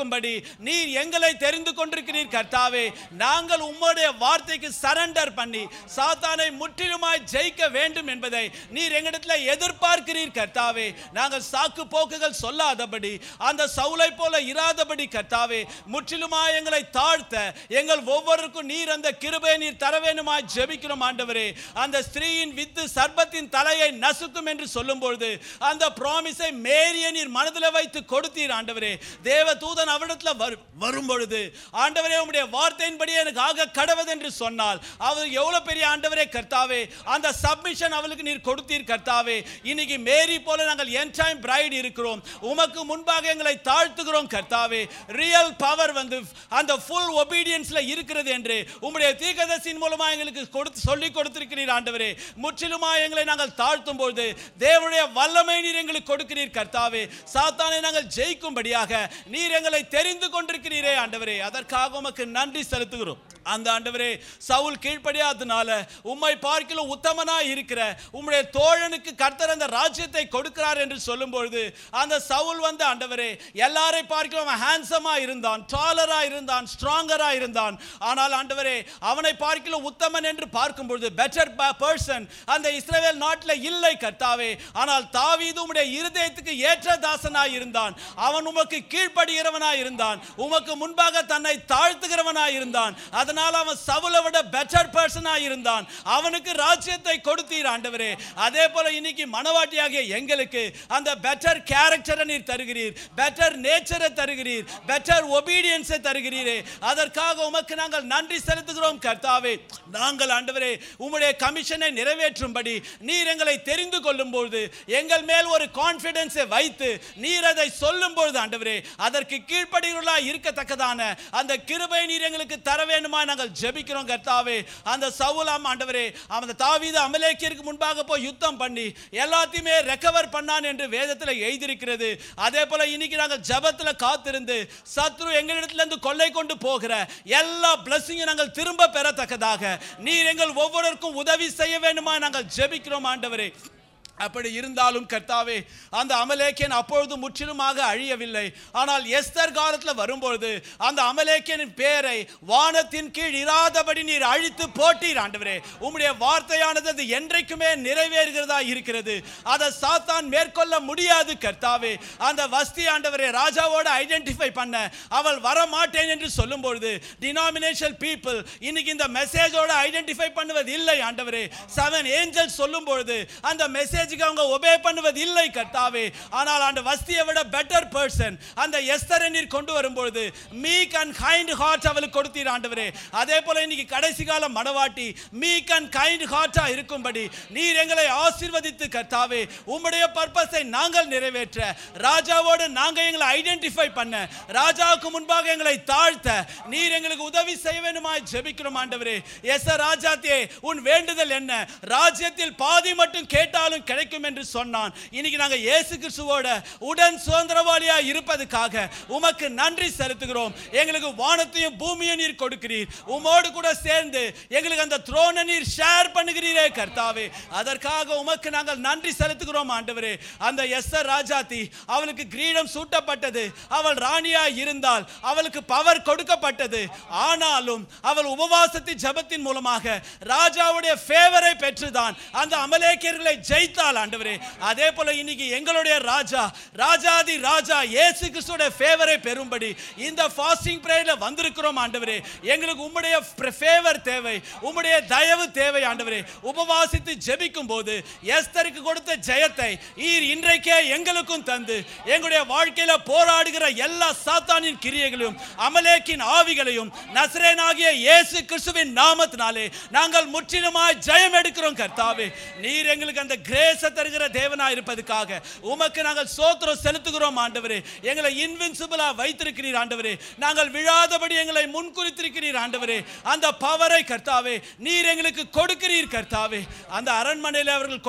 ஜெயிக்கும்படி நீர் எங்களை தெரிந்து கொண்டிருக்கிறீர் கர்த்தாவே நாங்கள் உம்முடைய வார்த்தைக்கு சரண்டர் பண்ணி சாத்தானை முற்றிலுமாய் ஜெயிக்க வேண்டும் என்பதை நீர் எங்களிடத்தில் எதிர்பார்க்கிறீர் கர்த்தாவே நாங்கள் சாக்கு போக்குகள் சொல்லாதபடி அந்த சவுலை போல இராதபடி கர்த்தாவே முற்றிலுமாய் எங்களை தாழ்த்த எங்கள் ஒவ்வொருக்கும் நீர் அந்த கிருபை நீர் தர வேண்டுமாய் ஜெபிக்கிறோம் ஆண்டவரே அந்த ஸ்திரீயின் வித்து சர்பத்தின் தலையை நசுக்கும் என்று சொல்லும்பொழுது அந்த ப்ராமிஸை மேரிய நீர் மனதில் வைத்து கொடுத்தீர் ஆண்டவரே தேவ தூதன் அவரிடத்தில் வரு வரும் பொழுது ஆண்டவரே உம்முடைய வார்த்தையின்படி எனக்கு ஆக கடவது என்று சொன்னால் அவர் எவ்வளவு பெரிய ஆண்டவரே கர்த்தாவே அந்த சப்மிஷன் அவளுக்கு நீர் கொடுத்தீர் கர்த்தாவே இன்னைக்கு மேரி போல நாங்கள் என் டைம் பிரைட் இருக்கிறோம் உமக்கு முன்பாக எங்களை தாழ்த்துகிறோம் கர்த்தாவே ரியல் பவர் வந்து அந்த ஃபுல் ஒபீடியன்ஸ்ல இருக்கிறது என்று உம்முடைய தீர்க்கதரிசியின் மூலமா எங்களுக்கு கொடுத்து சொல்லி கொடுத்திருக்கிறீர் ஆண்டவரே முற்றிலுமா எங்களை நாங்கள் தாழ்த்தும் பொழுது தேவனுடைய வல்லமை நீர் எங்களுக்கு கொடுக்கிறீர் கர்த்தாவே சாத்தானை நாங்கள் ஜெயிக்கும்படியாக நீர் எங்களை தெரிந்து கொண்டிருக்கிறீரே ஆண்டவரே அதற்காக உமக்கு நன்றி செலுத்துகிறோம் அந்த ஆண்டவரே சவுல் கீழ்ப்படியாதனால உம்மை பார்க்கிலும் உத்தமனா இருக்கிற உம்முடைய தோழனுக்கு கர்த்தர் அந்த ராஜ்யத்தை கொடுக்கிறார் என்று சொல்லும்பொழுது அந்த சவுல் வந்து ஆண்டவரே எல்லாரை பார்க்கிலும் அவன் ஹேண்ட்ஸமா இருந்தான் டாலரா இருந்தான் ஸ்ட்ராங்கரா இருந்தான் ஆனால் ஆண்டவரே அவனை பார்க்கிலும் உத்தமன் என்று பார்க்கும்பொழுது பெட்டர் பர்சன் அந்த இஸ்ரவேல் நாட்டில் இல்லை கர்த்தாவே ஆனால் தாவீது உம்முடைய இருதயத்துக்கு ஏற்ற தாசனாய் இருந்தான் அவன் உமக்கு கீழ்ப்படுகிறவனாய் இருந்தான் உமக்கு முன்பாக தன்னை தாழ்த்துகிறவனாய் இருந்தான் அதனால் அவன் சவுலை விட பெட்டர் பர்சனாய் இருந்தான் அவனுக்கு ராஜ்யத்தை கொடுத்தீர் ஆண்டவரே அதே போல இன்னைக்கு மனவாட்டியாகிய எங்களுக்கு அந்த பெட்டர் கேரக்டரை நீர் தருகிறீர் பெட்டர் நேச்சரை தருகிறீர் பெட்டர் ஒபீடியன்ஸை தருகிறீரே அதற்காக உமக்கு நாங்கள் நன்றி செலுத்துகிறோம் கர்த்தாவே நாங்கள் ஆண்டவரே உம்முடைய கமிஷனை நிறைவேற்றும்படி நீர் எங்களை தெரிந்து கொள்ளும் பொழுது எங்கள் மேல் ஒரு கான்பிடன்ஸை வைத்து நீர் அதை சொல்லும் பொழுது ஆண்டவரே அதற்கு கீழ்ப்படிகளா இருக்கத்தக்கதான அந்த கிருபை நீர் எங்களுக்கு தர வேண்டுமா நாங்கள் ஜெபிக்கிறோம் கர்த்தாவே அந்த சவுலாம் ஆண்டவரே அந்த தாவீது அமலேக்கியருக்கு முன்பாக போய் யுத்தம் பண்ணி எல்லாத்தையுமே ரெக்கவர் பண்ணான் என்று வேதத்தில் எழுதியிருக்கிறது அதே போல இன்னைக்கு நாங்கள் ஜெபத்தில் காத்திருந்து சத்ரு எங்களிடத்துல இருந்து கொள்ளை கொண்டு போகிற எல்லா பிளஸிங்கும் நாங்கள் திரும்ப பெறத்தக்கதாக நீர் எங்கள் ஒவ்வொருவருக்கும் உதவி செய்ய வேண்டுமா நாங்கள் ஜெபிக்கிறோம் ஆண்டவரே அப்படி இருந்தாலும் கர்த்தாவே அந்த அமலேக்கியன் அப்பொழுது முற்றிலுமாக அழியவில்லை ஆனால் எஸ்தர் காலத்தில் வரும்பொழுது அந்த அமலேக்கியனின் பேரை வானத்தின் கீழ் இராதபடி நீர் அழித்து போட்டீர் ஆண்டவரே உம்முடைய வார்த்தையானது அது என்றைக்குமே நிறைவேறுகிறதா இருக்கிறது அதை சாத்தான் மேற்கொள்ள முடியாது கர்த்தாவே அந்த வஸ்தி ஆண்டவரே ராஜாவோட ஐடென்டிஃபை பண்ண அவள் வர மாட்டேன் என்று சொல்லும் பொழுது டினாமினேஷன் பீப்புள் இன்னைக்கு இந்த மெசேஜோட ஐடென்டிஃபை பண்ணுவது இல்லை ஆண்டவரே செவன் ஏஞ்சல் சொல்லும் பொழுது அந்த மெசேஜுக்கு அவங்க ஒபே பண்ணுவது இல்லை கர்த்தாவே ஆனால் அந்த வஸ்தியை விட பெட்டர் பர்சன் அந்த எஸ்தரை நீர் கொண்டு வரும்பொழுது மீக் அண்ட் கைண்ட் ஹார்ட் அவளுக்கு கொடுத்தீர் ஆண்டவரே அதே போல இன்னைக்கு கடைசி கால மனவாட்டி மீக் அண்ட் கைண்ட் ஹார்ட்டா இருக்கும்படி நீர் எங்களை ஆசீர்வதித்து கர்த்தாவே உம்முடைய பர்பஸை நாங்கள் நிறைவேற்ற ராஜாவோடு நாங்க எங்களை ஐடென்டிஃபை பண்ண ராஜாவுக்கு முன்பாக எங்களை தாழ்த்த நீர் எங்களுக்கு உதவி செய்ய வேண்டுமாய் ஜெபிக்கிறோம் ஆண்டவரே எஸ் ராஜாத்தியே உன் வேண்டுதல் என்ன ராஜ்யத்தில் பாதி மட்டும் கேட்டாலும் கிடைக்கும் என்று சொன்னான் இன்னைக்கு நாங்க இயேசு கிறிஸ்துவோட உடன் சுதந்திரவாளியா இருப்பதுக்காக உமக்கு நன்றி செலுத்துகிறோம் எங்களுக்கு வானத்தையும் பூமியும் நீர் கொடுக்கிறீர் உமோடு கூட சேர்ந்து எங்களுக்கு அந்த த்ரோனை நீர் ஷேர் பண்ணுகிறீரே கர்த்தாவே அதற்காக உமக்கு நாங்கள் நன்றி செலுத்துகிறோம் ஆண்டவரே அந்த எஸ்ஆர் ராஜாத்தி அவளுக்கு கிரீடம் சூட்டப்பட்டது அவள் ராணியா இருந்தால் அவளுக்கு பவர் கொடுக்கப்பட்டது ஆனாலும் அவள் உபவாசத்தின் ஜெபத்தின் மூலமாக ராஜாவுடைய ஃபேவரை பெற்றுதான் அந்த அமலேக்கியர்களை ஜெயித்தாள் ஆண்டவரே அதே போல இன்னைக்கு எங்களுடைய ராஜா ராஜாதி ராஜா இயேசு கிறிஸ்துவோட ஃபேவரை பெறும்படி இந்த ஃபாஸ்டிங் பிரேயர்ல வந்திருக்கிறோம் ஆண்டவரே எங்களுக்கு உம்முடைய ஃபேவர் தேவை உம்முடைய தயவு தேவை ஆண்டவரே உபவாசித்து ஜெபிக்கும் போது எஸ்தருக்கு கொடுத்த ஜெயத்தை ஈர் இன்றைக்கே எங்களுக்கும் தந்து எங்களுடைய வாழ்க்கையில போராடுகிற எல்லா சாத்தானின் கிரியைகளையும் அமலேக்கின் ஆவிகளையும் நசரேனாகிய இயேசு கிறிஸ்துவின் நாமத்தினாலே நாங்கள் முற்றிலுமாய் ஜெயம் எடுக்கிறோம் கர்த்தாவே நீர் எங்களுக்கு அந்த கிரேச தருகிற தேவனா இருப்பதுக்காக உமக்கு நாங்கள் சோத்திரம் செலுத்துகிறோம் ஆண்டவரே எங்களை இன்வின்சிபிளா வைத்திருக்கிறீர் ஆண்டவரே நாங்கள் விழாதபடி எங்களை முன்குறித்திருக்கிறீர் ஆண்டவரே அந்த பவரை கர்த்தாவே நீர் எங்களுக்கு கொடுக்கிறீர் கர்த்தாவே அந்த அரண்மனையில் அவர்கள் கொட்-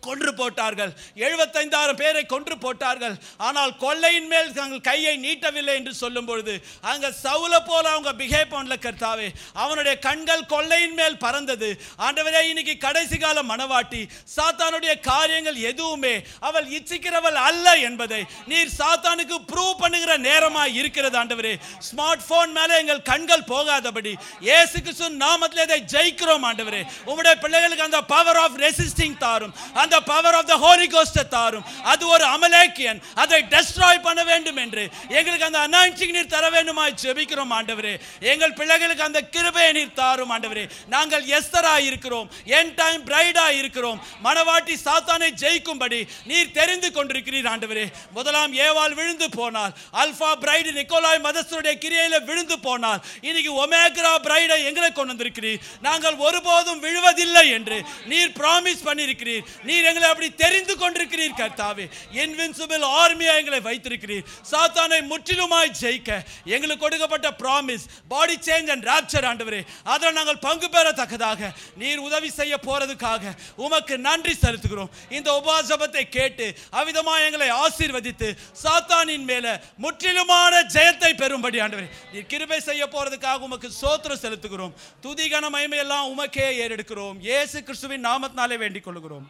கொன்று போட்டார்கள் எழுபத்தைந்தாயிரம் பேரை கொன்று போட்டார்கள் ஆனால் கொள்ளையின் மேல் தங்கள் கையை நீட்டவில்லை என்று சொல்லும் பொழுது அங்க சவுல போல அவங்க பிஹேவ் பண்ணல கர்த்தாவே அவனுடைய கண்கள் கொள்ளையின் மேல் பறந்தது ஆண்டவரே இன்னைக்கு கடைசி கால மனவாட்டி சாத்தானுடைய காரியங்கள் எதுவுமே அவள் இச்சிக்கிறவள் அல்ல என்பதை நீர் சாத்தானுக்கு ப்ரூவ் பண்ணுகிற நேரமா இருக்கிறது ஆண்டவரே ஸ்மார்ட் போன் மேல எங்கள் கண்கள் போகாதபடி இயேசு கிறிஸ்து நாமத்திலே இதை ஜெயிக்கிறோம் ஆண்டவரே உம்முடைய பிள்ளைகளுக்கு அந்த பவர் ஆஃப் ரெசிஸ்டிங் தாரும் அந்த power of the holy ghost தாரும் அது ஒரு அமலேக்கியன் அதை டெஸ்ட்ராய் பண்ண வேண்டும் என்று எங்களுக்கு அந்த அனாயிண்டிங் நீர் தர வேண்டுமாய் ஜெபிக்கிறோம் ஆண்டவரே எங்கள் பிள்ளைகளுக்கு அந்த கிருபையை நீர் தாரும் ஆண்டவரே நாங்கள் எஸ்தரா இருக்கிறோம் என் டைம் பிரைடா இருக்கிறோம் மனவாட்டி சாத்தானை ஜெயிக்கும்படி நீர் தெரிந்து கொண்டிருக்கிறீர் ஆண்டவரே முதலாம் ஏவாள் விழுந்து போனால் அல்பா பிரைடு நிக்கோலாய் மதஸ்தருடைய கிரியையில விழுந்து போனால் இன்னைக்கு ஒமேக்ரா பிரைடை எங்களை கொண்டு வந்திருக்கிறீர் நாங்கள் ஒருபோதும் விழுவதில்லை என்று நீர் ப்ராமிஸ் பண்ணியிருக்கிறீர் நீர் எங்களை அப்படி தெரிந்து கொண்டிருக்கிறீர் கர்த்தாவே இன்வின்சிபிள் ஆர்மியா எங்களை வைத்திருக்கிறீர் சாத்தானை முற்றிலுமாய் ஜெயிக்க எங்களுக்கு கொடுக்கப்பட்ட promise body change and rapture ஆண்டவரே அதில் நாங்கள் பங்கு பெறத்தக்கதாக நீர் உதவி செய்ய போறதுக்காக உமக்கு நன்றி செலுத்துகிறோம் இந்த உபாசபத்தை கேட்டு அவிதமாக எங்களை ஆசீர்வதித்து சாத்தானின் மேல முற்றிலுமான ஜெயத்தை பெறும்படி ஆண்டவரே நீர் கிருபை செய்ய போறதுக்காக உமக்கு சோத்திரம் செலுத்துகிறோம் துதிகன மகிமையெல்லாம் உமக்கே ஏறெடுக்கிறோம் இயேசு கிறிஸ்துவின் நாமத்தினாலே வேண்டிக் கொள்கிறோம்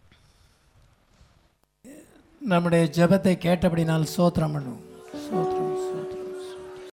நம்முடைய ஜெபத்தை கேட்டபடினால் சோத்திரம் பண்ணுவோம் சோத்திரம்